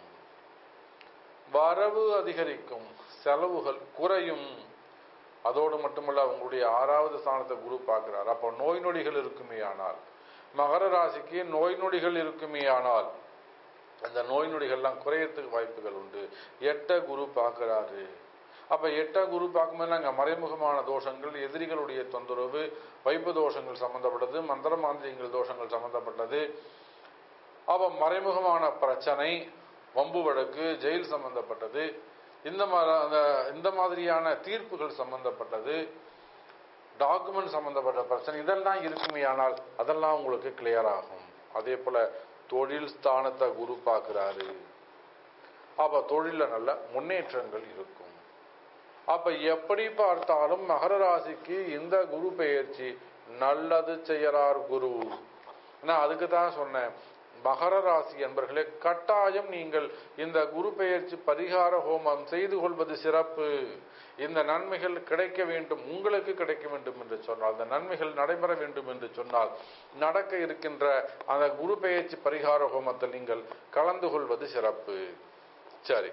வரவு அதிகரிக்கும் செலவுகள் குறையும் அதோடு மட்டுமல்ல உங்களுடைய ஆறாவது ஸ்தானத்தை குரு பார்க்கிறார் அப்போ நோய் நொடிகள் இருக்குமே ஆனால் மகர ராசிக்கு நோய் நொடிகள் இருக்குமே ஆனால் அந்த நோய் நொடிகள்லாம் குறையறதுக்கு வாய்ப்புகள் உண்டு எட்ட குரு பார்க்கிறாரு அப்ப எட்ட குரு பார்க்கும்போது அங்க மறைமுகமான தோஷங்கள் எதிரிகளுடைய தொந்தரவு வைப்பு தோஷங்கள் சம்பந்தப்பட்டது மந்திர மாந்திரிகள் தோஷங்கள் சம்பந்தப்பட்டது அப்ப மறைமுகமான பிரச்சனை வம்பு வழக்கு ஜெயில் சம்பந்தப்பட்டது இந்த அந்த இந்த மாதிரியான தீர்ப்புகள் சம்பந்தப்பட்டது டாக்குமெண்ட் சம்பந்தப்பட்ட பிரச்சனை இதெல்லாம் இருக்குமே ஆனால் அதெல்லாம் உங்களுக்கு கிளியர் ஆகும் அதே போல தொழில் ஸ்தானத்தை குரு பார்க்கிறாரு அப்ப தொழில நல்ல முன்னேற்றங்கள் இருக்கும் அப்ப எப்படி பார்த்தாலும் மகர ராசிக்கு இந்த குரு பெயர்ச்சி நல்லது செய்யறார் குரு நான் அதுக்கு தான் சொன்னேன் மகர ராசி என்பர்களே கட்டாயம் நீங்கள் இந்த குரு பெயர்ச்சி பரிகார ஹோமம் செய்து கொள்வது சிறப்பு இந்த நன்மைகள் கிடைக்க வேண்டும் உங்களுக்கு கிடைக்க வேண்டும் என்று சொன்னால் அந்த நன்மைகள் நடைபெற வேண்டும் என்று சொன்னால் நடக்க இருக்கின்ற அந்த குரு பெயர்ச்சி பரிகார ஹோமத்தில் நீங்கள் கலந்து கொள்வது சிறப்பு சரி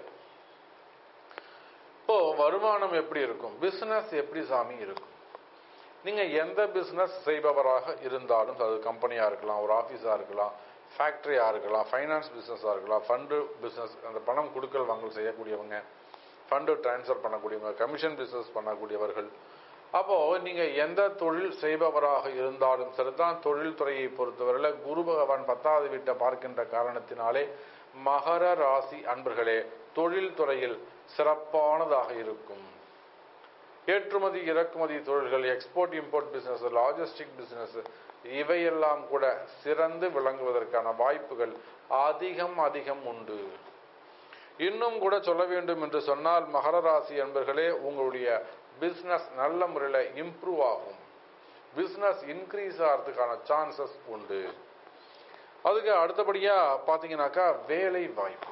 இப்போ வருமானம் எப்படி இருக்கும் பிசினஸ் எப்படி சாமி இருக்கும் நீங்க எந்த பிசினஸ் செய்பவராக இருந்தாலும் அது கம்பெனியா இருக்கலாம் ஒரு ஆபீஸா இருக்கலாம் ஃபேக்டரியா இருக்கலாம் ஃபைனான்ஸ் பிசினஸா இருக்கலாம் ஃபண்டு பிசினஸ் அந்த பணம் கொடுக்கல் வாங்கல் செய்யக்கூடியவங்க ஃபண்டு டிரான்ஸ்ஃபர் பண்ணக்கூடியவங்க கமிஷன் பிசினஸ் பண்ணக்கூடியவர்கள் அப்போ நீங்க எந்த தொழில் செய்பவராக இருந்தாலும் சரிதான் தொழில் துறையை பொறுத்தவரையில குரு பகவான் பத்தாவது வீட்டை பார்க்கின்ற காரணத்தினாலே மகர ராசி அன்பர்களே தொழில் துறையில் சிறப்பானதாக இருக்கும் ஏற்றுமதி இறக்குமதி தொழில்கள் export import business logistic business இவையெல்லாம் கூட சிறந்து விளங்குவதற்கான வாய்ப்புகள் அதிகம் அதிகம் உண்டு இன்னும் கூட சொல்ல வேண்டும் என்று சொன்னால் மகர ராசி என்பர்களே உங்களுடைய பிசினஸ் நல்ல முறையில் இம்ப்ரூவ் ஆகும் பிசினஸ் இன்க்ரீஸ் ஆகிறதுக்கான சான்சஸ் உண்டு அதுக்கு அடுத்தபடியா பாத்தீங்கன்னாக்கா வேலை வாய்ப்புகள்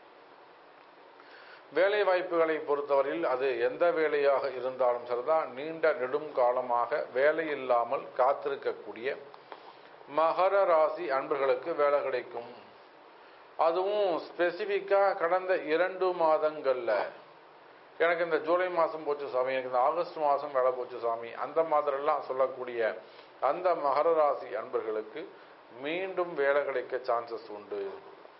வேலை வாய்ப்புகளை பொறுத்தவரையில் அது எந்த வேலையாக இருந்தாலும் சரிதான் நீண்ட நெடும் காலமாக வேலை இல்லாமல் காத்திருக்கக்கூடிய மகர ராசி அன்பர்களுக்கு வேலை கிடைக்கும் அதுவும் ஸ்பெசிஃபிக்கா கடந்த இரண்டு மாதங்கள்ல எனக்கு இந்த ஜூலை மாசம் போச்சு சாமி எனக்கு இந்த ஆகஸ்ட் மாசம் வேலை போச்சு சாமி அந்த மாதிரிலாம் சொல்லக்கூடிய அந்த மகர ராசி அன்பர்களுக்கு மீண்டும் வேலை கிடைக்க சான்சஸ் உண்டு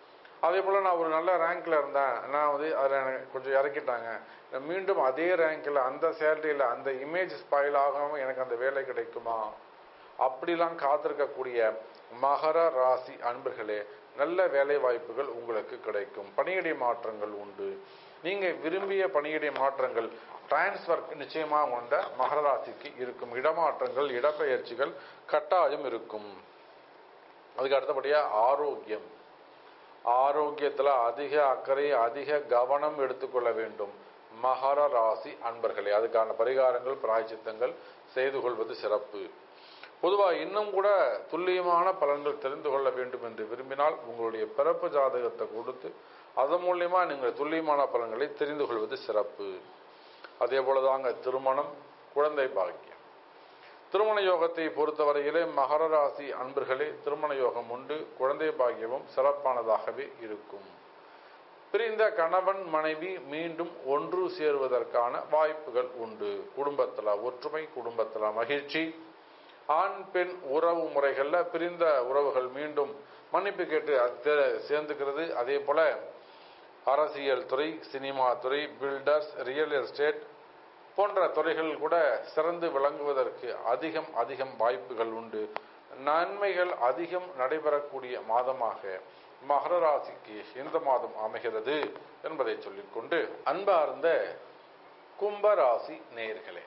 அதே போல் நான் ஒரு நல்ல ரேங்க்ல இருந்தேன் நான் வந்து அதில் எனக்கு கொஞ்சம் இறக்கிட்டாங்க நான் மீண்டும் அதே ரேங்க்ல அந்த சேலரியில் அந்த இமேஜ் ஸ்பாயில் ஆகாமல் எனக்கு அந்த வேலை கிடைக்குமா அப்படிலாம் காத்திருக்கக்கூடிய மகர ராசி அன்பர்களே நல்ல வேலை வாய்ப்புகள் உங்களுக்கு கிடைக்கும் பணியிடை மாற்றங்கள் உண்டு நீங்க விரும்பிய பணியிடை மாற்றங்கள் டிரான்ஸ்ஃபர் நிச்சயமா கொண்ட மகர ராசிக்கு இருக்கும் இடமாற்றங்கள் இடப்பெயர்ச்சிகள் கட்டாயம் இருக்கும் அதுக்கு அடுத்தபடியா ஆரோக்கியம் ஆரோக்கியத்துல அதிக அக்கறை அதிக கவனம் எடுத்துக்கொள்ள வேண்டும் மகர ராசி அன்பர்களே அதுக்கான பரிகாரங்கள் பிராய்ச்சித்தங்கள் செய்து கொள்வது சிறப்பு பொதுவா இன்னும் கூட துல்லியமான பலன்கள் தெரிந்து கொள்ள வேண்டும் என்று விரும்பினால் உங்களுடைய பிறப்பு ஜாதகத்தை கொடுத்து அதன் மூலியமா நீங்கள் துல்லியமான பலன்களை தெரிந்து கொள்வது சிறப்பு அதே போலதாங்க திருமணம் குழந்தை பாக்கியம் திருமண யோகத்தை பொறுத்தவரையிலே மகர ராசி அன்பர்களே திருமண யோகம் உண்டு குழந்தை பாக்கியமும் சிறப்பானதாகவே இருக்கும் பிரிந்த கணவன் மனைவி மீண்டும் ஒன்று சேருவதற்கான வாய்ப்புகள் உண்டு குடும்பத்துல ஒற்றுமை குடும்பத்துல மகிழ்ச்சி ஆண் பெண் உறவு முறைகள்ல பிரிந்த உறவுகள் மீண்டும் மன்னிப்பு கேட்டு அது தே- சேர்ந்துக்கிறது அதே போல அரசியல் துறை சினிமா துறை பில்டர்ஸ் ரியல் எஸ்டேட் போன்ற துறைகள் கூட சிறந்து விளங்குவதற்கு அதிகம் அதிகம் வாய்ப்புகள் உண்டு நன்மைகள் அதிகம் நடைபெறக்கூடிய மாதமாக மகர ராசிக்கு இந்த மாதம் அமைகிறது என்பதை சொல்லிக்கொண்டு அன்பார்ந்த கும்பராசி நேயர்களே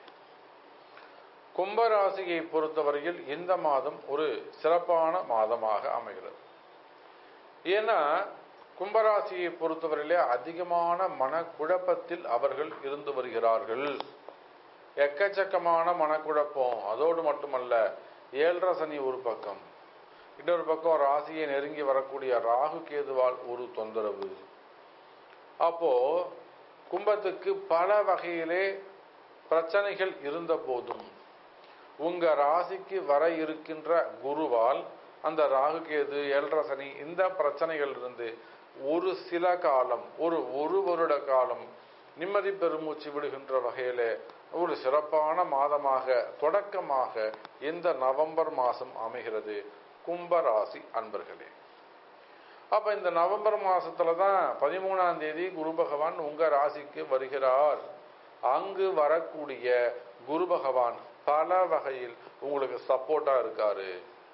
கும்பராசியை பொறுத்தவரையில் இந்த மாதம் ஒரு சிறப்பான மாதமாக அமைகிறது ஏன்னா கும்பராசியை பொறுத்தவரையிலே அதிகமான மனக்குழப்பத்தில் அவர்கள் இருந்து வருகிறார்கள் எக்கச்சக்கமான மனக்குழப்பம் அதோடு மட்டுமல்ல ஏழரை சனி ஒரு பக்கம் இன்னொரு பக்கம் ராசியை நெருங்கி வரக்கூடிய ராகு கேதுவால் ஒரு தொந்தரவு அப்போ கும்பத்துக்கு பல வகையிலே பிரச்சனைகள் இருந்த போதும் உங்க ராசிக்கு வர இருக்கின்ற குருவால் அந்த ராகு கேது ஏழரை சனி இந்த பிரச்சனைகள் இருந்து ஒரு சில காலம் ஒரு ஒரு வருட காலம் நிம்மதி பெருமூச்சு விடுகின்ற வகையிலே ஒரு சிறப்பான மாதமாக தொடக்கமாக இந்த நவம்பர் மாதம் அமைகிறது கும்பராசி அன்பர்களே அப்ப இந்த நவம்பர் மாசத்துல தான் பதிமூணாம் தேதி குரு பகவான் உங்க ராசிக்கு வருகிறார் அங்கு வரக்கூடிய குரு பகவான் பல வகையில் உங்களுக்கு சப்போர்ட்டா இருக்காரு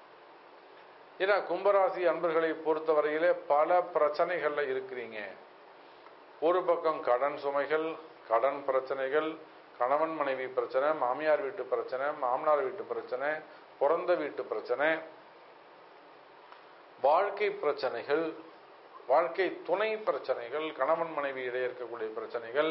ஏன்னா கும்பராசி அன்பர்களை பொறுத்தவரையிலே பல பிரச்சனைகள்ல இருக்கிறீங்க ஒரு பக்கம் கடன் சுமைகள் கடன் பிரச்சனைகள் கணவன் மனைவி பிரச்சனை மாமியார் வீட்டு பிரச்சனை மாமனார் வீட்டு பிரச்சனை பிறந்த வீட்டு பிரச்சனை வாழ்க்கை பிரச்சனைகள் வாழ்க்கை துணை பிரச்சனைகள் கணவன் மனைவி இடையே இருக்கக்கூடிய பிரச்சனைகள்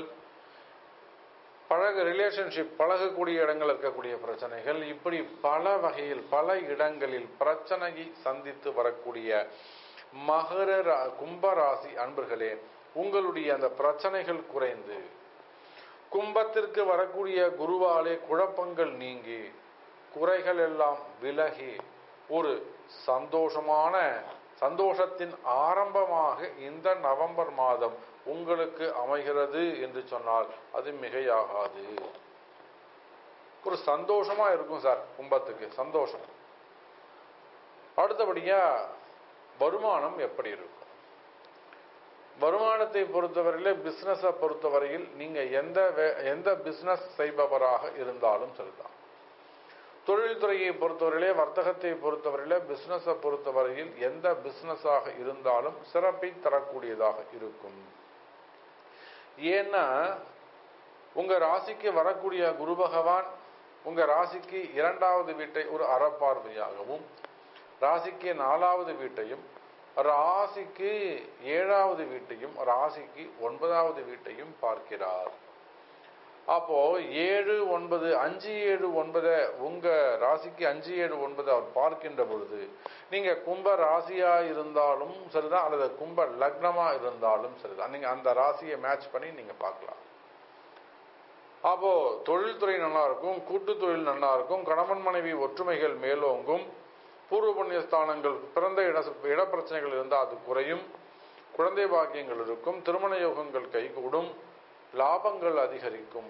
பழக ரிலேஷன்ஷிப் பழகக்கூடிய இடங்கள் இருக்கக்கூடிய பிரச்சனைகள் இப்படி பல வகையில் பல இடங்களில் பிரச்சனையை சந்தித்து வரக்கூடிய மகர ரா- கும்பராசி அன்பர்களே உங்களுடைய அந்த பிரச்சனைகள் குறைந்து கும்பத்திற்கு வரக்கூடிய குருவாலே குழப்பங்கள் நீங்கி குறைகள் எல்லாம் விலகி ஒரு சந்தோஷமான சந்தோஷத்தின் ஆரம்பமாக இந்த நவம்பர் மாதம் உங்களுக்கு அமைகிறது என்று சொன்னால் அது மிகையாகாது ஒரு சந்தோஷமா இருக்கும் சார் கும்பத்துக்கு சந்தோஷம் அடுத்தபடியா வருமானம் எப்படி இருக்கும் வருமானத்தை பொறுத்தவரையில பிசினஸை பொறுத்தவரையில் நீங்க எந்த வே- எந்த பிசினஸ் செய்பவராக இருந்தாலும் சரிதான் தொழில்துறையை பொறுத்தவரையிலே வர்த்தகத்தை பொறுத்தவரையில பிசினஸை பொறுத்தவரையில் எந்த பிசினஸாக இருந்தாலும் சிறப்பை தரக்கூடியதாக இருக்கும் ஏன்னா உங்க ராசிக்கு வரக்கூடிய குரு பகவான் உங்க ராசிக்கு இரண்டாவது வீட்டை ஒரு அறப்பார்வையாகவும் ராசிக்கு நாலாவது வீட்டையும் ராசிக்கு ஏழாவது வீட்டையும் ராசிக்கு ஒன்பதாவது வீட்டையும் பார்க்கிறார் அப்போ ஏழு ஒன்பது அஞ்சு ஏழு ஒன்பதை உங்க ராசிக்கு அஞ்சு ஏழு ஒன்பது அவர் பார்க்கின்ற பொழுது நீங்க கும்ப ராசியா இருந்தாலும் சரிதான் அல்லது கும்ப லக்னமா இருந்தாலும் சரிதான் நீங்க அந்த ராசியை மேட்ச் பண்ணி நீங்க பார்க்கலாம் அப்போ தொழில்துறை நல்லா இருக்கும் கூட்டு தொழில் நல்லா இருக்கும் கணவன் மனைவி ஒற்றுமைகள் மேலோங்கும் பூர்வ புண்ணிய ஸ்தானங்கள் பிறந்த இட இடப்பிரச்சனைகள் இருந்தால் அது குறையும் குழந்தை பாக்கியங்கள் இருக்கும் திருமண யோகங்கள் கைகூடும் லாபங்கள் அதிகரிக்கும்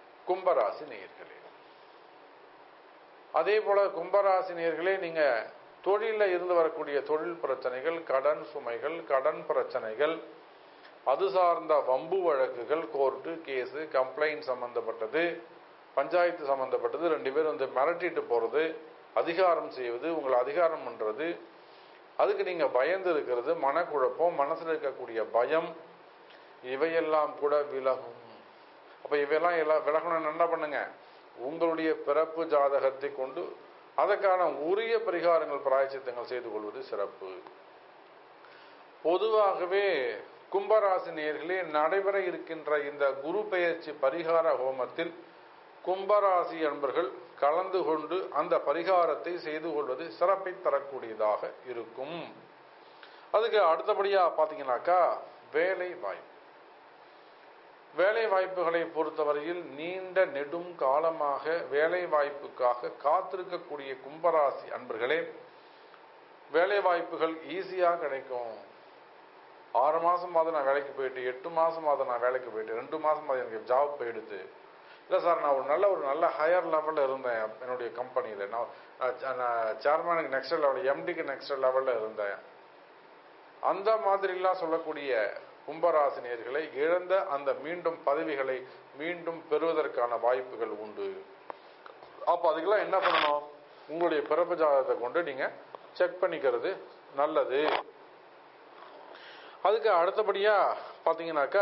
கும்பராசி நேயர்களே அதே போல கும்பராசி நேயர்களே நீங்க தொழிலில் இருந்து வரக்கூடிய தொழில் பிரச்சனைகள் கடன் சுமைகள் கடன் பிரச்சனைகள் அது சார்ந்த வம்பு வழக்குகள் கோர்ட்டு கேஸு கம்ப்ளைண்ட் சம்பந்தப்பட்டது பஞ்சாயத்து சம்பந்தப்பட்டது ரெண்டு பேரும் வந்து மிரட்டிட்டு போறது அதிகாரம் செய்வது உங்களை அதிகாரம் பண்றது அதுக்கு நீங்க பயந்து இருக்கிறது மனக்குழப்பம் மனசுல இருக்கக்கூடிய பயம் இவையெல்லாம் கூட விலகும் அப்ப இவையெல்லாம் எல்லாம் விலகணும்னு என்ன பண்ணுங்க உங்களுடைய பிறப்பு ஜாதகத்தை கொண்டு அதற்கான உரிய பரிகாரங்கள் பிராயச்சித்தங்கள் செய்து கொள்வது சிறப்பு பொதுவாகவே கும்பராசி நேர்களே நடைபெற இருக்கின்ற இந்த குரு பெயர்ச்சி பரிகார ஹோமத்தில் கும்பராசி அன்பர்கள் கலந்து கொண்டு அந்த பரிகாரத்தை செய்து கொள்வது சிறப்பை தரக்கூடியதாக இருக்கும் அதுக்கு அடுத்தபடியா பாத்தீங்கன்னாக்கா வேலை வாய்ப்பு வேலை வாய்ப்புகளை பொறுத்தவரையில் நீண்ட நெடும் காலமாக வேலை வாய்ப்புக்காக காத்திருக்கக்கூடிய கும்பராசி அன்பர்களே வேலை வாய்ப்புகள் ஈஸியா கிடைக்கும் ஆறு மாசமாவது நான் வேலைக்கு போயிட்டு எட்டு மாசமாவது நான் வேலைக்கு போயிட்டு ரெண்டு மாசமாவது எனக்கு ஜாப் போயிடுது இல்லை சார் நான் ஒரு நல்ல ஒரு நல்ல ஹையர் லெவலில் இருந்தேன் என்னுடைய கம்பெனியில் நான் நான் சேர்மனுக்கு நெக்ஸ்ட் லெவல் எம்டிக்கு நெக்ஸ்ட் லெவலில் இருந்தேன் அந்த மாதிரிலாம் சொல்லக்கூடிய கும்பராசினியர்களை இழந்த அந்த மீண்டும் பதவிகளை மீண்டும் பெறுவதற்கான வாய்ப்புகள் உண்டு அப்போ அதுக்கெல்லாம் என்ன பண்ணணும் உங்களுடைய பிறப்பு ஜாதகத்தை கொண்டு நீங்கள் செக் பண்ணிக்கிறது நல்லது அதுக்கு அடுத்தபடியாக பார்த்தீங்கன்னாக்கா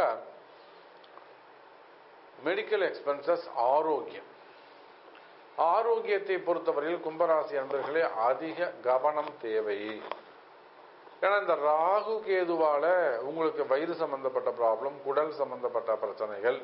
மெடிக்கல் எக்ஸ்பென்சஸ் ஆரோக்கியம் ஆரோக்கியத்தை பொறுத்தவரையில் கும்பராசி அன்பர்களே அதிக கவனம் தேவை ஏன்னா இந்த ராகு கேதுவால உங்களுக்கு வயிறு சம்பந்தப்பட்ட ப்ராப்ளம் குடல் சம்பந்தப்பட்ட பிரச்சனைகள்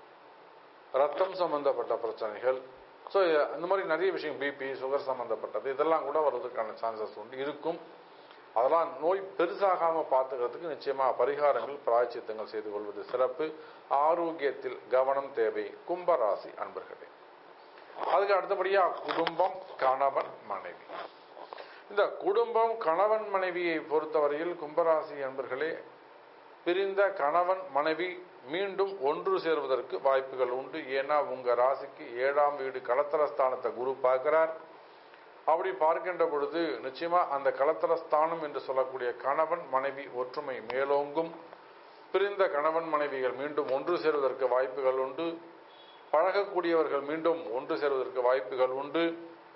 ரத்தம் சம்பந்தப்பட்ட பிரச்சனைகள் ஸோ இந்த மாதிரி நிறைய விஷயம் பிபி சுகர் சம்பந்தப்பட்டது இதெல்லாம் கூட வர்றதுக்கான சான்சஸ் உண்டு இருக்கும் அதெல்லாம் நோய் பெருசாகாம பார்த்துக்கிறதுக்கு நிச்சயமா பரிகாரங்கள் பிராய்ச்சித்தங்கள் செய்து கொள்வது சிறப்பு ஆரோக்கியத்தில் கவனம் தேவை கும்பராசி அன்பர்களே அதுக்கு அடுத்தபடியா குடும்பம் கணவன் மனைவி இந்த குடும்பம் கணவன் மனைவியை பொறுத்தவரையில் கும்பராசி அன்பர்களே பிரிந்த கணவன் மனைவி மீண்டும் ஒன்று சேர்வதற்கு வாய்ப்புகள் உண்டு ஏன்னா உங்க ராசிக்கு ஏழாம் வீடு களத்திரஸ்தானத்தை குரு பார்க்கிறார் அப்படி பார்க்கின்ற பொழுது நிச்சயமா அந்த களத்திரஸ்தானம் என்று சொல்லக்கூடிய கணவன் மனைவி ஒற்றுமை மேலோங்கும் பிரிந்த கணவன் மனைவிகள் மீண்டும் ஒன்று சேர்வதற்கு வாய்ப்புகள் உண்டு பழகக்கூடியவர்கள் மீண்டும் ஒன்று சேர்வதற்கு வாய்ப்புகள் உண்டு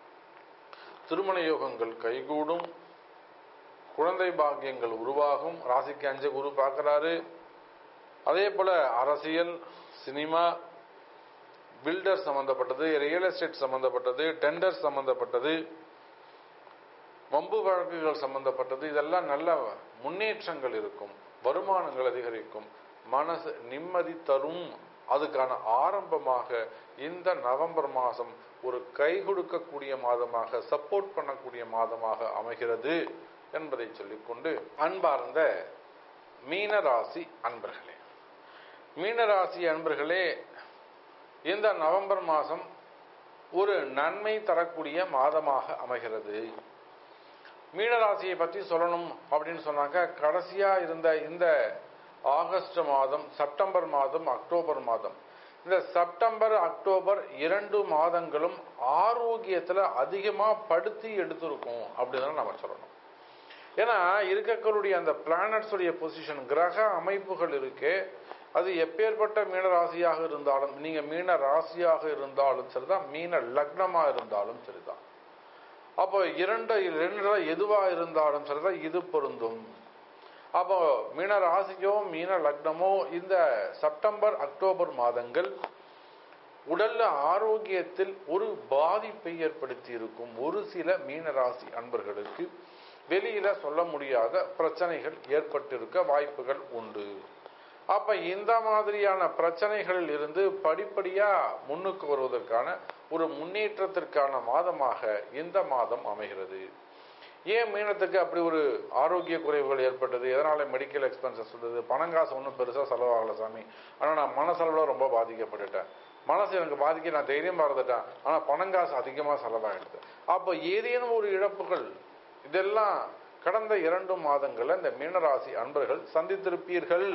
திருமண யோகங்கள் கைகூடும் குழந்தை பாக்கியங்கள் உருவாகும் ராசிக்கு அஞ்சு குரு பார்க்கிறாரு அதே போல அரசியல் சினிமா பில்டர் சம்பந்தப்பட்டது ரியல் எஸ்டேட் சம்பந்தப்பட்டது டெண்டர் சம்பந்தப்பட்டது வம்பு வழக்குகள் சம்பந்தப்பட்டது இதெல்லாம் நல்ல முன்னேற்றங்கள் இருக்கும் வருமானங்கள் அதிகரிக்கும் மனசு நிம்மதி தரும் அதுக்கான ஆரம்பமாக இந்த நவம்பர் மாதம் ஒரு கை கொடுக்கக்கூடிய மாதமாக சப்போர்ட் பண்ணக்கூடிய மாதமாக அமைகிறது என்பதை சொல்லிக்கொண்டு அன்பார்ந்த மீனராசி அன்பர்களே மீனராசி அன்பர்களே இந்த நவம்பர் மாதம் ஒரு நன்மை தரக்கூடிய மாதமாக அமைகிறது மீனராசியை பற்றி சொல்லணும் அப்படின்னு சொன்னாக்க கடைசியா இருந்த இந்த ஆகஸ்ட் மாதம் செப்டம்பர் மாதம் அக்டோபர் மாதம் இந்த செப்டம்பர் அக்டோபர் இரண்டு மாதங்களும் ஆரோக்கியத்துல அதிகமா படுத்தி எடுத்திருக்கும் அப்படின்னு நம்ம சொல்லணும் ஏன்னா இருக்கக்கூடிய அந்த பிளானட்ஸுடைய பொசிஷன் கிரக அமைப்புகள் இருக்கு அது எப்பேற்பட்ட மீன ராசியாக இருந்தாலும் நீங்க மீன ராசியாக இருந்தாலும் சரிதான் மீன லக்னமா இருந்தாலும் சரிதான் அப்போ இரண்டு ரெண்டு எதுவா இருந்தாலும் சரிதான் இது பொருந்தும் அப்போ மீன ராசியோ மீன லக்னமோ இந்த செப்டம்பர் அக்டோபர் மாதங்கள் உடல்ல ஆரோக்கியத்தில் ஒரு பாதிப்பை ஏற்படுத்தி இருக்கும் ஒரு சில மீன ராசி அன்பர்களுக்கு வெளியில சொல்ல முடியாத பிரச்சனைகள் ஏற்பட்டிருக்க வாய்ப்புகள் உண்டு அப்ப இந்த மாதிரியான பிரச்சனைகளில் இருந்து படிப்படியா முன்னுக்கு வருவதற்கான ஒரு முன்னேற்றத்திற்கான மாதமாக இந்த மாதம் அமைகிறது ஏன் மீனத்துக்கு அப்படி ஒரு ஆரோக்கிய குறைவுகள் ஏற்பட்டது எதனால மெடிக்கல் எக்ஸ்பென்சஸ் வந்தது பணங்காசு ஒன்றும் பெருசா செலவாகல சாமி ஆனா நான் மனசளவுல ரொம்ப பாதிக்கப்பட்டுட்டேன் மனசு எனக்கு பாதிக்க நான் தைரியம் மறந்துட்டேன் ஆனா பணங்காசு அதிகமா செலவாயிடுது அப்போ ஏதேனும் ஒரு இழப்புகள் இதெல்லாம் கடந்த இரண்டு மாதங்கள்ல இந்த மீனராசி அன்பர்கள் சந்தித்திருப்பீர்கள்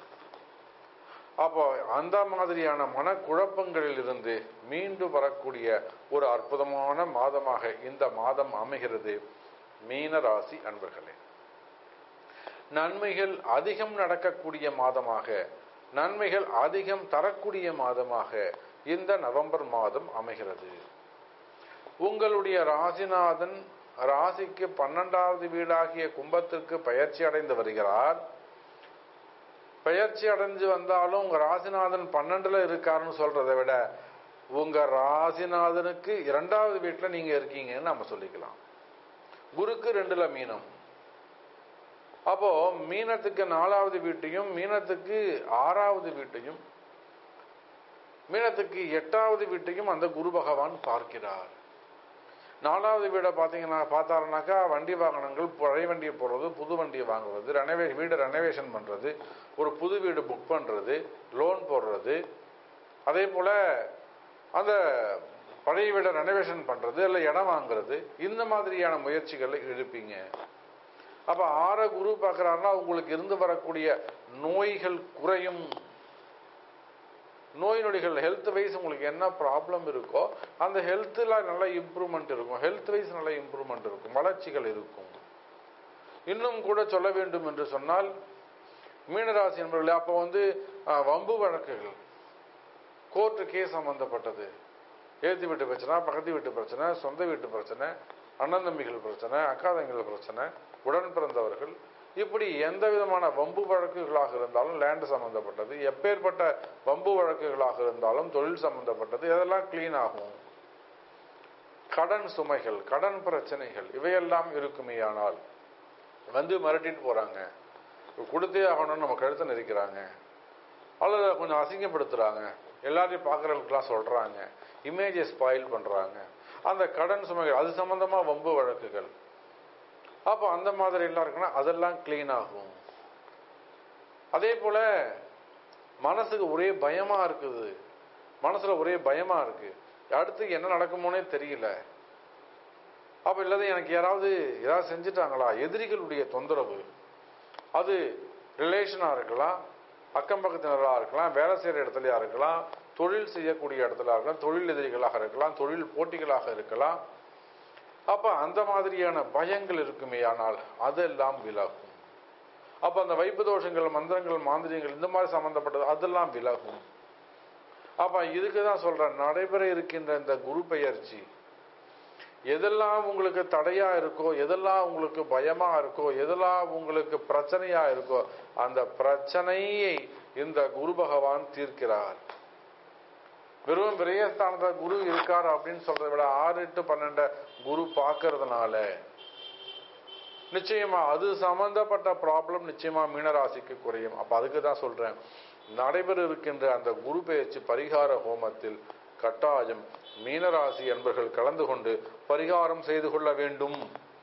அப்போ அந்த மாதிரியான மனக்குழப்பங்களில் இருந்து மீண்டு வரக்கூடிய ஒரு அற்புதமான மாதமாக இந்த மாதம் அமைகிறது மீன ராசி அன்பர்களே நன்மைகள் அதிகம் நடக்கக்கூடிய மாதமாக நன்மைகள் அதிகம் தரக்கூடிய மாதமாக இந்த நவம்பர் மாதம் அமைகிறது உங்களுடைய ராசிநாதன் ராசிக்கு பன்னெண்டாவது வீடாகிய கும்பத்திற்கு பயிற்சி அடைந்து வருகிறார் பயிற்சி அடைஞ்சு வந்தாலும் உங்க ராசிநாதன் பன்னெண்டுல இருக்காருன்னு சொல்றதை விட உங்க ராசிநாதனுக்கு இரண்டாவது வீட்டுல நீங்க இருக்கீங்கன்னு நம்ம சொல்லிக்கலாம் குருக்கு ரெண்டுல மீனம் அப்போ மீனத்துக்கு நாலாவது வீட்டையும் மீனத்துக்கு ஆறாவது வீட்டையும் மீனத்துக்கு எட்டாவது வீட்டையும் அந்த குரு பகவான் பார்க்கிறார் நாலாவது வீடை பார்த்தீங்கன்னா பார்த்தாருனாக்கா வண்டி வாகனங்கள் பழைய வண்டியை போடுறது புது வண்டியை வாங்குறது ரெனவே வீடு ரெனோவேஷன் பண்ணுறது ஒரு புது வீடு புக் பண்ணுறது லோன் போடுறது அதே போல் அந்த பழைய வீடை ரெனோவேஷன் பண்ணுறது இல்லை இடம் வாங்குறது இந்த மாதிரியான முயற்சிகளை எடுப்பீங்க அப்போ ஆற குரு பார்க்குறாருன்னா உங்களுக்கு இருந்து வரக்கூடிய நோய்கள் குறையும் நோய் நொடிகள் ஹெல்த் வைஸ் உங்களுக்கு என்ன ப்ராப்ளம் இருக்கோ அந்த ஹெல்த்தில் நல்ல இம்ப்ரூவ்மெண்ட் இருக்கும் ஹெல்த் வைஸ் நல்ல இம்ப்ரூவ்மெண்ட் இருக்கும் வளர்ச்சிகள் இருக்கும் இன்னும் கூட சொல்ல வேண்டும் என்று சொன்னால் மீனராசி என்பவர்களே அப்போ வந்து அஹ், வம்பு வழக்குகள் கோர்ட்டு கேஸ் சம்பந்தப்பட்டது ஏற்றி வீட்டு பிரச்சனை பக்கத்து வீட்டு பிரச்சனை சொந்த வீட்டு பிரச்சனை அண்ணன் தம்பிகள் பிரச்சனை அக்கா தம்பிகள் பிரச்சனை உடன் பிறந்தவர்கள் இப்படி எந்த விதமான வம்பு வழக்குகளாக இருந்தாலும் லேண்ட் சம்பந்தப்பட்டது எப்பேற்பட்ட வம்பு வழக்குகளாக இருந்தாலும் தொழில் சம்பந்தப்பட்டது இதெல்லாம் க்ளீன் ஆகும் கடன் சுமைகள் கடன் பிரச்சனைகள் இவையெல்லாம் இருக்குமேயானால் வந்து மிரட்டிட்டு போறாங்க கொடுத்தே ஆகணும்னு நம்ம கழுத்தை நெரிக்கிறாங்க அல்லது கொஞ்சம் அசிங்கப்படுத்துறாங்க எல்லாரையும் பார்க்குறவங்களுக்குலாம் சொல்றாங்க இமேஜை ஸ்பாயில் பண்றாங்க அந்த கடன் சுமைகள் அது சம்பந்தமா வம்பு வழக்குகள் அப்போ அந்த மாதிரி எல்லாம் இருக்குன்னா அதெல்லாம் க்ளீன் ஆகும் அதே போல மனசுக்கு ஒரே பயமா இருக்குது மனசுல ஒரே பயமா இருக்கு அடுத்து என்ன நடக்குமோனே தெரியல அப்ப இல்லாத எனக்கு யாராவது ஏதாவது செஞ்சுட்டாங்களா எதிரிகளுடைய தொந்தரவு அது ரிலேஷனா இருக்கலாம் அக்கம் பக்கத்தினராக இருக்கலாம் வேலை செய்யற இடத்துலயா இருக்கலாம் தொழில் செய்யக்கூடிய இடத்துல இருக்கலாம் தொழில் எதிரிகளாக இருக்கலாம் தொழில் போட்டிகளாக இருக்கலாம் அப்ப அந்த மாதிரியான பயங்கள் இருக்குமே ஆனால் அதெல்லாம் விலகும் அப்ப அந்த வைப்பு தோஷங்கள் மந்திரங்கள் மாந்திரியங்கள் இந்த மாதிரி சம்பந்தப்பட்டது அதெல்லாம் விலகும் அப்ப இதுக்கு தான் சொல்றேன் நடைபெற இருக்கின்ற இந்த குரு பெயர்ச்சி எதெல்லாம் உங்களுக்கு தடையா இருக்கோ எதெல்லாம் உங்களுக்கு பயமா இருக்கோ எதெல்லாம் உங்களுக்கு பிரச்சனையா இருக்கோ அந்த பிரச்சனையை இந்த குரு பகவான் தீர்க்கிறார் வெறும் விரயஸ்தானத்துல குரு இருக்காரு அப்படின்னு சொல்றதை விட ஆறு எட்டு பன்னெண்ட குரு பார்க்கறதுனால நிச்சயமா அது சம்பந்தப்பட்ட ப்ராப்ளம் நிச்சயமா மீனராசிக்கு குறையும் அப்ப அதுக்கு தான் சொல்றேன் நடைபெற இருக்கின்ற அந்த குரு பெயர்ச்சி பரிகார ஹோமத்தில் கட்டாயம் மீனராசி என்பர்கள் கலந்து கொண்டு பரிகாரம் செய்து கொள்ள வேண்டும்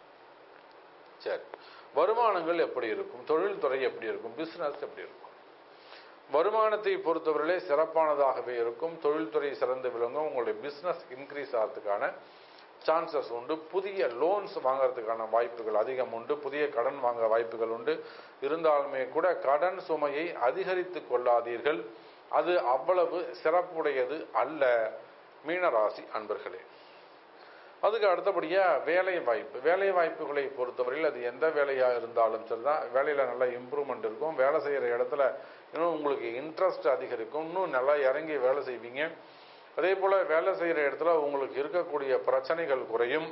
சரி வருமானங்கள் எப்படி இருக்கும் தொழில்துறை எப்படி இருக்கும் பிசினஸ் எப்படி இருக்கும் வருமானத்தை பொறுத்தவரையிலே சிறப்பானதாகவே இருக்கும் தொழில்துறை சிறந்து விளங்கும் உங்களுடைய பிசினஸ் இன்க்ரீஸ் ஆகிறதுக்கான சான்சஸ் உண்டு புதிய லோன்ஸ் வாங்குறதுக்கான வாய்ப்புகள் அதிகம் உண்டு புதிய கடன் வாங்க வாய்ப்புகள் உண்டு இருந்தாலுமே கூட கடன் சுமையை அதிகரித்து கொள்ளாதீர்கள் அது அவ்வளவு சிறப்புடையது அல்ல மீனராசி அன்பர்களே அதுக்கு அடுத்தபடியா வேலை வாய்ப்பு வேலை வாய்ப்புகளை பொறுத்தவரையில் அது எந்த வேலையா இருந்தாலும் சரிதான் வேலையில நல்ல இம்ப்ரூவ்மெண்ட் இருக்கும் வேலை செய்யற இடத்துல இன்னும் உங்களுக்கு இன்ட்ரெஸ்ட் அதிகரிக்கும் இன்னும் நல்லா இறங்கி வேலை செய்வீங்க அதே போல வேலை செய்யற இடத்துல உங்களுக்கு இருக்கக்கூடிய பிரச்சனைகள் குறையும்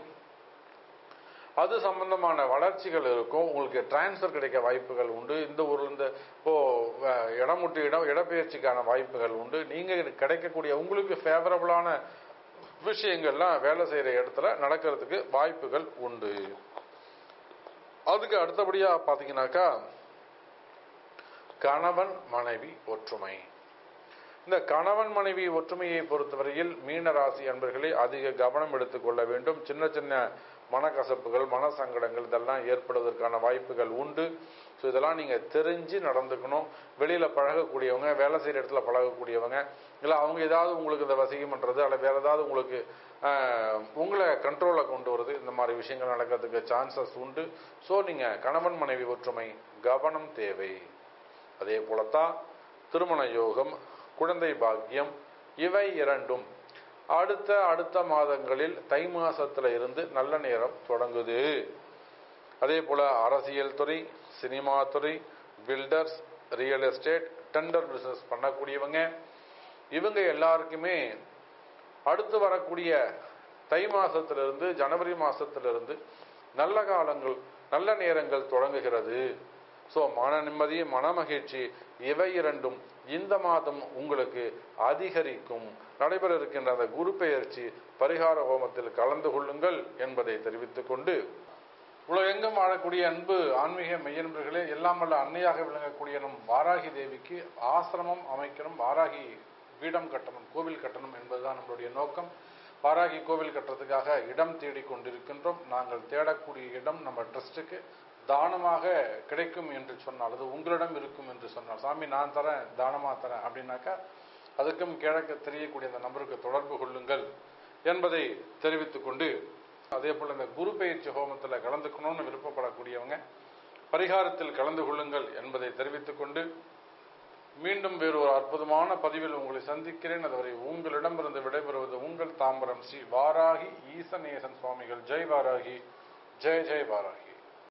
அது சம்பந்தமான வளர்ச்சிகள் இருக்கும் உங்களுக்கு டிரான்ஸ்ஃபர் கிடைக்க வாய்ப்புகள் உண்டு இந்த ஊர்ல இருந்து இப்போ அஹ், இடம் விட்டு இடம் இடப்பெயர்ச்சிக்கான வாய்ப்புகள் உண்டு நீங்க கிடைக்கக்கூடிய உங்களுக்கு ஃபேவரபிளான விஷயங்கள்லாம் வேலை செய்யற இடத்துல நடக்கிறதுக்கு வாய்ப்புகள் உண்டு அதுக்கு அடுத்தபடியா பாத்தீங்கன்னாக்கா கணவன் மனைவி ஒற்றுமை இந்த கணவன் மனைவி ஒற்றுமையை பொறுத்தவரையில் மீன ராசி அன்பர்களே அதிக கவனம் எடுத்துக்கொள்ள வேண்டும் சின்ன சின்ன மனக்கசப்புகள் மனசங்கடங்கள் இதெல்லாம் ஏற்படுவதற்கான வாய்ப்புகள் உண்டு ஸோ இதெல்லாம் நீங்க தெரிஞ்சு நடந்துக்கணும் வெளியில பழகக்கூடியவங்க வேலை செய்யற இடத்துல பழகக்கூடியவங்க இல்லை அவங்க ஏதாவது உங்களுக்கு இந்த வசியம் பண்றது அல்ல வேற ஏதாவது உங்களுக்கு ஆஹ், உங்களை கண்ட்ரோல்ல கொண்டு வருது இந்த மாதிரி விஷயங்கள் நடக்கிறதுக்கு சான்சஸ் உண்டு ஸோ நீங்க கணவன் மனைவி ஒற்றுமை கவனம் தேவை அதே போலத்தான் திருமண யோகம் குழந்தை பாக்கியம் இவை இரண்டும் அடுத்த அடுத்த மாதங்களில் தை மாசத்துல இருந்து நல்ல நேரம் தொடங்குது அதே போல அரசியல் துறை சினிமா துறை builders real estate tender business பண்ணக்கூடியவங்க இவங்க எல்லாருக்குமே அடுத்து வரக்கூடிய தை மாசத்திலிருந்து ஜனவரி மாசத்திலிருந்து நல்ல காலங்கள் நல்ல நேரங்கள் தொடங்குகிறது ஸோ மன நிம்மதி மனமகிழ்ச்சி இவை இரண்டும் இந்த மாதம் உங்களுக்கு அதிகரிக்கும் நடைபெற இருக்கின்ற அந்த குரு பெயர்ச்சி பரிகார ஹோமத்தில் கலந்து கொள்ளுங்கள் என்பதை தெரிவித்துக் கொண்டு உலகெங்கும் வாழக்கூடிய அன்பு ஆன்மீக மெய்யன்பர்களே எல்லாம் வல்ல அன்னையாக விளங்கக்கூடிய நம் வாராகி தேவிக்கு ஆசிரமம் அமைக்கணும் வாராகி பீடம் கட்டணும் கோவில் கட்டணும் என்பதுதான் நம்மளுடைய நோக்கம் வாராகி கோவில் கட்டுறதுக்காக இடம் தேடிக் கொண்டிருக்கின்றோம் நாங்கள் தேடக்கூடிய இடம் நம்ம ட்ரஸ்ட்டுக்கு தானமாக கிடைக்கும் என்று சொன்னால் அது உங்களிடம் இருக்கும் என்று சொன்னால் சாமி நான் தரேன் தானமா தரேன் அப்படின்னாக்கா அதுக்கும் கிழக்கு தெரியக்கூடிய அந்த நம்பருக்கு தொடர்பு கொள்ளுங்கள் என்பதை தெரிவித்துக் கொண்டு அதே போல இந்த குரு பயிற்சி ஹோமத்தில் கலந்துக்கணும்னு விருப்பப்படக்கூடியவங்க பரிகாரத்தில் கலந்து கொள்ளுங்கள் என்பதை தெரிவித்துக் கொண்டு மீண்டும் வேறு ஒரு அற்புதமான பதிவில் உங்களை சந்திக்கிறேன் அதுவரை உங்களிடமிருந்து விடைபெறுவது உங்கள் தாம்பரம் ஸ்ரீ வாராகி ஈசநேசன் சுவாமிகள் ஜெய் வாராகி ஜெய் ஜெய் வாராகி